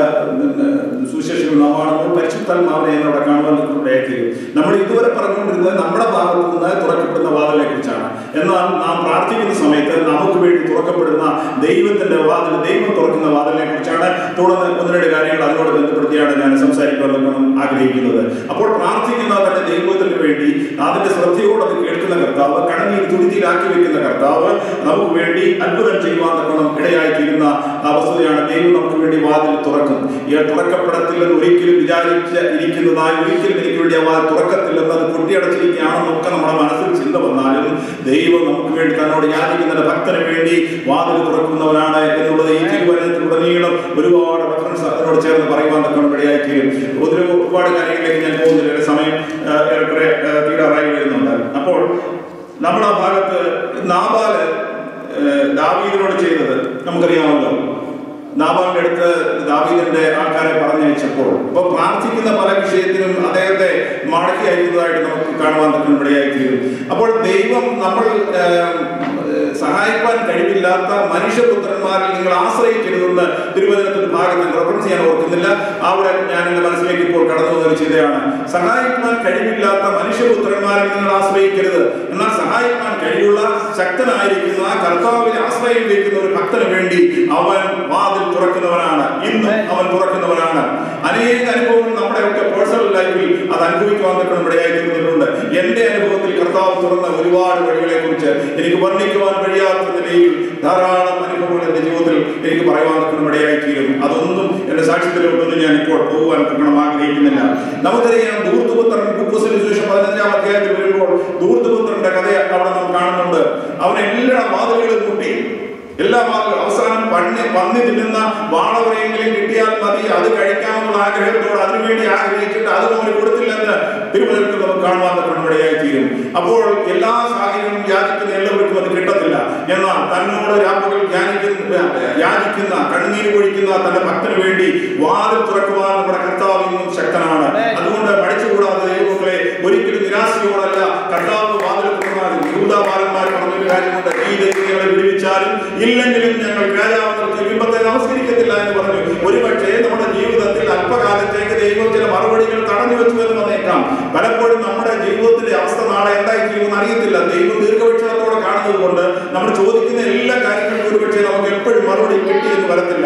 സുശേഷങ്ങൾ നാം കാണുമ്പോൾ പരിശുദ്ധാത്മാവിനെ എന്നവിടെ കാണുവാൻ ഇടയാക്കിയത് നമ്മൾ ഇതുവരെ പറഞ്ഞുകൊണ്ടിരുന്നത് നമ്മുടെ ഭാഗത്തു നിന്ന് തുറക്കപ്പെടുന്ന വാതിലെ കുറിച്ചാണ് എന്നാൽ നാം പ്രാർത്ഥിക്കുന്ന സമയത്ത് നമുക്ക് വേണ്ടി തുറക്കപ്പെടുന്ന ദൈവത്തിന്റെ വാതിൽ ദൈവം തുറക്കുന്ന വാതിലിനെ കുറിച്ചാണ് തുടർന്ന് ഒന്ന് രണ്ട് കാര്യങ്ങൾ അതിനോട് ബന്ധപ്പെടുത്തിയാണ് ഞാൻ സംസാരിക്കാൻ വേണം ആഗ്രഹിക്കുന്നത് അപ്പോൾ പ്രാർത്ഥിക്കുന്ന തന്റെ ദൈവത്തിന് വേണ്ടി അതിന്റെ ശ്രദ്ധയോടെ അത് കേൾക്കുന്ന കർത്താവ് കണ്ണീർ തുരുത്തിയിലാക്കി വെക്കുന്ന കർത്താവ് നമുക്ക് വേണ്ടി അത്ഭുതം ചെയ്യുവാൻ തക്കണം ഇടയായി തീരുന്ന ആ വസ്തുതയാണ് ദൈവം നമുക്ക് വേണ്ടി വാതിൽ തുറക്കും ഈ തുറക്കപ്പെടത്തില്ലെന്ന് ഒരിക്കലും വിചാരിച്ച് ഇരിക്കുന്നതായി ഒരിക്കലും എനിക്ക് വേണ്ടി ആ വാതിൽ തുറക്കത്തില്ലെന്ന് അത് കൊട്ടിയടച്ചിരിക്കുകയാണെന്നൊക്കെ നമ്മുടെ മനസ്സിൽ ചിന്ത വന്നാലും ദൈവം നമുക്ക് വേണ്ടി തന്നോട് യാചിക്കുന്ന ഭക്തന് വേണ്ടി വാതിൽ തുറക്കുന്നവനാണ് എന്നുള്ളത് ഈ തിരുവനന്തപുരത്തിലുടനീളം ഒരുപാട് റെഫറൻസ് അതിനോട് ചേർന്ന് പറയുവാൻ തക്കണം ഇടയായി തീരും ഒരു ഒരുപാട് കാര്യങ്ങളിലേക്ക് ഞാൻ പോകുന്നില്ല എൻ്റെ സമയം ആ, ഏറെക്കുറെ ആ, തീരാറായി വരുന്നുണ്ട് അപ്പോൾ നമ്മുടെ ആ ഭാഗത്ത് നാബാല് ഏഹ് ദാവീദിനോട് ചെയ്തത് നമുക്കറിയാമല്ലോ നാബാലിന്റെ അടുത്ത് ദാവീദിന്റെ ആൾക്കാരെ പറഞ്ഞയച്ചപ്പോൾ ഇപ്പൊ പ്രാർത്ഥിക്കുന്ന പല വിഷയത്തിനും അദ്ദേഹത്തെ മടക്കി അയക്കുന്നതായിട്ട് നമുക്ക് കാണുവാൻ തക്കം ഇടയായിത്തീരും അപ്പോൾ ദൈവം നമ്മൾ ഏഹ്, സഹായിക്കാൻ കഴിവില്ലാത്ത മനുഷ്യപുത്രന്മാരിൽ നിങ്ങൾ ആശ്രയിക്കരുതെന്ന് തിരുവനന്തപുരത്തിന്റെ ഭാഗത്ത് റെഫറൻസ് ചെയ്യാൻ ഓർക്കുന്നില്ല അവിടെ ഞാൻ എന്റെ മനസ്സിലേക്ക് ഇപ്പോൾ കടന്നു വന്ന ഒരു ചിന്തയാണ് സഹായിക്കാൻ കഴിവില്ലാത്ത മനുഷ്യപുത്രന്മാരിൽ നിങ്ങൾ ആശ്രയിക്കരുത് എന്നാൽ സഹായിക്കാൻ കഴിവുള്ള ശക്തനായിരിക്കുന്ന കർത്താവിനെ ആശ്രയം വയ്ക്കുന്ന ഒരു ഭക്തന് വേണ്ടി അവൻ വാതിൽ തുറക്കുന്നവനാണ് ഇന്നും അവൻ തുറക്കുന്നവനാണ് അനേക അനുഭവങ്ങൾ നമ്മുടെ ഒക്കെ പേഴ്സണൽ ലൈഫിൽ അത് അനുഭവിക്കുവാൻ തക്കണം ഇടയായി തീർന്നിട്ടുണ്ട് എന്റെ അനുഭവത്തിൽ കർത്താവ് തുറന്ന ഒരുപാട് വഴികളെ കുറിച്ച് എനിക്ക് വർണ്ണിക്കുവാൻ കഴിയാത്ത നിലയിൽ ധാരാളം അനുഭവങ്ങൾ എന്റെ ജീവിതത്തിൽ എനിക്ക് പറയുവാൻ തക്കണം ഇടയായി തീരും അതൊന്നും എന്റെ സാക്ഷ്യത്തിലോട്ടൊന്നും ഞാൻ ഇപ്പോൾ പോകുവാൻ തക്കണം ആഗ്രഹിക്കുന്നില്ല നമുക്കറിയാം ദൂർത്തുപുത്രൻ കുക്കുസിന് ശേഷം പതിനഞ്ചാം അധ്യായത്തിൽ വരുമ്പോൾ ദൂർത്തുപുത്രന്റെ കഥ അവിടെ നാം കാണുന്നുണ്ട് അവൻ എല്ലാ വാതിലുകളും മുട്ടി എല്ലാ വാതിലും അവസാനം പന്നി പന്നി തിന്നുന്ന വാളവരെയെങ്കിലും കിട്ടിയാൽ മതി അത് കഴിക്കാമെന്നുള്ള ആഗ്രഹത്തോട് അതിനുവേണ്ടി ആഗ്രഹിച്ചിട്ട് അതും അവന് കൊടുത്തില്ലെന്ന് തിരുവനന്തപുരത്ത് നമുക്ക് കാണുവാൻ പണമടയായി തീരും അപ്പോൾ എല്ലാ സാഹചര്യവും യാചിക്കുന്ന എല്ലാവർക്കും അത് കിട്ടത്തില്ല എന്നാൽ തന്നോട് രാപ്പകൽ ധ്യാനിക്കുന്ന യാചിക്കുന്ന കണ്ണുനീര് പൊഴിക്കുന്ന തന്റെ ഭക്തന് വേണ്ടി വാതിൽ തുറക്കുവാൻ നമ്മുടെ കർത്താവ് ഇന്നും ശക്തനാണ് അതുകൊണ്ട് പഠിച്ചുകൂടാതെ ദൈവങ്ങളെ ഒരിക്കലും നിരാശയോടല്ല കർത്താവ് വാതിൽ തുറന്നാൽ യൂതാബാലന്മാർ പറഞ്ഞൊരു കാര്യമുണ്ട് ഈ ദൈവങ്ങളെ വിടുവിച്ചാലും ഇല്ലെങ്കിലും ഞങ്ങൾ രാജാവ് നിർത്തി ബിംബത്തെ നമസ്കരിക്കത്തില്ല എന്ന് പറഞ്ഞു ഒരുപക്ഷേ നമ്മുടെ ജീവിതത്തിൽ അല്പകാലത്തേക്ക് ദൈവം ചില മറുപടികൾ തടഞ്ഞു വെച്ചു എന്ന് വന്നേക്കാം പലപ്പോഴും നമ്മുടെ ജീവിതത്തിലെ അവസ്ഥ നാളെ എന്തായി തീരുമെന്ന് അറിയത്തില്ല ദൈവം ദീർഘവീക്ഷണത്തോടെ കാണുന്നത് കൊണ്ട് നമ്മൾ ചോദിക്കുന്ന എല്ലാ കാര്യങ്ങൾക്കും ഒരുപക്ഷേ നമുക്ക് എപ്പോഴും മറുപടി കിട്ടിയെന്ന് വരത്തില്ല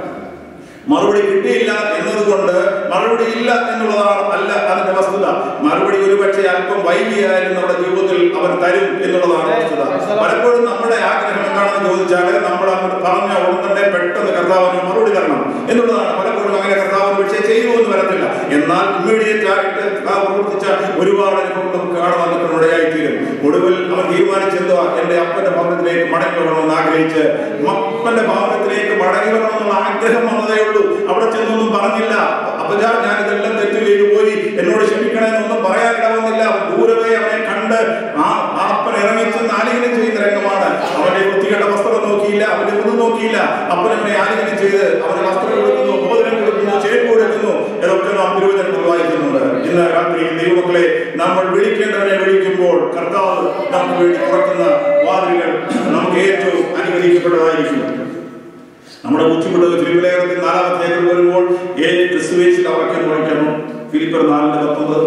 മറുപടി കിട്ടിയില്ല എന്നതുകൊണ്ട് മറുപടി ഇല്ല എന്നുള്ളതാണ് അല്ല അതിന്റെ വസ്തുത മറുപടി ഒരുപക്ഷെ അല്പം വൈകിയായാലും നമ്മുടെ ജീവിതത്തിൽ അവൻ തരും എന്നുള്ളതാണ് വസ്തുത പലപ്പോഴും നമ്മുടെ ആഗ്രഹം എന്താണെന്ന് ചോദിച്ചാൽ നമ്മൾ അങ്ങോട്ട് പറഞ്ഞ ഉടൻ തന്നെ പെട്ടെന്ന് കർത്താവിന് മറുപടി തരണം എന്നുള്ളതാണ് പലപ്പോഴും അങ്ങനെ കർത്താവിന് പക്ഷേ ചെയ്യുമെന്ന് വരത്തില്ല എന്നാൽ ഇമ്മീഡിയറ്റ് ആയിട്ട് കർത്താവ് പ്രവർത്തിച്ച ഒരുപാട് അനുഭവം നമുക്ക് കാണുവാൻ ഇടയായി തീരും ഒടുവിൽ അവൻ തീരുമാനിച്ചെന്തോ എന്റെ അപ്പന്റെ ഭവനത്തിലേക്ക് മടങ്ങി വരണമെന്ന് ആഗ്രഹിച്ച് അപ്പന്റെ ഭവനത്തിലേക്ക് മടങ്ങി വരണമെന്നുള്ള ആഗ്രഹം വന്നതേ ഉള്ളൂ അവിടെ ചെന്നൊന്നും പറഞ്ഞില്ല അപ്പൊ ഞാൻ ഞാൻ ഇതെല്ലാം തെറ്റ് ചെയ്തു പോയി എന്നോട് ക്ഷമിക്കണമെന്നൊന്നും പറയാൻ ഇടവന്നില്ല അവൻ ദൂരവേ അവനെ കണ്ട് ആ ആ അപ്പൻ ഇറങ്ങിച്ചെന്ന് ആലിംഗനം ചെയ്യുന്ന രംഗമാണ് അവന്റെ വൃത്തികെട്ട വസ്ത്രം നോക്കിയില്ല അവന്റെ മുഖം നോക്കിയില്ല അപ്പൻ അവനെ ആലിംഗനം ചെയ്ത് അവന് വസ്ത്രം കൊടുക്കുന്നു ഉപദ്രം കൊടുക്കുന്നു ചേപ്പ് കൊടുക്കുന്നു ഇതൊക്കെ നാം തിരുവചനത്തിൽ വായിക്കുന്നുണ്ട് ഇന്ന് രാത്രി ദൈവമക്കളെ നമ്മൾ വിളിക്കേണ്ടവരെ വിളിക്കുമ്പോൾ കർത്താവ് നമുക്ക് വേണ്ടി തുറക്കുന്ന വാതിലുകൾ നമുക്ക് ഏറ്റവും അനുഗ്രഹിക്കപ്പെട്ടതായിരിക്കും നമ്മുടെ ബുദ്ധിമുട്ട് ഫിലിപ്പിലേഖനത്തിൽ നാലാം അധ്യായത്തിൽ വരുമ്പോൾ ഏത് ക്രിസ്തുവേശിൽ അവർക്ക് വായിക്കണം ഫിലിപ്പർ നാലിന്റെ പത്തൊമ്പത്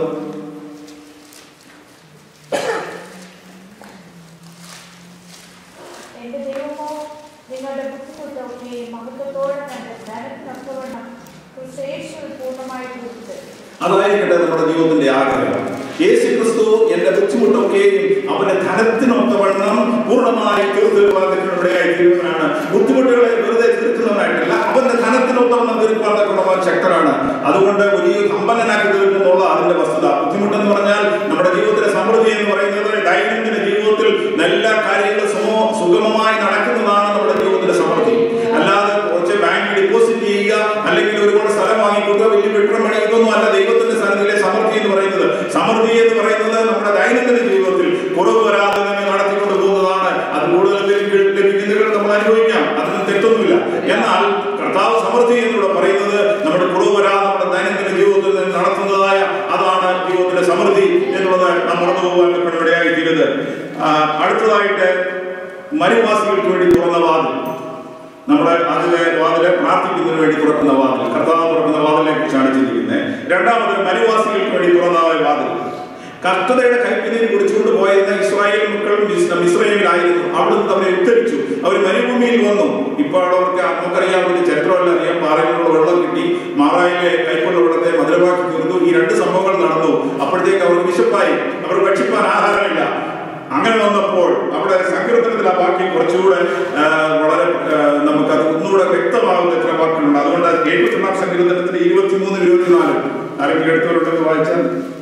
എന്റെ ദൈവമോ നിങ്ങളുടെ ബുദ്ധിമുട്ടൊക്കെ മഹത്വത്തോടെ തന്റെ ധനത്തിനൊത്തവണ്ണം ക്രിസ്തയേശുവിൽ പൂർണ്ണമായി കൊടുത്തു അതായിരിക്കട്ടെ നമ്മുടെ ജീവിതത്തിന്റെ ആഗ്രഹം യേശു ക്രിസ്തു എന്റെ ബുദ്ധിമുട്ടൊക്കെയും അവന്റെ ധനത്തിനൊത്തവണ്ണം പൂർണ്ണമായി തീർത്തുവാൻ ഇടയായി തീരുന്നവനാണ് ബുദ്ധിമുട്ടുകളെ വെറുതെ തീർക്കുന്നവനായിട്ടല്ല അവന്റെ ധനത്തിനൊത്തവണ്ണം തീർക്കുവാൻ തക്കവണ്ണം ശക്തനാണ് അതുകൊണ്ട് വലിയ സമ്പന്നനാക്കി തീർക്കുന്നുള്ള അതിന്റെ വസ്തുത ബുദ്ധിമുട്ടെന്ന് പറഞ്ഞാൽ നമ്മുടെ ജീവിതത്തിലെ സമൃദ്ധി എന്ന് പറയുന്നത് ദൈനംദിന ജീവിതത്തിൽ എല്ലാ കാര്യങ്ങളും സുമോ സുഗമമായി നടക്കുന്നതാണ് നമ്മുടെ ജീവിതത്തിലെ സമൃദ്ധി അല്ലാതെ കുറച്ച് ബാങ്കിൽ ഡിപ്പോസിറ്റ് ചെയ്യുക അല്ലെങ്കിൽ ഒരുപാട് സ്ഥലം വാങ്ങിക്കുക വലിയ കെട്ടിടം പണി ഇതൊന്നും അല്ല ദൈവത്തിന്റെ സ്ഥലത്തിലെ സമൃദ്ധി എന്ന് പറയുന്നത് സമൃദ്ധി എന്ന് പറയുന്നത് നമ്മുടെ ദൈനംദിന ജീവിതത്തിൽ കുറവ് വരാതെ തന്നെ നടത്തിക്കൊണ്ട് പോകുന്നതാണ് അത് കൂടുതൽ ലഭിക്ക- ലഭിക്കുന്നതിൽ നമ്മൾ അനുഭവിക്കാം അതിന് തെറ്റൊന്നുമില്ല എന്നാൽ കർത്താവ് സമൃദ്ധി എന്നിവിടെ പറയുന്നത് നമ്മുടെ കുറവ് വരാതെ നമ്മുടെ ദൈനംദിന ജീവിതത്തിൽ നിന്ന് നടത്തുന്നതായ അതാണ് ജീവിതത്തിലെ സമൃദ്ധി എന്നുള്ളത് നാം മറന്നു പോകാൻ ഇടയായി തീരുന്നത് ആ, അടുത്തതായിട്ട് മരുവാസികൾക്ക് വേണ്ടി തുറന്ന വാതിൽ നമ്മുടെ അതിലെ വാതിലെ പ്രാർത്ഥിക്കുന്നതിന് വേണ്ടി തുറക്കുന്ന വാതിൽ കർത്താവ് തുറക്കുന്ന വാതിലിനെ കുറിച്ചാണ് ചിന്തിക്കുന്നത് രണ്ടാമത് മരുവാസികൾക്ക് വേണ്ടി തുറന്ന വാതിൽ കഷ്ടതയുടെ കൈപ്പിനെ കുടിച്ചുകൊണ്ട് പോയിരുന്ന ഇസ്രായേൽ മക്കളും മിസ്- മിസ്രൈമിലായിരുന്നു അവിടുന്ന് അവരെ ഉദ്ധരിച്ചു അവർ മരുഭൂമിയിൽ വന്നു ഇപ്പോൾ അവർക്ക് നമുക്കറിയാം അവരുടെ ചരിത്രമല്ല അറിയാം പാറയിലുള്ള വെള്ളം കിട്ടി മാറായിലെ കൈക്കുള്ള വെള്ളത്തെ മധുരമാക്കി തീർന്നു ഈ രണ്ട് സംഭവങ്ങൾ നടന്നു അപ്പോഴത്തേക്ക് അവർക്ക് വിശപ്പായി അവർ ഭക്ഷിപ്പാൻ ആഹാരമില്ല അങ്ങനെ വന്നപ്പോൾ അവിടെ സങ്കീർത്തനത്തിൽ ആ വാക്യം കുറച്ചുകൂടെ ആ, വളരെ ആ, നമുക്കത് ഒന്നുകൂടെ വ്യക്തമാകുന്ന ചില വാക്കുകളുണ്ട് അതുകൊണ്ട് എഴുപത്തിരണ്ടാം സങ്കീർത്തനത്തിന്റെ ഇരുപത്തിമൂന്ന് ഇരുപത്തിനാല് ആരെങ്കിലും എടുത്തവരുണ്ടെന്ന് വായിച്ചാൽ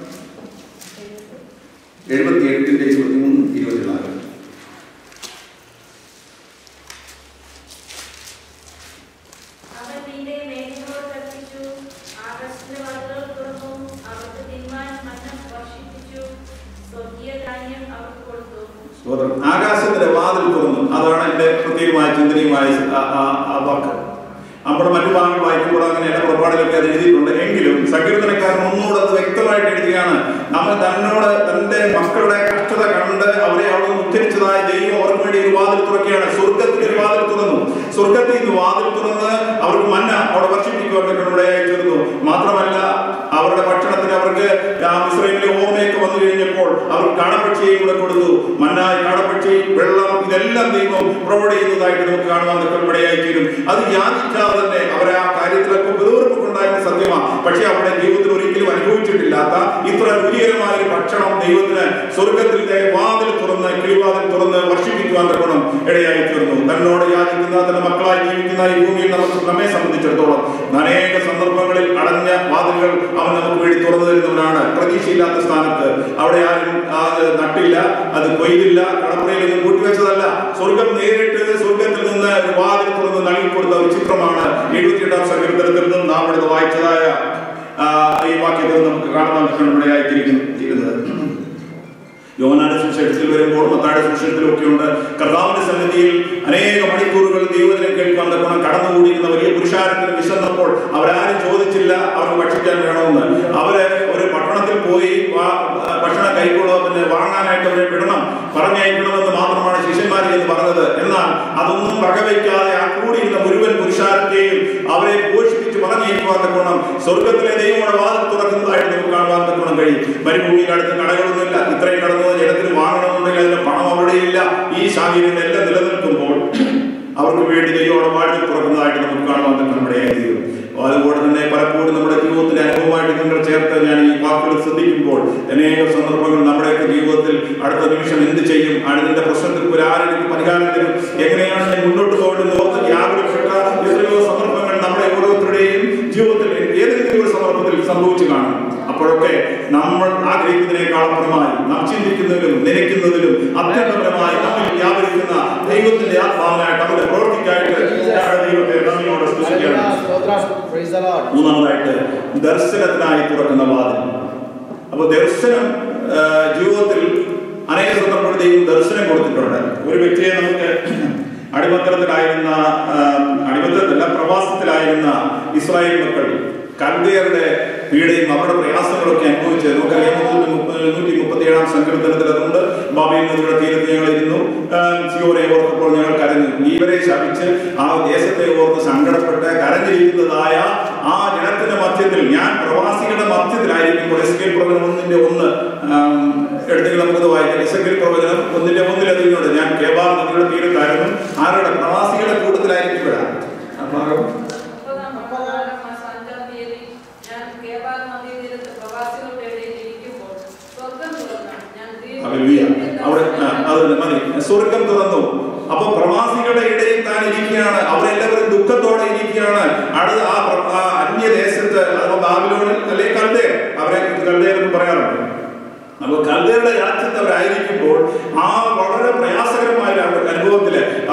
എഴുപത്തി എട്ടിന്റെ ഇരുപത്തിമൂന്ന് ഇരുപത്തിനാല് അവൻ നിന്റെ മേഘങ്ങളോട് കൽപ്പിച്ചു ആകാശത്തിന്റെ വാതിലുകൾ തുറന്നു അവർക്ക് തിന്മാൻ മന്നം വർഷിപ്പിച്ചു സ്വർഗീയ ധാന്യം അവർക്ക് കൊടുത്തു സ്തോത്രം ആകാശത്തിന്റെ വാതിൽ തുറന്നു അതാണ് എന്റെ പ്രത്യേകമായ ചിന്തനീയമായ ആ- ആ- ആ വാക്ക് നമ്മുടെ മറ്റു ഭാഗങ്ങൾ വായിക്കുമ്പോൾ അങ്ങനെയല്ല പുറപ്പാടിലൊക്കെ അത് എഴുതിയിട്ടുണ്ട് എങ്കിലും സങ്കീർത്തനക്കാരൻ ഒന്നുകൂടെ അത് വ്യക്തമായിട്ട് എഴുതുകയാണ് നമ്മൾ തന്നോട് തന്റെ മക്കളുടെ കഷ്ടത കണ്ട് അവരെ അവിടെ നിന്ന് ഉദ്ധരിച്ചതായ ദൈവം അവർക്ക് വേണ്ടി ഒരു വാതിൽ തുറക്കുകയാണ് സ്വർഗത്തിൽ ഒരു വാതിൽ തുറന്നു സ്വർഗത്തിൽ നിന്ന് വാതിൽ തുറന്ന് അവർക്ക് മന്ന അവിടെ വർഷിപ്പിക്കുവാൻ ഇടയായി തീർന്നു മാത്രമല്ല അവരുടെ ഭക്ഷണത്തിന് അവർക്ക് ആ ഇസ്രയേലിലെ ഓർമ്മയൊക്കെ വന്നു കഴിഞ്ഞപ്പോൾ അവർ കാടപ്പക്ഷിയെയും കൂടെ കൊടുത്തു മന്നായി കാടപ്പക്ഷി വെള്ളം ഇതെല്ലാം ദൈവം പ്രൊവൈഡ് ചെയ്യുന്നതായിട്ട് നമുക്ക് കാണുവാൻ ഇടയായി തീരും അത് യാചിക്കാതെ തന്നെ അവരെ ആ കാര്യത്തിലൊക്കെ വെറുതെറുപ്പുണ്ടായിരുന്ന സത്യമാണ് പക്ഷെ അവരുടെ ജീവിതത്തിൽ ഒരിക്കലും അനുഭവിച്ചിട്ടില്ലാത്ത ഇത്ര രുചികരമായ ഒരു ഭക്ഷണം ദൈവത്തിന് സ്വർഗത്തിലെ വാതിൽ തുറന്ന് കിളിവാതിൽ തുറന്ന് വർഷിപ്പിക്കുവാൻ ഗുണം ഇടയായി തീർന്നു തന്നോട് യാചിക്കുന്ന തന്റെ മക്കളായി ജീവിക്കുന്ന ഈ ഭൂമിയിൽ നമുക്ക് നമ്മെ സംബന്ധിച്ചിടത്തോളം അനേക സന്ദർഭങ്ങളിൽ അടഞ്ഞ വാതിലുകൾ അവൻ നമുക്ക് വേണ്ടി തുറന്നു തരുന്നവനാണ് പ്രതീക്ഷയില്ലാത്ത സ്ഥാനത്ത് അവിടെ ആരും അത് നട്ടില്ല അത് കൊയ്തില്ല കടപ്പുറയിൽ നിന്ന് കൂട്ടിവെച്ചതല്ല സ്വർഗം നേരിട്ട് സ്വർഗത്തിൽ നിന്ന് ഒരു വാതിൽ തുറന്ന് നൽകിക്കൊടുത്ത ഒരു ചിത്രമാണ് എഴുപത്തിയെട്ടാം സങ്കീർത്തനത്തിൽ നിന്നും നാം എടുത്ത് വായിച്ചതായ ആ, ഈ വാക്യത്തിൽ നമുക്ക് കാണുവാൻ ഇടയായിത്തിരിക്കുന്നത് യോനാന്റെ സുവിശേഷത്തിൽ വരുമ്പോൾ മത്തായുടെ സുവിശേഷത്തിലും ഒക്കെ ഉണ്ട് കർത്താവിന്റെ സന്നിധിയിൽ അനേക മണിക്കൂറുകൾ ദൈവത്തിനെ കേൾക്കാൻ തക്കണം കടന്നുകൂടിയിരുന്ന വലിയ പുരുഷാരത്തിന് വിശന്നപ്പോൾ അവരാരും ചോദിച്ചില്ല അവർക്ക് ഭക്ഷിക്കാൻ വേണമെന്ന് അവര് ഒരു പട്ടണത്തിൽ പോയി വാ- ഭക്ഷണം കൈക്കൊള്ളുക പിന്നെ വാങ്ങാനായിട്ട് അവരെ വിടണം പറഞ്ഞയക്കണമെന്ന് മാത്രമാണ് ശിഷ്യന്മാർ എന്ന് പറഞ്ഞത് എന്നാൽ അതൊന്നും വകവയ്ക്കാതെ ആ കൂടിയിരുന്ന മുഴുവൻ പുരുഷാരത്തെയും അവരെ പോഷിപ്പിച്ച് പറഞ്ഞയക്കുവാൻ തക്കോണം സ്വർഗത്തിലെ ദൈവങ്ങളുടെ വാതിൽ തുറക്കുന്നതായിട്ട് നമുക്ക് കാണുവാൻ തക്കോണം കഴിയും മരുഭൂമിയിൽ അടുത്ത് കടകളൊന്നുമില്ല ഇത്രയും കടന്നത് ജനത്തിന് വാങ്ങണമെന്നുണ്ടെങ്കിൽ അതിന്റെ പണം അവിടെ ഇല്ല ഈ സാഹചര്യങ്ങളെല്ലാം നിലനിൽക്കുമ്പോൾ അവർക്ക് വേണ്ടി ദൈവയുടെ വാതിൽ തുറക്കുന്നതായിട്ട് നമുക്ക് കാണുവാൻ തക്കോണം ഇടയായി തീരും അതുപോലെ തന്നെ പലപ്പോഴും നമ്മുടെ ജീവിതത്തിലെ അനുഭവമായിട്ട് നിങ്ങൾ ചേർത്ത് ഞാൻ ഈ വാക്കുകൾ ശ്രദ്ധിക്കുമ്പോൾ അനേക സന്ദർഭങ്ങൾ നമ്മുടെയൊക്കെ ജീവിതത്തിൽ അടുത്ത നിമിഷം എന്ത് ചെയ്യും അടുത്ത പ്രശ്നത്തിൽ ഒരു ആരെങ്കിലും പരിഹാരം തരും എങ്ങനെയാണ് ഞാൻ മുന്നോട്ട് പോകേണ്ടത് ഓർത്ത് വ്യാകുലപ്പെട്ട എത്രയോ സന്ദർഭങ്ങൾ നമ്മുടെ ഓരോരുത്തരുടെയും ജീവിതത്തിൽ ഏതെങ്കിലും ഒരു സന്ദർഭത്തിൽ സംഭവിച്ചു കാണും അപ്പോഴൊക്കെ നമ്മൾ ആഗ്രഹിക്കുന്നതിനേക്കാൾ അപ്പുറമായി നാം ചിന്തിക്കുന്നതിലും നനയ്ക്കുന്നതിലും അത്യന്തപരമായി നമ്മിൽ വ്യാപരിക്കുന്ന ദൈവത്തിന്റെ ആത്മാവിനായിട്ട് അവരുടെ പ്രവർത്തിക്കായിട്ട് ഞങ്ങളുടെ ദൈവത്തെ നന്ദിയോടെ സ്തുതിക്കുകയാണ് Praise the Lord. മൂന്നാമതായിട്ട് ദർശനത്തിനായി തുറക്കുന്ന വാതിൽ അപ്പൊ ദർശനം ആ, ജീവിതത്തിൽ അനേക സന്ദർഭങ്ങളിൽ ദൈവം ദർശനം കൊടുത്തിട്ടുണ്ട് ഒരു വ്യക്തിയെ നമുക്ക് അടിമത്തരത്തിലായിരുന്ന ആ, അടിമത്തരത്തിലല്ല പ്രവാസത്തിലായിരുന്ന ഇസ്രായേൽ മക്കൾ കൽദയറുടെ പീഡയും അവരുടെ പ്രയാസങ്ങളൊക്കെ അനുഭവിച്ച് നമുക്കറിയാം നൂറ്റി മുപ്പ- നൂറ്റി മുപ്പത്തി ഏഴാം സങ്കീർത്തനത്തിൽ അതുകൊണ്ട് ബാബയിൽ നദിയുടെ തീരത്ത് ഞങ്ങൾ ഇരുന്നു ആ, സിയോനെ ഓർത്തപ്പോൾ ഞങ്ങൾ കരഞ്ഞു ഇവരെ ശപിച്ച് ആ ദേശത്തെ ഓർത്ത് സങ്കടപ്പെട്ട് കരഞ്ഞിരിക്കുന്നതായ ആ ജനത്തിന്റെ മധ്യത്തിൽ ഞാൻ പ്രവാസികളുടെ മധ്യത്തിലായിരിക്കുമ്പോൾ എസ് കെ പ്രവചനം ഒന്നിന്റെ ഒന്ന് ആം, എടുത്തെങ്കിൽ നമുക്കത് വായിക്കാം എസ് കെ പ്രവചനം ഒന്നിന്റെ ഒന്നിൽ അതിനുണ്ട് ഞാൻ കേബാർ നദിയുടെ തീരത്തായിരുന്നു ആരുടെ പ്രവാസികളുടെ കൂട്ടത്തിലായിരിക്കുമ്പോഴാണ് ആ ഭാഗം മുപ്പതാം മാസം അഞ്ചാം തീയതി ഞാൻ കേബാൽ നദീതീരത്ത് പ്രവാസികളുടെ ഇടയിൽ ഇരിക്കുമ്പോൾ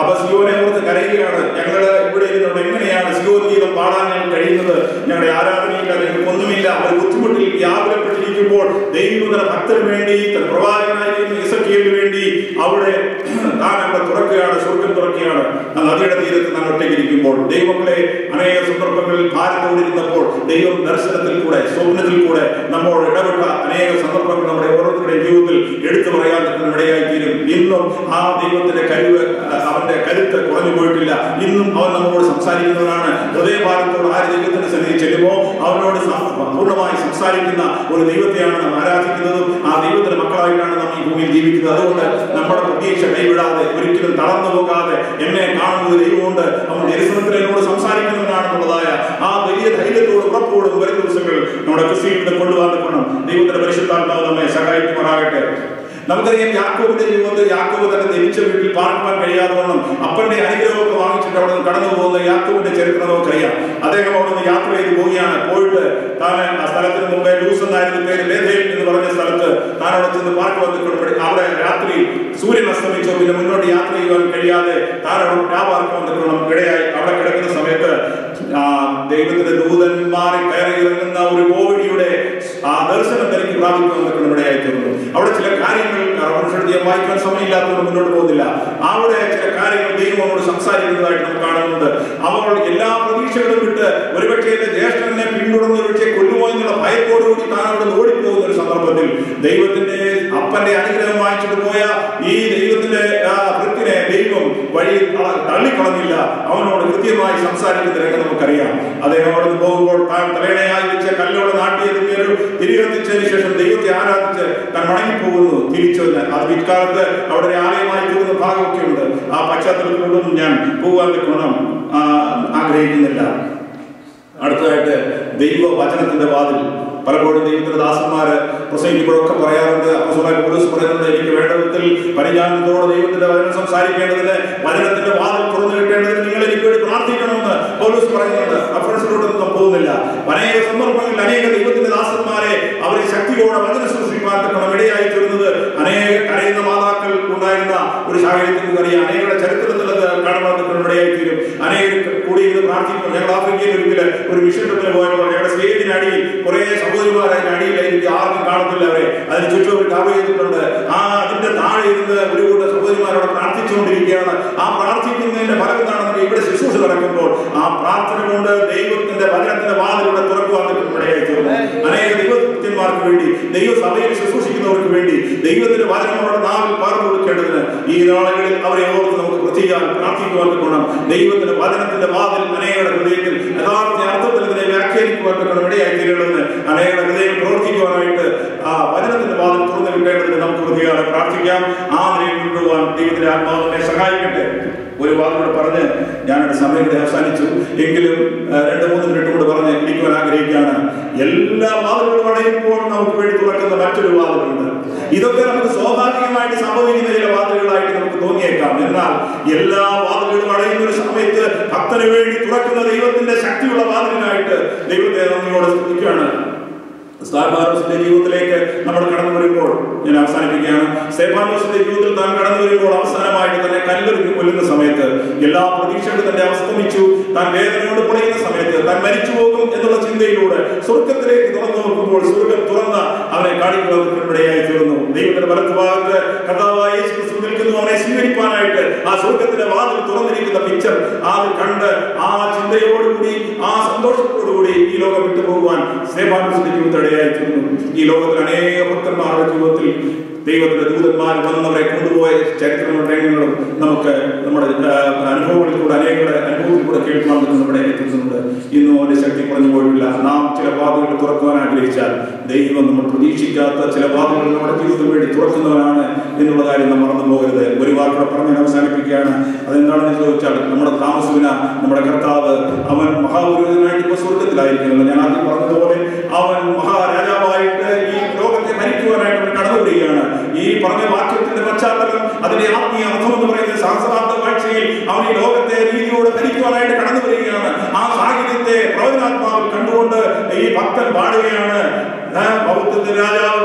അപ്പൊ സിയോനെ ഓർത്ത് കരയുകയാണ് ഞങ്ങള് ഇവിടെ ഇരുന്നുകൊണ്ട് എങ്ങനെയാണ് സിയോൻ ഗീതം പാടാൻ ഞങ്ങൾ കഴിയുന്നത് ഞങ്ങളുടെ ആരാധനയില്ല ഞങ്ങൾക്ക് ഒന്നുമില്ല അവർ ബുദ്ധിമുട്ടിൽ വ്യാപനപ്പെട്ടിരിക്കുമ്പോൾ ദൈവത്തിന്റെ ഭക്തന് വേണ്ടി തന്റെ പ്രവാചകനായിരിക്കുന്ന ഇസക്കിയലിന് വേണ്ടി അവിടെ താൻ അവിടെ തുറക്കുകയാണ് സ്വർഗം തുറക്കുകയാണ് ആ നദിയുടെ തീരത്ത് നാം ഒറ്റയ്ക്കിരിക്കുമ്പോൾ ദൈവങ്ങളെ അനേക സന്ദർഭങ്ങളിൽ ഭാരത്തോടിരുന്നപ്പോൾ ദൈവം ദർശനത്തിൽ കൂടെ സ്വപ്നത്തിൽ കൂടെ നമ്മോട് ഇടപെട്ട അനേക സന്ദർഭങ്ങൾ നമ്മുടെ ഓരോരുത്തരുടെയും ജീവിതത്തിൽ എടുത്തു പറയാൻ പറ്റുന്ന ഇടയായി തീരും ഇന്നും ആ ദൈവത്തിന്റെ കഴിവ് ആ, അവന്റെ കരുത്ത് കുറഞ്ഞു പോയിട്ടില്ല ഇന്നും അവൻ നമ്മോട് സംസാരിക്കുന്നവനാണ് ഹൃദയഭാരത്തോട് ആര് ദൈവത്തിന്റെ സന്നിധി ചെല്ലുമോ അവനോട് സം- പൂർണ്ണമായി സംസാരിക്കുന്ന ഒരു ദൈവത്തെയാണ് നാം ആരാധിക്കുന്നതും ആ ദൈവത്തിന്റെ മക്കളായിട്ടാണ് നാം ഈ ഭൂമിയിൽ ജീവിക്കുന്നത് അതുകൊണ്ട് നമ്മുടെ പ്രതീക്ഷ കൈവിടാതെ ഒരിക്കലും തളർന്നു പോകാതെ എന്നെ കാണുന്നത് ദൈവമുണ്ട് അവൻ ജെറുസലത്തിൽ എന്നോട് സംസാരിക്കുന്നവനാണെന്നുള്ളതായ ആ വലിയ ധൈര്യത്തോട് ഉറപ്പോടും വരും ദിവസങ്ങൾ നമ്മുടെ ക്രിസ്ത്യൻ കൊണ്ടുപോകാൻ നിൽക്കണം ദൈവത്തിന്റെ പരിശുദ്ധാത്മാവ് നമ്മെ സഹായിക്കുമാറാകട്ടെ നമുക്കറിയാം യാക്കോബിന്റെ ജീവിതത്തിൽ യാക്കോബ് തന്നെ ജനിച്ച വീട്ടിൽ പാർക്കുവാൻ കഴിയാതെ വണ്ണം അപ്പന്റെ അനുഗ്രഹമൊക്കെ വാങ്ങിച്ചിട്ട് അവിടെ നിന്ന് കടന്നു പോകുന്ന യാക്കോബിന്റെ ചരിത്രം നമുക്കറിയാം അദ്ദേഹം അവിടെ നിന്ന് യാത്ര ചെയ്ത് പോവുകയാണ് പോയിട്ട് താൻ ആ സ്ഥലത്തിന് മുമ്പേ ലൂസ് എന്നായിരുന്നു പേര് ബേഥേൽ എന്ന് പറഞ്ഞ സ്ഥലത്ത് താൻ അവിടെ ചെന്ന് പാർക്ക് വന്നിട്ടുണ്ട് അവിടെ രാത്രി സൂര്യൻ അസ്തമിച്ചു പിന്നെ മുന്നോട്ട് യാത്ര ചെയ്യുവാൻ കഴിയാതെ താൻ അവിടെ ആ പാർക്ക് വന്നിട്ടുണ്ട് ഇടയായി അവിടെ കിടക്കുന്ന സമയത്ത് ആ ദൈവത്തിന്റെ ദൂതന്മാരെ കയറി ഇറങ്ങുന്ന ഒരു കോവിഡിയുടെ ആ ദർശനം തനിക്ക് പ്രാപിക്കാൻ നിൽക്കുന്ന ഇടയായി തീർന്നു അവിടെ ചില കാര്യങ്ങൾ റവൻഷെടുത്ത് ഞാൻ വായിക്കാൻ സമയമില്ലാത്തതുകൊണ്ട് മുന്നോട്ട് പോകുന്നില്ല അവിടെ ചില കാര്യങ്ങൾ ദൈവം അവനോട് സംസാരിക്കുന്നതായിട്ട് നമുക്ക് കാണുന്നുണ്ട് അവർ എല്ലാ പ്രതീക്ഷകളും വിട്ട് ഒരുപക്ഷെ എന്റെ ജ്യേഷ്ഠനെ പിന്തുടർന്ന് ഒരുപക്ഷെ കൊല്ലുമോ എന്നുള്ള ഭയത്തോടുകൂടി താൻ അവിടെ നിന്ന് ഓടിപ്പോകുന്ന ഒരു സന്ദർഭത്തിൽ ദൈവത്തിന്റെ അപ്പന്റെ അനുഗ്രഹം വാങ്ങിച്ചിട്ട് പോയ ഈ ദൈവത്തിന്റെ ആ ഭൃത്തിനെ ദൈവം വഴി കള- തള്ളിക്കളഞ്ഞില്ല അവനോട് കൃത്യമായി സംസാരിക്കുന്ന രംഗം നമുക്കറിയാം അദ്ദേഹം അവിടെ നിന്ന് പോകുമ്പോൾ താൻ തലയണയായി വെച്ച കല്ലോടെ നാട്ടിയതിന്റെ ഒരു തിരികെത്തിച്ചതിന് ശേഷം ദൈവത്തെ ആരാധിച്ച് താൻ മടങ്ങിപ്പോകുന്നു തിരിച്ചു വന്ന് അത് പിൽക്കാലത്ത് അവിടെ ഒരു ആലയമായി തീർന്ന ഭാഗമൊക്കെ ഉണ്ട് ആ പശ്ചാത്തലത്തിലൂടെ ഞാൻ പോകാൻ ഗുണം ആഗ്രഹിക്കുന്നില്ല അടുത്തതായിട്ട് ദൈവ വചനത്തിന്റെ വാതിൽ പലപ്പോഴും ദൈവത്തിന്റെ ദാസന്മാര് പ്രസംഗിക്കുമ്പോഴൊക്കെ പറയാറുണ്ട് അപ്പസ്വലായ പോലീസ് പറയുന്നുണ്ട് എനിക്ക് വേണ്ട വിധത്തിൽ പരിജ്ഞാനത്തോടെ ദൈവത്തിന്റെ വചനം സംസാരിക്കേണ്ടതിന് വചനത്തിന്റെ വാതിൽ തുറന്നു കിട്ടേണ്ടതിന് നിങ്ങൾ എനിക്ക് വേണ്ടി പ്രാർത്ഥിക്കണമെന്ന് പോലീസ് പറയുന്നുണ്ട് റഫറൻസിലോട്ടൊന്നും പോകുന്നില്ല അനേക സന്ദർഭങ്ങളിൽ അനേക ദൈവത്തിന്റെ ദാസന്മാരെ അവരെ ശക്തിയോടെ വചന സൃഷ്ടിക്കാൻ തക്കണം ഇടയായി തീർന്നത് അനേക കരയുന്ന മാതാക്കൾ ഉണ്ടായിരുന്ന ഒരു സാഹചര്യത്തിൽ നമുക്കറിയാം അനേകരുടെ ചരിത്രത്തിൽ അത് കാണുവാൻ തക്കണം ഇടയായി തീരും അനേകർ കൂടിയിരുന്ന് പ്രാർത്ഥിക്കും ഞങ്ങൾ ആഫ്രിക്കയിൽ ഒരിക്കൽ ഒരു മിഷൻ ട്രിപ്പിന് പോയപ്പോൾ ഞങ്ങളുടെ സ്റ്റേജിനടിയിൽ കുറെ സഹോദരിമാർ അതിന്റെ അടിയിലായിരിക്കും ആർക്കും കാണത്തില്ല അവരെ അതിന് ചുറ്റും അവർ കവർ ചെയ്തിട്ടുണ്ട് ആ അതിന്റെ താഴെ ഇരുന്ന് ഒരു കൂട്ടം സഹോദരിമാരോട് പ്രാർത്ഥിച്ചുകൊണ്ടിരിക്കുകയാണ് ആ പ്രാർത്ഥിക്കുന്നതിന്റെ ഫലം എന്താണെന്ന് ഇവിടെ ശുശ്രൂഷ നടക്കുമ്പോൾ ആ പ്രാർത്ഥന കൊണ്ട് ദൈവത്തിന്റെ വചനത്തിന്റെ വാതിലൂടെ തുറക്കുവാൻ ഇടയായി തീർന്നു അനേക ദൈവഭക്തന്മാർക്ക് വേണ്ടി ദൈവസഭയിൽ ശുശ്രൂഷിക്കുന്നവർക്ക് വേണ്ടി ദൈവത്തിന്റെ വചനം അവരുടെ നാവിൽ പകർന്നു കൊടുക്കേണ്ടതിന് ഈ നാളുകളിൽ അവരെ ഓർത്ത് നമുക്ക് പ്രതിയാൻ പ്രാർത്ഥിക്കുവാൻ കൊള്ളണം ദൈവത്തിന്റെ വചനത്തിന്റെ വാതിൽ അനേകരുടെ ഹൃദയത്തിൽ യഥാർത്ഥ അർത്ഥത്തിൽ ഇതിനെ വ്യാഖ്യാനിക്കുവാൻ കൊള്ളണം ഇടയായി തീരേണ്ടതിന് അനേകരുടെ ഹൃദയം പ്രവർത്തിക്കുവാനായിട്ട് ആ വചനത്തിന്റെ വാതിൽ തുറന്നു കിട്ടേണ്ടതിന് നമുക്ക് പ്രതിയാണ് പ്രാർത്ഥിക്കാം ആ നിലയിൽ കൊണ്ടുപോകാൻ ദൈവത്തിന്റെ ആത്മാവിനെ സഹായിക്കട്ടെ ഒരു വാക്കിലൂടെ പറഞ്ഞ് ഞാനൊരു സമയം കൂടെ അവസാനിച്ചു എങ്കിലും ആ, രണ്ട് മൂന്ന് മിനിറ്റ് കൂടെ പറഞ്ഞ് ഇരിക്കുവാൻ ആഗ്രഹിക്കുകയാണ് എല്ലാ വാതിലുകളും അടയുമ്പോൾ നമുക്ക് വേണ്ടി തുറക്കുന്ന മറ്റൊരു വാതിലുണ്ട് ഇതൊക്കെ നമുക്ക് സ്വാഭാവികമായിട്ട് സംഭവിക്കുന്ന ചില വാതിലുകളായിട്ട് നമുക്ക് തോന്നിയേക്കാം എന്നാൽ എല്ലാ വാതിലുകളും അടയുന്ന ഒരു സമയത്ത് ഭക്തന് വേണ്ടി തുറക്കുന്ന ദൈവത്തിന്റെ ശക്തിയുള്ള വാതിലിനായിട്ട് ദൈവത്തെ നന്ദിയോടെ സ്തുതിക്കുകയാണ് സ്താർബാറോസിന്റെ ജീവിതത്തിലേക്ക് നമ്മൾ കടന്നു വരുമ്പോൾ ഞാൻ അവസാനിപ്പിക്കുകയാണ് സേഫാനോസിന്റെ ജീവിതത്തിൽ താൻ കടന്നു വരുമ്പോൾ അവസാനമായിട്ട് തന്നെ കല്ലെറിഞ്ഞ് കൊല്ലുന്ന സമയത്ത് എല്ലാ പ്രതീക്ഷകളും തന്റെ അവസ്തമിച്ചു താൻ വേദനയോട് പൊളിയുന്ന സമയത്ത് താൻ മരിച്ചു പോകും എന്നുള്ള ചിന്തയിലൂടെ സ്വർഗത്തിലേക്ക് തുറന്നു നോക്കുമ്പോൾ സ്വർഗം തുറന്ന അവനെ കാണിക്കുന്നതിനിടയായി തീർന്നു ദൈവത്തിന്റെ വലത്ത് ഭാഗത്ത് കർത്താവായ യേശു ക്രിസ്തു നിൽക്കുന്നു അവനെ സ്വീകരിക്കാനായിട്ട് ആ സ്വർഗത്തിന്റെ വാതിൽ തുറന്നിരിക്കുന്ന പിക്ചർ അത് കണ്ട് ആ ചിന്തയോടുകൂടി ആ സന്തോഷത്തോടുകൂടി ഈ ലോകം വിട്ടു പോകുവാൻ സേവാനുസിന്റെ ജീവിതത്തിൽ ഇടയായി തീർന്നു ഈ ലോകത്തിൽ അനേക ഭക്തന്മാരുടെ ജീവിതത്തിൽ ദൈവത്തിന്റെ ദൂതന്മാർ വന്നവരെ കൊണ്ടുപോയ ചരിത്രങ്ങളും രംഗങ്ങളും നമുക്ക് നമ്മുടെ ആ, അനുഭവങ്ങളിൽ കൂടെ അനേകരുടെ അനുഭവത്തിൽ കൂടെ കേൾക്കുവാൻ നമ്മുടെ എത്തുന്നുണ്ട് ഇന്നും അവന്റെ ശക്തി കുറഞ്ഞു പോയിട്ടില്ല നാം ചില വാതിലുകൾ തുറക്കുവാൻ ആഗ്രഹിച്ചാൽ ദൈവം നമ്മൾ പ്രതീക്ഷിക്കാത്ത ചില വാതിലുകൾ നമ്മുടെ ജീവിതത്തിന് വേണ്ടി തുറക്കുന്നവനാണ് എന്നുള്ള കാര്യം നാം മറന്നു പോകരുത് ഒരു വാക്കുകൂടെ പറഞ്ഞ് ഞാൻ അവസാനിപ്പിക്കുകയാണ് അതെന്താണെന്ന് ചോദിച്ചാൽ നമ്മുടെ താമസവിന നമ്മുടെ കർത്താവ് അവൻ മഹാപുരോഹിതനായിട്ട് ഇപ്പൊ സ്വർഗത്തിലായിരിക്കുന്നത് ഞാൻ ആദ്യം പറഞ്ഞതുപോലെ അവൻ മഹാരാജാവായിട്ട് ഈ ലോകത്തെ ഭരിക്കുവാനായിട്ട് അവൻ കടന്നു വരികയാണ് ഈ പറഞ്ഞ വാക്യത്തിന്റെ പശ്ചാത്തലം അതിന്റെ ആത്മീയ അർത്ഥം എന്ന് പറയുന്നത് സഹസ്രാബ്ദ കാഴ്ചയിൽ അവൻ ഈ ലോകത്തെ രീതിയോടെ ഭരിക്കുവാനായിട്ട് കടന്നു വരികയാണ് ആ സാഹചര്യത്തെ പ്രവചനാത്മാവിൽ കണ്ടുകൊണ്ട് ഈ ഭക്തൻ പാടുകയാണ് ആ, ബൗദ്ധത്തിന്റെ രാജാവ്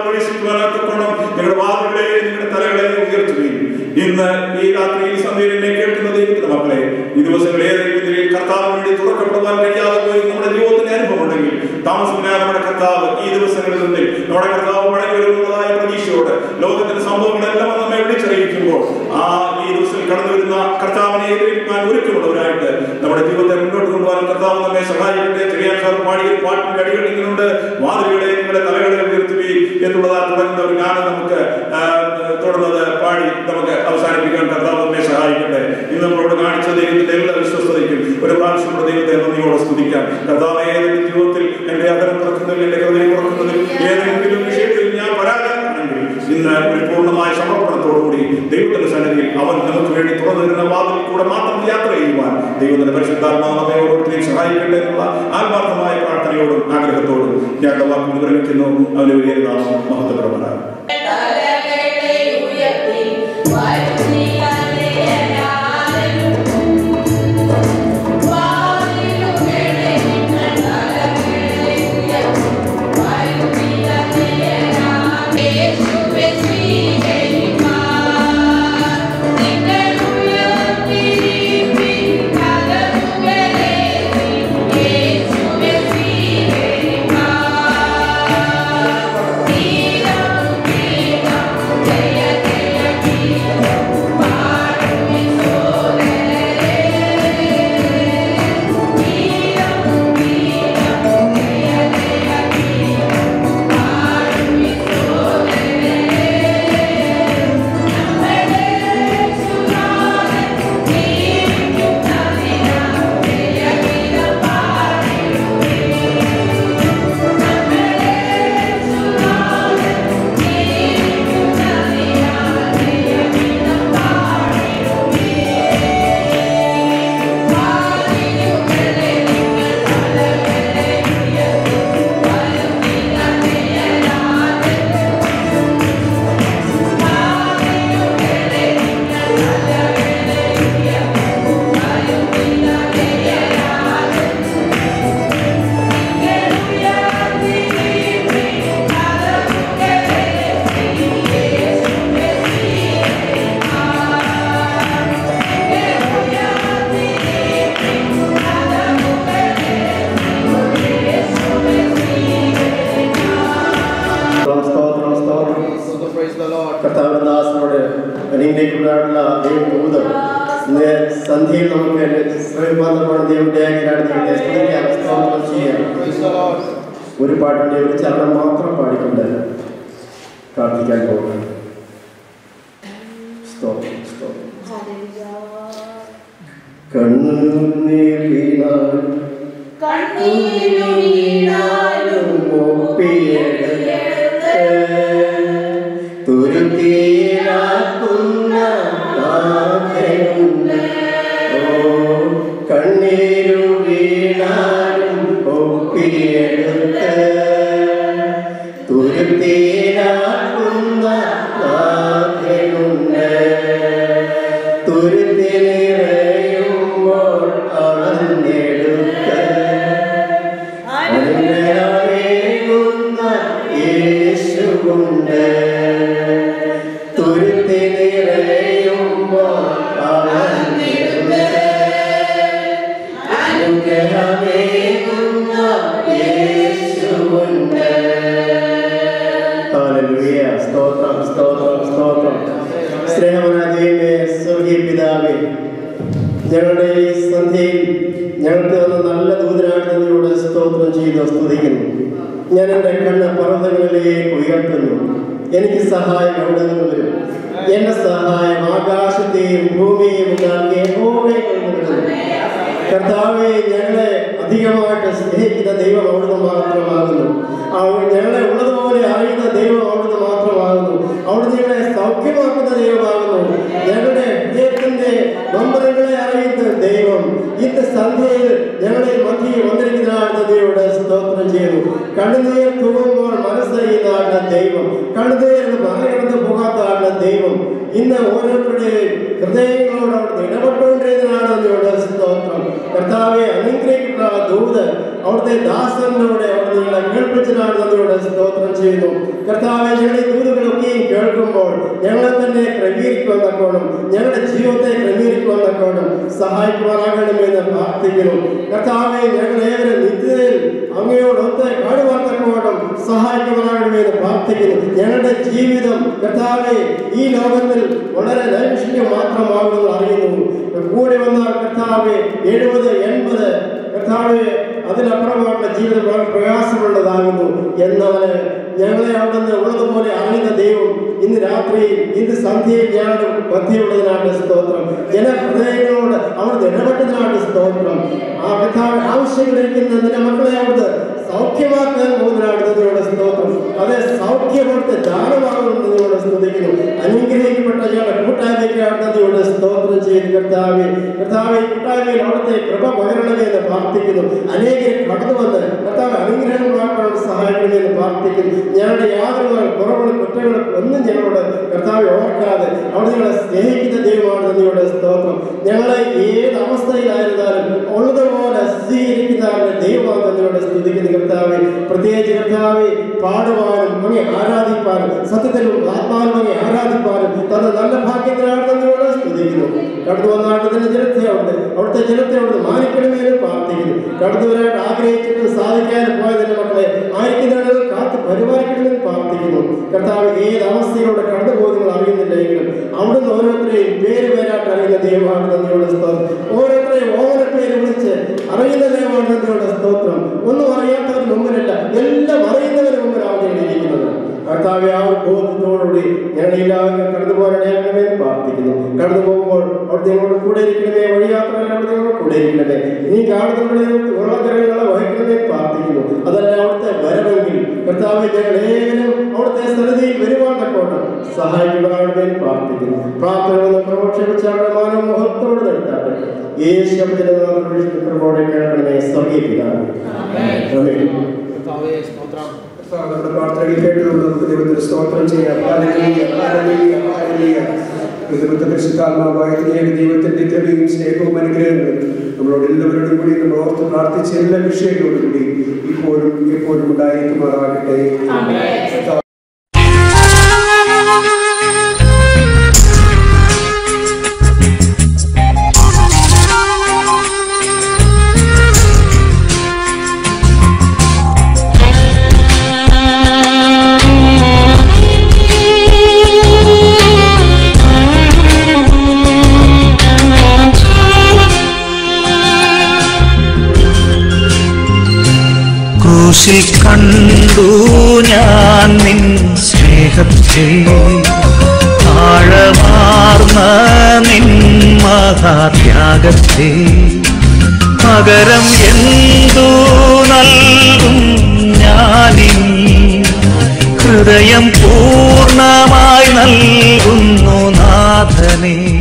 പ്രവേശിക്കുവാനാക്കോണം നിങ്ങളുടെ വാതിലുകളെ നിങ്ങളുടെ തലകളെ ഉയർത്തുകയും ഇന്ന് ഈ രാത്രി ഈ സന്ധ്യയിൽ എന്നെ കേൾക്കുന്ന ദൈവത്തിന്റെ ദിവസങ്ങളിൽ നിന്ന് നമ്മുടെ കർത്താവ് മടങ്ങി വരുന്നതായ പ്രതീക്ഷയോട് ലോകത്തിന്റെ സംഭവങ്ങളെല്ലാം നമ്മെ വിളിച്ചറിയിക്കുമ്പോൾ ആ ഈ ദിവസത്തിൽ കടന്നു വരുന്ന കർത്താവിനെ എതിരേൽക്കാൻ ഒരുക്കമുള്ളവരായിട്ട് നമ്മുടെ ജീവിതത്തെ മുന്നോട്ട് കൊണ്ടുപോകാൻ കർത്താവ് നമ്മെ സഹായിക്കട്ടെ ചെറിയാൻ സാർ പാടിയ പാട്ടിന്റെ അടികൾ ഇങ്ങനെയുണ്ട് മാതൃകളെ നിങ്ങളുടെ തലകളെ ഉയർത്തുകയും എന്നുള്ളതാ തുടങ്ങുന്ന ഒരു ഗാനം നമുക്ക് ആ, തുടർന്നത് പാടി നമുക്ക് അവസാനിപ്പിക്കാൻ കർത്താവ് നമ്മെ സഹായിക്കട്ടെ ഇന്ന് നമ്മളോട് കാണിച്ച ദൈവത്തിന്റെ എല്ലാ വിശ്വസ്തതയ്ക്കും ഒരു പ്രാവശ്യം കൂടെ ദൈവത്തെ നന്ദിയോടെ സ്തുതിക്കാം കർത്താവ് ഏതെങ്കിലും ജീവിതത്തിൽ എന്റെ അതരം തുറക്കുന്നതിൽ എന്റെ ഹൃദയം തുറക്കുന്നതിൽ ഏതെങ്കിലും വിഷയത്തിൽ ഞാൻ പരാജയമാണെങ്കിൽ ഇന്ന് ഒരു പൂർണ്ണമായ സമർപ്പണത്തോടുകൂടി ദൈവത്തിന്റെ സന്നിധിയിൽ അവൻ നമുക്ക് വേണ്ടി തുറന്നു തരുന്ന വാതിൽ കൂടെ മാത്രം യാത്ര ചെയ്യുവാൻ ദൈവത്തിന്റെ പരിശുദ്ധാത്മാവ് നമ്മെ ഓരോരുത്തരെയും സഹായിക്കട്ടെ എന്നുള്ള ആത്മാർത്ഥമായ പ്രാർത്ഥനയോടും ആഗ്രഹത്തോടും ഞാൻ വാക്കുകൾ വിരമിക്കുന്നു അവന് വലിയ നാമം മഹത്വപ്രമനാണ് തലകളെ ഉയർത്തി വരുന്നില്ലേ വാതിലുകളെ നിങ്ങൾ തലകളെ ഉയർത്തി വരുന്നില്ലേ യേശുവേ സ്വീകരിപ്പാൻ നിങ്ങൾ ഉയർത്തിരിപ്പിൻ കതറുകളെ യേശുവേ സ്വീകരിപ്പാൻ സ്തോത്രം സ്തോത്രം So praise the Lord. കർത്താവിന്റെ ദാസനോട് അനുഗ്രഹിക്കപ്പെടാനുള്ള ദൈവദൂതം ഇന്ന് സന്ധ്യയിൽ നമുക്ക് ശ്രമിപ്പാന്തമാണ് ദൈവത്തെ ദൈവത്തെ സ്തുതിക്കാം സ്തോത്രം ചെയ്യാം Praise the Lord. ഒരു പാട്ടിന്റെ ഒരു ചരണം മാത്രം പാടിക്കൊണ്ട് പ്രാർത്ഥിക്കാൻ പോകുന്നു സ്തോത്രം സ്തോത്രം കണ്ണുനീർ വീണാൽ കണ്ണീരു വീണാലും ഒപ്പിയെടുത്ത് തുരുത്തിയിലാക്കുന്ന നാഥനുണ്ട്. ഓ, കണ്ണീരു വീണാലും ഒപ്പിയെടുത്ത് തുരുത്തിയിലാക്കുന്ന നാഥനുണ്ട്. തുരുത്തി നിറയുമ്പോൾ അളന്നെടുത്ത് അനുഗ്രഹമേകുന്ന യേശുവുണ്ട്. തുരുത്തി നിറയുമ്പോൾ അളന്നെടുത്ത് അനുഗ്രഹമേകുന്ന യേശുവുണ്ട്. ഹല്ലേലൂയ. സ്തോത്രം സ്തോത്രം സ്തോത്രം സ്നേഹമുള്ള ദൈവമേ സ്വർഗീയ പിതാവേ ഞങ്ങളുടെ ഈ സന്ധ്യയിൽ ഞങ്ങൾക്ക് തന്ന നല്ല ദൂതനായിട്ട് നിന്നോട് സ്തോത്രം ചെയ്ത് സ്തുതിക്കുന്നു ഞാൻ എൻ്റെ കണ്ണ് പർവ്വതങ്ങളിലേക്ക് ഉയർത്തുന്നു എനിക്ക് സഹായം എവിടെ നിന്ന് വരും എന്റെ സഹായം ആകാശത്തെയും ഭൂമിയെയും ഉണ്ടാക്കിയ യഹോവയിൽ നിന്ന് വരുന്നു. കർത്താവെ ഞങ്ങളെ അധികമായിട്ട് സ്നേഹിക്കുന്ന ദൈവം അവിടുന്ന് മാത്രമാകുന്നു അവ- ഞങ്ങളെ ഉള്ളതുപോലെ അറിയുന്ന ദൈവം അവിടുന്ന് മാത്രമാകുന്നു അവിടുന്ന് ഞങ്ങളെ സൗഖ്യമാക്കുന്ന ദൈവമാകുന്നു ഞങ്ങളുടെ ഹൃദയത്തിന്റെ നമ്പറുകളെ അറിയുന്ന ദൈവം ഇന്ന് സന്ധ്യയിൽ ഞങ്ങളെ മധ്യയിൽ വന്നിരിക്കുന്നതാണ് ദൈവയുടെ സ്തോത്രം ചെയ്യുന്നു കണ്ണുനീർ തൂങ്ങുമ്പോൾ മനസ്സറിയുന്നതാണ് ദൈവം കണ്ണുനീർ മറികടന്ന് പോകാത്തതാണ് ദൈവം ഇന്ന് ഓരോരുത്തരുടെയും ഹൃദയങ്ങളോട് അവിടുന്ന് ഇടപെട്ടുകൊണ്ടിരുന്നതാണ് ദൈവയുടെ സ്തോത്രം കർത്താവെ അനുഗ്രഹിക്കുന്ന ദൂത് അവിടുത്തെ ദാസനിലൂടെ അവിടുത്തെ ഞങ്ങളെ കേൾപ്പിച്ചതാണ് നന്ദിയോടെ സ്തോത്രം ചെയ്യുന്നു കർത്താവെ ഞങ്ങൾ ഈ ദൂതുകളൊക്കെയും കേൾക്കുമ്പോൾ ഞങ്ങളെ തന്നെ ക്രമീകരിക്കുവാൻ തക്കോണം ഞങ്ങളുടെ ജീവിതത്തെ ക്രമീകരിക്കുവാൻ തക്കോണം സഹായിക്കുവാനാകണമെന്ന് പ്രാർത്ഥിക്കുന്നു കർത്താവെ ഞങ്ങൾ ഏവരും നിത്യതയിൽ അങ്ങയോടൊത്ത് കാണുവാൻ തക്കോണം സഹായിക്കുവാനാകണമെന്ന് പ്രാർത്ഥിക്കുന്നു ഞങ്ങളുടെ ജീവിതം കർത്താവെ ഈ ലോകത്തിൽ വളരെ നൈമിഷികം മാത്രമാകുമെന്ന് അറിയുന്നു കൂടെ വന്നാൽ കർത്താവെ എഴുപത് എൺപത് കർത്താവെ അതിനപ്പുറമായിട്ടുള്ള ജീവിതം വളരെ പ്രയാസമുള്ളതാകുന്നു എന്നാൽ ഞങ്ങളെ അവിടുന്ന് ഉള്ളതുപോലെ അറിയുന്ന ദൈവം ഇന്ന് രാത്രിയിൽ ഇന്ന് സന്ധ്യയിൽ ഞങ്ങളുടെ മധ്യയുള്ളതിനാണ് സ്തോത്രം ജനഹൃദയങ്ങളോട് അവിടുന്ന് ഇടപെട്ടതിനാണ് സ്തോത്രം ആ കർത്താവ് ആവശ്യങ്ങളിരിക്കുന്ന നിന്റെ മക്കളെ അവിടുന്ന് സൗഖ്യമാക്കാൻ പോകുന്നതിനാണ് നിങ്ങളുടെ സ്തോത്രം അതെ സൗഖ്യപ്പെടുത്ത ദാനമാകുമെന്ന് നിങ്ങളോട് സ്തുതിക്കുന്നു അനുഗ്രഹിക്കപ്പെട്ട ഞങ്ങളുടെ കൂട്ടായ്മയ്ക്കാണ് നദിയോട് സ്തോത്രം ചെയ്ത് കർത്താവെ കർത്താവെ ഈ കൂട്ടായ്മയിൽ അവിടുത്തെ കൃപ പകരണമേ എന്ന് പ്രാർത്ഥിക്കുന്നു അനേകർ കടന്നു വന്ന് കർത്താവ് അനുഗ്രഹങ്ങളാക്കാനുള്ള സഹായിക്കണമെന്ന് പ്രാർത്ഥിക്കുന്നു ഞങ്ങളുടെ യാതൊരു കുറവുകളും കുറ്റങ്ങളും ഒന്നും ഞങ്ങളോട് കർത്താവെ ഓർക്കാതെ അവിടെ ഞങ്ങളെ സ്നേഹിക്കുന്ന ദൈവമാണ് നന്ദിയുടെ സ്തോത്രം ഞങ്ങളെ ഏത് അവസ്ഥയിലായിരുന്നാലും ഉള്ളതുപോലെ സ്വീകരിക്കുന്ന ദൈവമാണ് നന്ദിയോടെ സ്തുതിക്കുന്ന കർത്താവെ പ്രത്യേകിച്ച് കർത്താവെ പാടുവാനും അങ്ങനെ ആരാധിപ്പാനും സത്യത്തിലും ആത്മാവിനും അങ്ങനെ ആരാധിപ്പാനും തന്ന നല്ല ഭാഗ്യത്തിനാണ് നന്ദിയോടെ സ്തുതിക്കുന്നു കടന്നു വന്ന നാട്ടിന്റെ ജനത്തെ അവിടെ അവിടുത്തെ ജനത്തെ അവിടെ മാനിക്കണമേ എന്ന് പ്രാർത്ഥിക്കുന്നു കടന്നു വരാൻ ആഗ്രഹിച്ചിട്ട് സാധിക്കാതെ പോയതിന്റെ മക്കളെ ആയിരിക്കുന്നവരെ കാത്ത് പരിപാലിക്കണമെന്ന് പ്രാർത്ഥിക്കുന്നു കർത്താവ് ഏത് അവസ്ഥയിലൂടെ കടന്നു പോകുന്നത് അറിയുന്നില്ലെങ്കിലും അവിടുന്ന് ഓരോരുത്തരെയും പേര് പേരായിട്ട് അറിയുന്ന ദൈവമാണ് നന്ദിയുടെ സ്തോത്രം ഓരോരുത്തരെയും ഓരോ പേര് വിളിച്ച് അറിയുന്ന ദൈവമാണ് നന്ദിയുടെ സ്തോത്രം ഒന്നും അറിയാത്തവർ മുമ്പിലല്ല എല്ലാം അറിയുന്നവരുടെ മുമ്പിലാണ് ഞങ്ങൾ ഇരിക്കുന്നത് കർത്താവെ ആ ഒരു ബോധത്തോടുകൂടി ഞങ്ങൾ എല്ലാവരും കടന്നു പോകാനിടയാക്കണമേ എന്ന് പ്രാർത്ഥിക്കുന്നു കടന്നു പോകുമ്പോൾ അവിടുത്തെ ഞങ്ങളോട് കൂടെ ഇരിക്കണമേ വഴിയാത്രയിൽ അവിടുത്തെ ഞങ്ങളോട് കൂടെ ഇരിക്കണമേ നീ കാണുന്നവരുടെ ഉള്ളക്കരങ്ങളെ വഹിക്കണമേ എന്ന് പ്രാർത്ഥിക്കുന്നു അതല്ല അവിടുത്തെ വരവെങ്കിൽ കർത്താവെ ഞങ്ങൾ ഏവരും അവിടുത്തെ സ്ഥലതയിൽ വരുവാൻ തക്കോട്ടെ സഹായിക്കുന്നതാകണമേ എന്ന് പ്രാർത്ഥിക്കുന്നു പ്രാർത്ഥനകളും പ്രമോക്ഷമിച്ച് അവരുടെ മാനവ മുഖത്തോട് നടത്താട്ടെ യേശു കൃപയോടെ കേൾക്കണമേ സ്വർഗീയ പിതാവേ. ആമേൻ. നമ്മുടെ പ്രാർത്ഥനകൾ കേട്ടുകൊണ്ട് നമുക്ക് ദൈവത്തിന് സ്തോത്രം ചെയ്യാം ഹല്ലേലൂയ, ഹല്ലേലൂയ, ഹല്ലേലൂയ. ബന്ധപ്പെട്ട പരിശുദ്ധാത്മാവായ ത്രിയേക ദൈവത്തിന്റെ കൃപയും സ്നേഹവും അനുഗ്രഹങ്ങളും നമ്മളോട് എല്ലാവരോടും കൂടി നമ്മൾ ഓർത്ത് പ്രാർത്ഥിച്ച എല്ലാ വിഷയങ്ങളോടും കൂടി ഇപ്പോഴും എപ്പോഴും ഉണ്ടായിരിക്കുമാറാകട്ടെ കർത്താവ് ക്രൂശിൽ കണ്ടു ഞാൻ നിൻ സ്നേഹത്തെ ആഴമാർന്ന നിൻ മഹാത്യാഗത്തെ പകരം എന്തു നൽകും ഞാനിനി ഹൃദയം പൂർണ്ണമായി നൽകുന്നു നാഥനേ